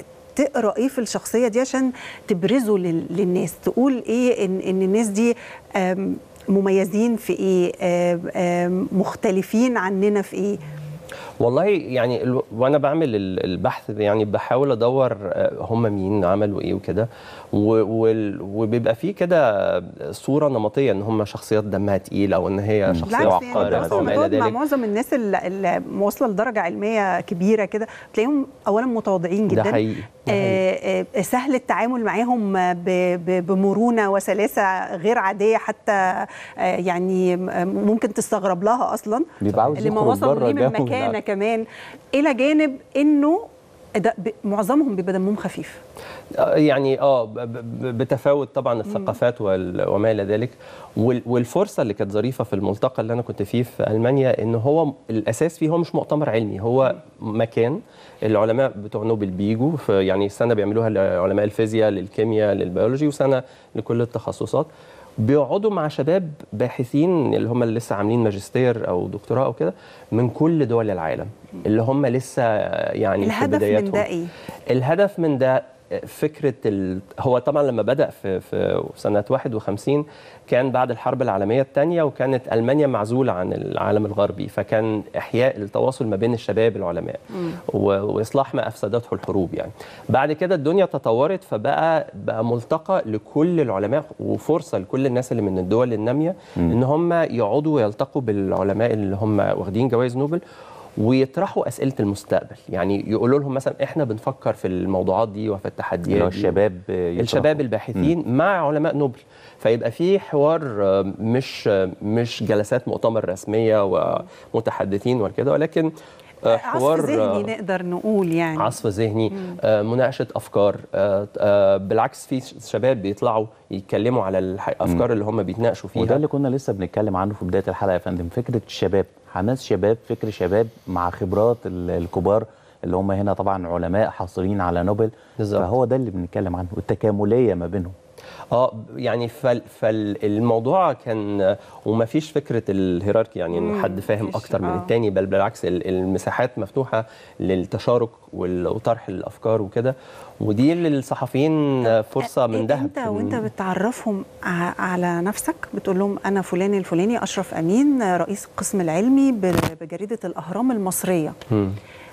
Speaker 1: تقرا ايه في الشخصيه دي عشان تبرزه لل- للناس تقول ايه ان ان الناس دي آم، مميزين في ايه آم، آم، مختلفين عننا في ايه
Speaker 4: والله يعني ال- وانا بعمل ال- البحث ده يعني بحاول ادور آه، هم مين عملوا ايه وكده و- وال- وبيبقى فيه كده صوره نمطيه ان هم شخصيات دمها تقيل او ان هي شخصيه
Speaker 1: بالعكس يعني
Speaker 4: عقاره
Speaker 1: انت
Speaker 4: او
Speaker 1: اصلا
Speaker 4: ما الى
Speaker 1: بتقعد مع
Speaker 4: ذلك
Speaker 1: معظم الناس اللي- اللي واصله لدرجه علميه كبيره كده تلاقيهم اولا متواضعين جدا
Speaker 4: ده حقيقي ده
Speaker 1: آه، آه، سهل التعامل معاهم ب- ب- بمرونه وسلاسه غير عاديه حتى آه، يعني م- ممكن تستغرب لها اصلا
Speaker 2: بيبقى عاوز
Speaker 1: اللي ما
Speaker 2: يخرج
Speaker 1: وصلوا
Speaker 2: بره
Speaker 1: ليه من
Speaker 2: جو
Speaker 1: مكانه
Speaker 2: ده.
Speaker 1: كمان الى جانب انه ده ب- معظمهم بيبقى دمهم خفيف
Speaker 4: آه، يعني اه ب- ب- بتفاوت طبعا الثقافات وال- وما الى ذلك وال- والفرصه اللي كانت ظريفه في الملتقى اللي انا كنت فيه في المانيا ان هو م- الاساس فيه هو مش مؤتمر علمي هو مكان العلماء بتوع نوبل بيجوا في يعني سنه بيعملوها لعلماء الفيزياء للكيمياء للبيولوجي وسنه لكل التخصصات بيقعدوا مع شباب باحثين اللي هم اللي لسه عاملين ماجستير او دكتوراه او كده من كل دول العالم اللي هم لسه يعني في
Speaker 1: الهدف
Speaker 4: بداياتهم
Speaker 1: من ده ايه
Speaker 4: الهدف من ده فكره ال... هو طبعا لما بدا في في سنه 51 كان بعد الحرب العالميه الثانيه وكانت المانيا معزوله عن العالم الغربي فكان احياء التواصل ما بين الشباب العلماء و... واصلاح ما افسدته الحروب يعني بعد كده الدنيا تطورت فبقى بقى ملتقى لكل العلماء وفرصه لكل الناس اللي من الدول الناميه ان هم يقعدوا ويلتقوا بالعلماء اللي هم واخدين جوائز نوبل ويطرحوا اسئله المستقبل يعني يقولوا لهم مثلا احنا بنفكر في الموضوعات دي وفي التحديات
Speaker 2: اللي هو
Speaker 4: دي.
Speaker 2: الشباب يطرحوا.
Speaker 4: الشباب الباحثين مع علماء نوبل فيبقى في حوار آه، مش آه، مش جلسات مؤتمر رسميه ومتحدثين وكده ولكن آه، حوار
Speaker 1: عصف
Speaker 4: آه،
Speaker 1: ذهني نقدر نقول يعني
Speaker 4: عصف ذهني آه، مناقشه افكار آه، آه، بالعكس في شباب بيطلعوا يتكلموا على الافكار اللي هم بيتناقشوا فيها
Speaker 2: وده اللي كنا لسه بنتكلم عنه في بدايه الحلقه يا فندم فكره الشباب حماس شباب فكر شباب مع خبرات ال- الكبار اللي هم هنا طبعا علماء حاصلين على نوبل
Speaker 4: بالظبط.
Speaker 2: فهو ده اللي بنتكلم عنه التكامليه ما بينهم
Speaker 4: اه يعني فال فالموضوع كان وما فيش فكره الهيراركي يعني ان
Speaker 1: مم،
Speaker 4: حد فاهم
Speaker 1: مفيش،
Speaker 4: اكتر من
Speaker 1: آه.
Speaker 4: التاني بل بالعكس ال- المساحات مفتوحه للتشارك وال- وطرح الافكار وكده ودي للصحفيين فرصه من ذهب
Speaker 1: انت وانت بتعرفهم ع- على نفسك بتقول لهم انا فلان الفلاني اشرف امين رئيس القسم العلمي ب- بجريده الاهرام المصريه
Speaker 4: مم.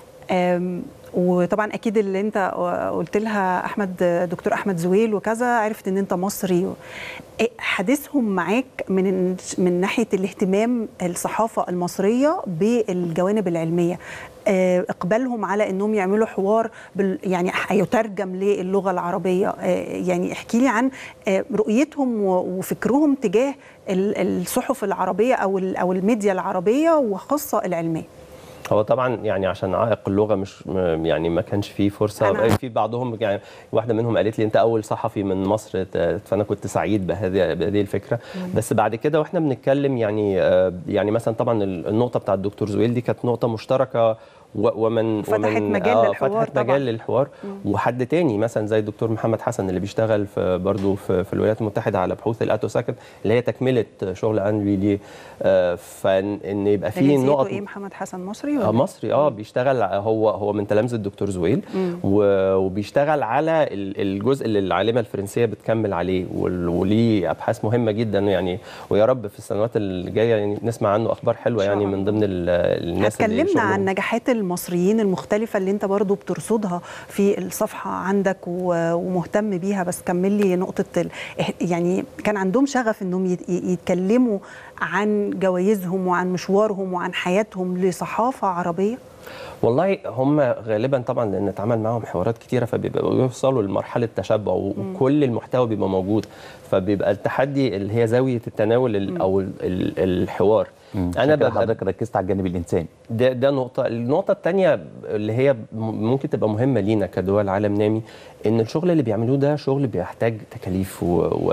Speaker 1: أم، وطبعا اكيد اللي انت قلت لها احمد دكتور احمد زويل وكذا عرفت ان انت مصري إيه حديثهم معاك من من ناحيه الاهتمام الصحافه المصريه بالجوانب العلميه آه، اقبالهم على انهم يعملوا حوار بال يعني هيترجم للغه العربيه آه، يعني احكي لي عن آه، رؤيتهم و- وفكرهم تجاه ال- الصحف العربيه او ال- او الميديا العربيه وخاصه العلميه
Speaker 4: هو طبعا يعني عشان عائق اللغه مش م- يعني ما كانش فيه فرصه
Speaker 1: أنا-
Speaker 4: في بعضهم يعني واحده منهم قالت لي انت اول صحفي من مصر ت- فانا كنت سعيد بهذه بهذه الفكره
Speaker 1: مم.
Speaker 4: بس بعد كده واحنا بنتكلم يعني آه، يعني مثلا طبعا ال- النقطه بتاعت الدكتور زويل دي كانت نقطه مشتركه و- ومن
Speaker 1: فتحت
Speaker 4: ومن
Speaker 1: مجال للحوار
Speaker 4: فتحت
Speaker 1: طبعاً.
Speaker 4: مجال للحوار وحد تاني مثلا زي الدكتور محمد حسن اللي بيشتغل في برضه في, في الولايات المتحده على بحوث الاتوساكن اللي هي تكمله شغل انري ليه آه، فان إن يبقى في
Speaker 1: جنسيته
Speaker 4: نقط
Speaker 1: ايه محمد حسن مصري
Speaker 4: آه
Speaker 1: ولا
Speaker 4: مصري اه بيشتغل هو هو من تلامذه الدكتور زويل
Speaker 1: مم.
Speaker 4: و- وبيشتغل على ال- الجزء اللي العالمه الفرنسيه بتكمل عليه وال- وليه ابحاث مهمه جدا يعني ويا رب في السنوات الجايه يعني نسمع عنه اخبار حلوه يعني من ضمن ال- الناس اللي
Speaker 1: اتكلمنا عن
Speaker 4: شغلهم-
Speaker 1: نجاحات المصريين المختلفة اللي انت برضو بترصدها في الصفحة عندك و- ومهتم بيها بس كمل لي نقطة ال... يعني كان عندهم شغف انهم يت- يتكلموا عن جوائزهم وعن مشوارهم وعن حياتهم لصحافة عربية
Speaker 4: والله هم غالبا طبعا لان اتعمل معاهم حوارات كتيره فبيبقوا يوصلوا لمرحله تشبع وكل المحتوى بيبقى موجود فبيبقى التحدي اللي هي زاويه التناول ال- او ال- ال- الحوار
Speaker 2: انا كده حضرتك ركزت على الجانب الانساني
Speaker 4: ده ده نقطة، النقطة الثانية اللي هي م- ممكن تبقى مهمة لينا كدول عالم نامي إن الشغل اللي بيعملوه ده شغل بيحتاج تكاليف و, و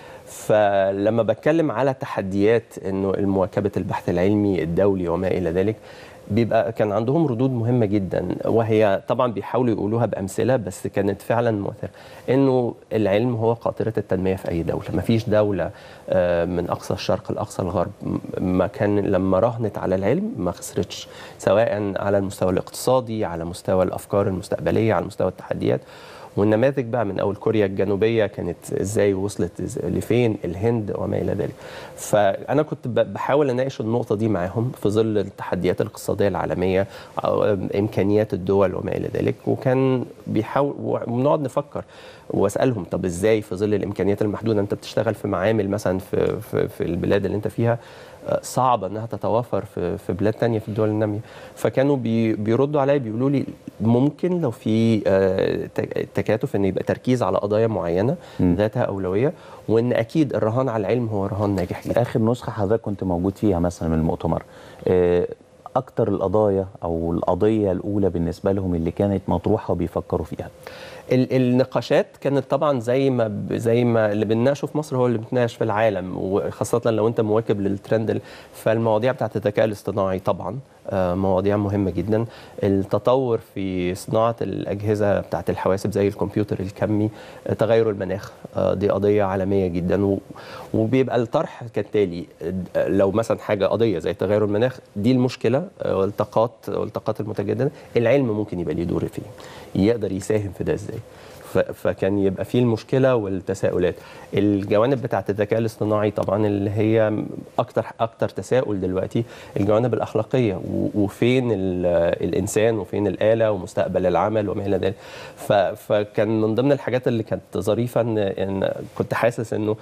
Speaker 4: فلما بتكلم على تحديات إنه مواكبة البحث العلمي الدولي وما إلى ذلك بيبقى كان عندهم ردود مهمة جدا وهي طبعا بيحاولوا يقولوها بأمثلة بس كانت فعلا مؤثرة إنه العلم هو قاطرة التنمية في أي دولة مفيش دولة آه، من أقصى الشرق لأقصى الغرب م- ما كان لما راهنت على العلم ما خسرتش سواء على المستوى الاقتصادي على مستوى الأفكار المستقبلية على مستوى التحديات والنماذج بقى من اول كوريا الجنوبيه كانت ازاي وصلت إز- لفين الهند وما الى ذلك فانا كنت ب- بحاول اناقش النقطه دي معاهم في ظل التحديات الاقتصاديه العالميه أو امكانيات الدول وما الى ذلك وكان بيحاول ونقعد نفكر واسالهم طب ازاي في ظل الامكانيات المحدوده انت بتشتغل في معامل مثلا في في, في البلاد اللي انت فيها آه، صعبه انها تتوافر في في بلاد تانية في الدول الناميه فكانوا بي بيردوا عليا بيقولوا لي ممكن لو في آه، تك- تكاتف ان يبقى تركيز على قضايا معينه ذاتها اولويه وان اكيد الرهان على العلم هو رهان ناجح جدا
Speaker 2: اخر نسخه حضرتك كنت موجود فيها مثلا من المؤتمر آه، اكتر القضايا او القضيه الاولى بالنسبه لهم اللي كانت مطروحه وبيفكروا فيها
Speaker 4: ال- النقاشات كانت طبعا زي ما ب- زي ما اللي بنناقشه في مصر هو اللي بنتناقش في العالم وخاصه لو انت مواكب للترند ال- فالمواضيع بتاعت الذكاء الاصطناعي طبعا آه، مواضيع مهمه جدا التطور في صناعه الاجهزه بتاعت الحواسب زي الكمبيوتر الكمي آه، تغير المناخ آه، دي قضيه عالميه جدا و- وبيبقى الطرح كالتالي آه، لو مثلا حاجه قضيه زي تغير المناخ دي المشكله آه، والطاقات والطاقات المتجدده العلم ممكن يبقى ليه دور فيه يقدر يساهم في ده ازاي ف- فكان يبقى فيه المشكله والتساؤلات الجوانب بتاعه الذكاء الاصطناعي طبعا اللي هي اكتر اكتر تساؤل دلوقتي الجوانب الاخلاقيه و- وفين ال- الانسان وفين الاله ومستقبل العمل وما الى ذلك ف- فكان من ضمن الحاجات اللي كانت ظريفه ان ان كنت حاسس انه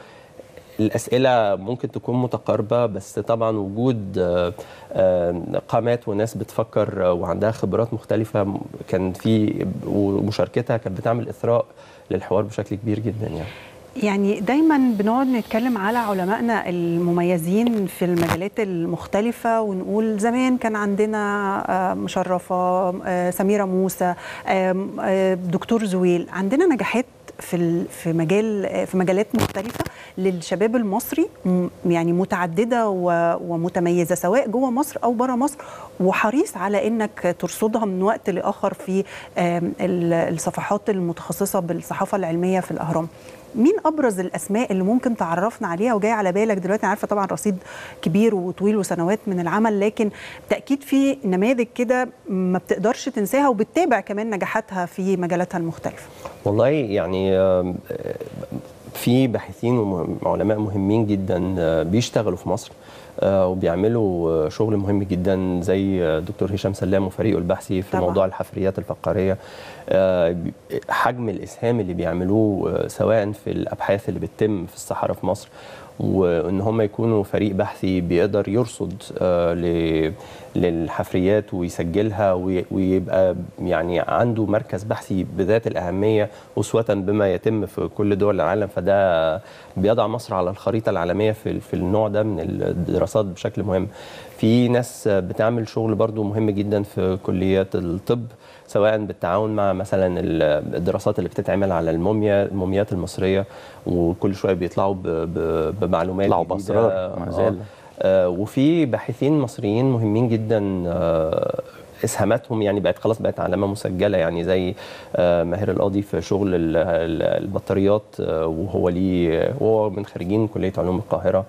Speaker 4: الأسئلة ممكن تكون متقاربة بس طبعا وجود آه، آه، قامات وناس بتفكر آه، وعندها خبرات مختلفة م- كان في ومشاركتها كانت بتعمل إثراء للحوار بشكل كبير جدا يعني
Speaker 1: يعني دايما بنقعد نتكلم على علمائنا المميزين في المجالات المختلفة ونقول زمان كان عندنا آه، مشرفة آه، سميرة موسى آم، آه، دكتور زويل عندنا نجاحات في ال- في مجال آه، في مجالات مختلفة للشباب المصري م- يعني متعددة و- ومتميزة سواء جوه مصر أو بره مصر وحريص على إنك ترصدها من وقت لآخر في آم، ال- الصفحات المتخصصة بالصحافة العلمية في الأهرام مين ابرز الاسماء اللي ممكن تعرفنا عليها وجاي على بالك دلوقتي أنا عارفه طبعا رصيد كبير وطويل وسنوات من العمل لكن بالتاكيد في نماذج كده ما بتقدرش تنساها وبتتابع كمان نجاحاتها في مجالاتها المختلفه
Speaker 4: والله يعني آم، آه، في باحثين وعلماء مهمين جدا آه، بيشتغلوا في مصر آه، وبيعملوا آه، شغل مهم جدا زي آه، دكتور هشام سلام وفريقه البحثي في
Speaker 1: طبعاً.
Speaker 4: موضوع الحفريات الفقاريه آه، بي- حجم الاسهام اللي بيعملوه آه، سواء في الابحاث اللي بتتم في الصحراء في مصر وان هم يكونوا فريق بحثي بيقدر يرصد آه، ل- للحفريات ويسجلها وي- ويبقى يعني عنده مركز بحثي بذات الاهميه اسوه بما يتم في كل دول العالم فده بيضع مصر على الخريطه العالميه في في النوع ده من الدراسات بشكل مهم في ناس بتعمل شغل برضو مهم جدا في كليات الطب سواء بالتعاون مع مثلا الدراسات اللي بتتعمل على الموميا الموميات المصريه وكل شويه بيطلعوا ب- ب- بمعلومات
Speaker 2: يطلعوا
Speaker 4: جديدة.
Speaker 2: بأسرار ما
Speaker 4: آه.
Speaker 2: زال.
Speaker 4: آه، وفي باحثين مصريين مهمين جدا آه، اسهاماتهم يعني بقت خلاص بقت علامه مسجله يعني زي آه، ماهر القاضي في شغل ال- ال- البطاريات آه، وهو ليه وهو من خريجين كليه علوم القاهره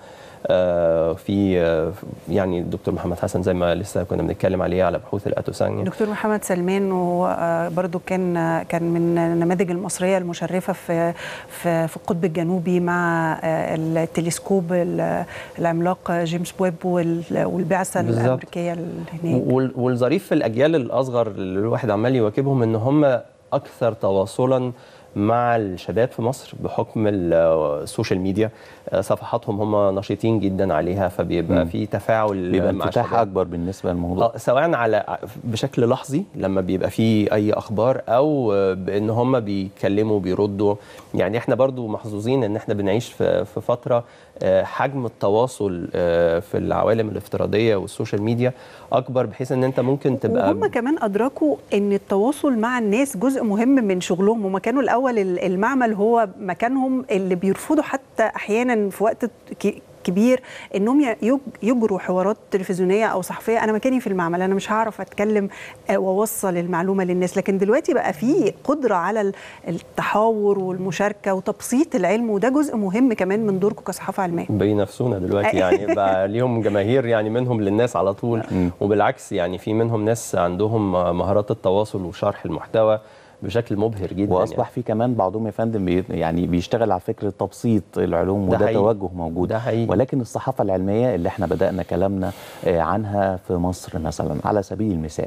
Speaker 4: آه، في آه، يعني الدكتور محمد حسن زي ما لسه كنا بنتكلم عليه على بحوث الاتوسان
Speaker 1: دكتور محمد سلمان وبرضه كان آه، كان من النماذج المصريه المشرفه في في في القطب الجنوبي مع آه، التلسكوب ال- العملاق جيمس ويب وال- والبعثه
Speaker 4: بالظبط.
Speaker 1: الامريكيه اللي هناك
Speaker 4: وال- والظريف في الاجيال الاصغر اللي الواحد عمال يواكبهم ان هم اكثر تواصلا مع الشباب في مصر بحكم ال- السوشيال ميديا آه، صفحاتهم هم نشيطين جدا عليها فبيبقى
Speaker 2: مم.
Speaker 4: في تفاعل
Speaker 2: بيبقى
Speaker 4: مع
Speaker 2: انفتاح
Speaker 4: الشباب.
Speaker 2: اكبر بالنسبه للموضوع
Speaker 4: آه، سواء على بشكل لحظي لما بيبقى فيه اي اخبار او آه، بان هم بيتكلموا بيردوا يعني احنا برضو محظوظين ان احنا بنعيش في في فتره آه، حجم التواصل آه، في العوالم الافتراضيه والسوشيال ميديا اكبر بحيث ان انت ممكن تبقى
Speaker 1: وهم كمان ادركوا ان التواصل مع الناس جزء مهم من شغلهم هم كانوا الاول ال- المعمل هو مكانهم اللي بيرفضوا حتى احيانا في وقت ك- كبير انهم ي- يج- يجروا حوارات تلفزيونيه او صحفيه انا مكاني في المعمل انا مش هعرف اتكلم آه، واوصل المعلومه للناس لكن دلوقتي بقى في قدره على ال- التحاور والمشاركه وتبسيط العلم وده جزء مهم كمان من دوركم كصحافه علميه
Speaker 4: بينافسونا دلوقتي يعني بقى ليهم جماهير يعني منهم للناس على طول وبالعكس يعني في منهم ناس عندهم مهارات التواصل وشرح المحتوى بشكل مبهر جدا
Speaker 2: واصبح
Speaker 4: يعني.
Speaker 2: في كمان بعضهم يا فندم بي يعني بيشتغل على فكره تبسيط العلوم
Speaker 4: ده
Speaker 2: وده
Speaker 4: حقيقي.
Speaker 2: توجه موجود
Speaker 4: ده حقيقي.
Speaker 2: ولكن الصحافه العلميه اللي احنا بدانا كلامنا آه، عنها في مصر مثلا على سبيل المثال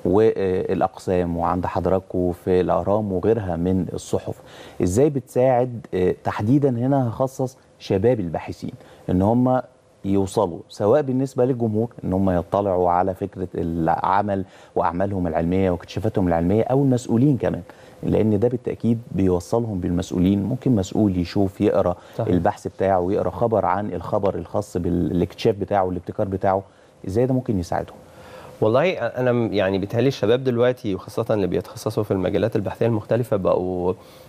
Speaker 2: والاقسام وعند حضراتكم في الاهرام وغيرها من الصحف ازاي بتساعد آه، تحديدا هنا هخصص شباب الباحثين ان هم يوصلوا سواء بالنسبه للجمهور ان هم يطلعوا على فكره العمل واعمالهم العلميه واكتشافاتهم العلميه او المسؤولين كمان لان ده بالتاكيد بيوصلهم بالمسؤولين ممكن مسؤول يشوف يقرا
Speaker 4: صحيح.
Speaker 2: البحث بتاعه ويقرا خبر عن الخبر الخاص بالاكتشاف بتاعه والابتكار بتاعه ازاي ده ممكن يساعدهم
Speaker 4: والله انا م- يعني بيتهيألي الشباب دلوقتي وخاصه اللي بيتخصصوا في المجالات البحثيه المختلفه بقوا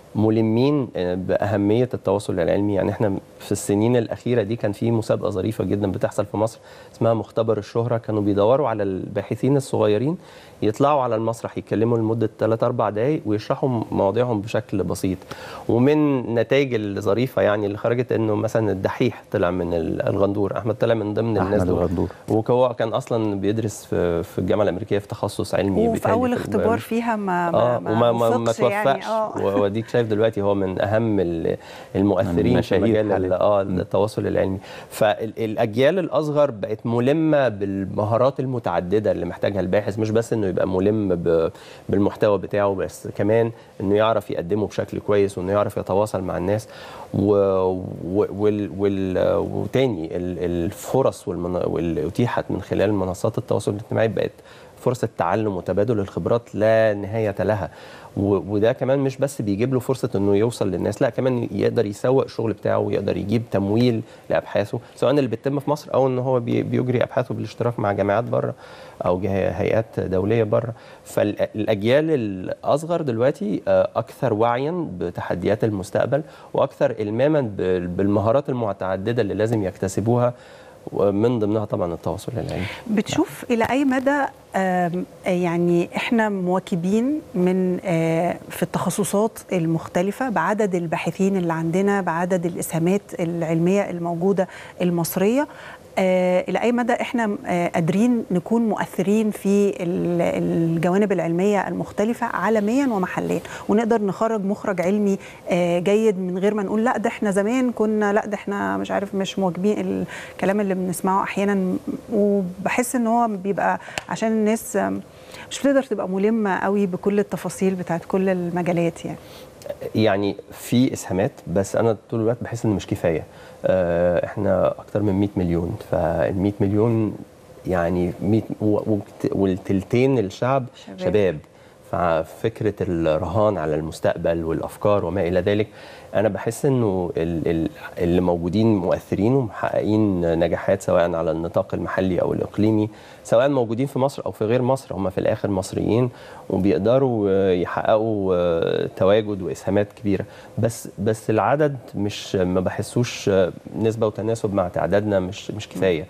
Speaker 4: ملمين آه، باهميه التواصل العلمي يعني احنا في السنين الاخيره دي كان في مسابقه ظريفه جدا بتحصل في مصر اسمها مختبر الشهره كانوا بيدوروا على الباحثين الصغيرين يطلعوا على المسرح يتكلموا لمده 3 4 دقائق ويشرحوا مواضيعهم بشكل بسيط ومن نتائج الظريفه يعني اللي خرجت انه مثلا الدحيح طلع من ال- الغندور احمد طلع من ضمن الناس
Speaker 2: احمد
Speaker 4: دول
Speaker 2: الغندور
Speaker 4: وهو كان اصلا بيدرس في في الجامعه الامريكيه في تخصص علمي
Speaker 1: وفي
Speaker 4: بيتهيألي
Speaker 1: اول
Speaker 4: في
Speaker 1: اختبار
Speaker 4: الوباء.
Speaker 1: فيها ما
Speaker 4: اه
Speaker 1: ما
Speaker 4: وما ما, ما
Speaker 1: وفقش
Speaker 4: توفقش
Speaker 1: يعني اه
Speaker 4: و- واديك شايف دلوقتي هو من اهم ال- المؤثرين في
Speaker 2: المشاهير
Speaker 4: مجال ال-
Speaker 2: حاليا.
Speaker 4: اه التواصل العلمي فالاجيال الاصغر بقت ملمه بالمهارات المتعدده اللي محتاجها الباحث مش بس انه يبقى ملم ب- بالمحتوى بتاعه بس كمان انه يعرف يقدمه بشكل كويس وانه يعرف يتواصل مع الناس و... و... وال... وال... وتاني ال- الفرص والمن... واللي اتيحت من خلال منصات التواصل الاجتماعي بقت فرصة تعلم وتبادل الخبرات لا نهاية لها و- وده كمان مش بس بيجيب له فرصة انه يوصل للناس لا كمان يقدر يسوق الشغل بتاعه ويقدر يجيب تمويل لابحاثه سواء اللي بيتم في مصر او ان هو بي- بيجري ابحاثه بالاشتراك مع جامعات بره او جه- هيئات دولية بره فالاجيال الاصغر دلوقتي آه، اكثر وعيا بتحديات المستقبل واكثر الماما بال- بالمهارات المتعددة اللي لازم يكتسبوها ومن ضمنها طبعا التواصل العلمي
Speaker 1: بتشوف الى اي مدى آم، يعني احنا مواكبين من آه، في التخصصات المختلفه بعدد الباحثين اللي عندنا بعدد الاسهامات العلميه الموجوده المصريه آه، الى اي مدى احنا آه، قادرين نكون مؤثرين في ال- الجوانب العلميه المختلفه عالميا ومحليا ونقدر نخرج مخرج علمي آه، جيد من غير ما نقول لا ده احنا زمان كنا لا ده احنا مش عارف مش مواكبين الكلام اللي بنسمعه احيانا وبحس ان هو بيبقى عشان الناس آم، مش بتقدر تبقى ملمه قوي بكل التفاصيل بتاعت كل المجالات يعني
Speaker 4: يعني في اسهامات بس انا طول الوقت بحس ان مش كفايه آه، احنا اكتر من 100 مليون فال 100 مليون يعني 100 و- وت- والتلتين الشعب
Speaker 1: شباب.
Speaker 4: شباب, شباب. ففكره الرهان على المستقبل والافكار وما الى ذلك انا بحس انه ال- ال- اللي موجودين مؤثرين ومحققين نجاحات سواء على النطاق المحلي او الاقليمي سواء موجودين في مصر او في غير مصر هم في الاخر مصريين وبيقدروا آه، يحققوا آه، تواجد واسهامات كبيره بس بس العدد مش ما بحسوش آه، نسبه وتناسب مع تعدادنا مش مش كفايه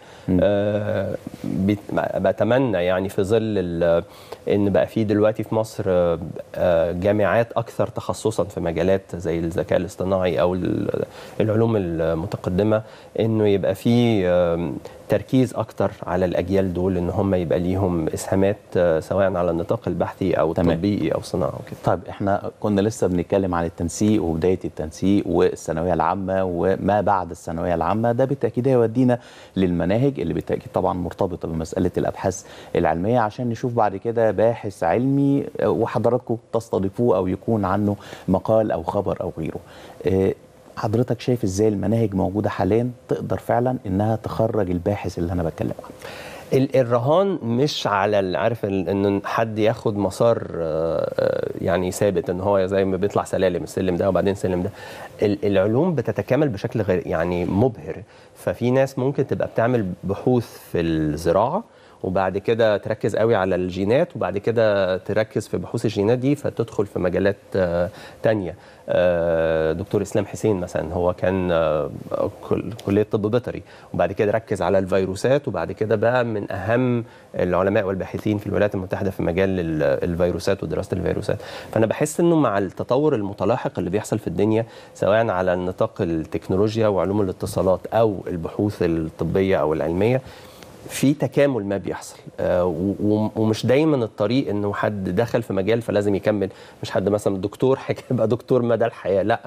Speaker 4: آه، بت- بتمنى يعني في ظل ال- ان بقى في دلوقتي في مصر آه، آه، جامعات اكثر تخصصا في مجالات زي الذكاء الاصطناعي او ال- العلوم المتقدمه انه يبقى في آم، تركيز اكتر على الاجيال دول ان هم يبقى ليهم اسهامات آه، سواء على النطاق البحثي او
Speaker 2: تمام.
Speaker 4: التطبيقي او صناعه وكده
Speaker 2: طيب احنا كنا لسه بنتكلم عن التنسيق وبدايه التنسيق والثانويه العامه وما بعد الثانويه العامه ده بالتاكيد هيودينا للمناهج اللي بالتاكيد طبعا مرتبطه بمساله الابحاث العلميه عشان نشوف بعد كده باحث علمي آه، وحضراتكم تستضيفوه او يكون عنه مقال او خبر او غيره. آه، حضرتك شايف ازاي المناهج موجوده حاليا تقدر فعلا انها تخرج الباحث اللي انا بتكلم عنه.
Speaker 4: ال- الرهان مش على ال- عارف ال- ان حد ياخد مسار آه، آه، يعني ثابت ان هو زي ما بيطلع سلالم السلم ده وبعدين السلم ده ال- العلوم بتتكامل بشكل غير يعني مبهر ففي ناس ممكن تبقى بتعمل بحوث في الزراعه وبعد كده تركز قوي على الجينات وبعد كده تركز في بحوث الجينات دي فتدخل في مجالات آه، تانية آه، دكتور اسلام حسين مثلا هو كان آه، كل- كليه طب بيطري وبعد كده ركز على الفيروسات وبعد كده بقى من اهم العلماء والباحثين في الولايات المتحده في مجال ال- الفيروسات ودراسه الفيروسات فانا بحس انه مع التطور المتلاحق اللي بيحصل في الدنيا سواء على نطاق التكنولوجيا وعلوم الاتصالات او البحوث الطبيه او العلميه في تكامل ما بيحصل آه، و- و- ومش دايما الطريق انه حد دخل في مجال فلازم يكمل مش حد مثلا دكتور هيبقى دكتور مدى الحياه لا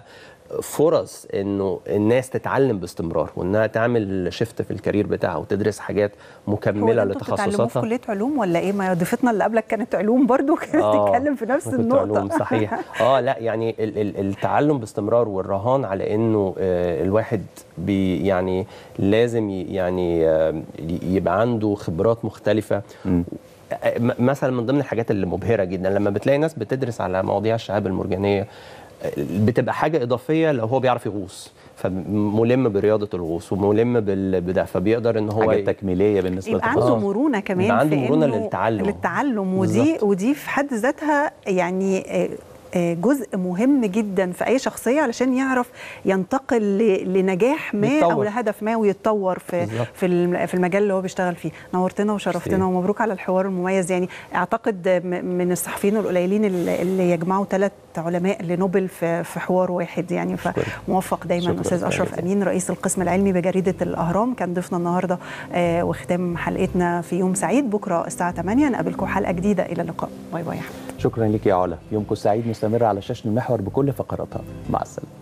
Speaker 4: فرص انه الناس تتعلم باستمرار وانها تعمل شيفت في الكارير بتاعها وتدرس حاجات
Speaker 1: هو
Speaker 4: مكمله
Speaker 1: ده انتوا بتتعلموه في
Speaker 4: لتخصصاتها
Speaker 1: كليه علوم ولا ايه ما ضيفتنا اللي قبلك كانت علوم برضو كانت
Speaker 4: آه،
Speaker 1: بتتكلم في نفس
Speaker 4: كنت
Speaker 1: النقطه
Speaker 4: علوم صحيح اه لا يعني ال- ال- التعلم باستمرار والرهان على انه آه، الواحد بي يعني لازم ي- يعني آه، ي- يبقى عنده خبرات مختلفه م- مثلا من ضمن الحاجات اللي مبهره جدا لما بتلاقي ناس بتدرس على مواضيع الشهاب المرجانيه آه، بتبقى حاجه اضافيه لو هو بيعرف يغوص فملم برياضه الغوص وملم بال- بده فيقدر ان هو
Speaker 2: حاجة
Speaker 4: ي-
Speaker 2: تكميليه بالنسبه
Speaker 1: يبقى عنده مرونه كمان
Speaker 4: يبقى عنده
Speaker 1: في
Speaker 4: مرونه
Speaker 1: إنه
Speaker 4: للتعلم
Speaker 1: للتعلم ودي ودي في حد ذاتها يعني آه، آه، جزء مهم جدا في اي شخصيه علشان يعرف ينتقل ل- لنجاح ما او
Speaker 4: يتطور.
Speaker 1: لهدف ما ويتطور في
Speaker 4: بالظبط.
Speaker 1: في الم- في المجال اللي هو بيشتغل فيه نورتنا وشرفتنا
Speaker 4: ميرسي.
Speaker 1: ومبروك على الحوار المميز يعني اعتقد م- من الصحفيين القليلين اللي اللي يجمعوا ثلاث علماء لنوبل في في حوار واحد يعني فموفق دايما
Speaker 4: شكراً.
Speaker 1: استاذ اشرف
Speaker 4: جزيلاً.
Speaker 1: امين رئيس القسم العلمي بجريده الاهرام كان ضيفنا النهارده آه، وختام حلقتنا في يوم سعيد بكره الساعه 8 نقابلكم حلقه جديده الى اللقاء باي باي يا حبيبي.
Speaker 2: شكرا لك يا علا يومكم سعيد مستمر على شاشه المحور بكل فقراتها مع السلامه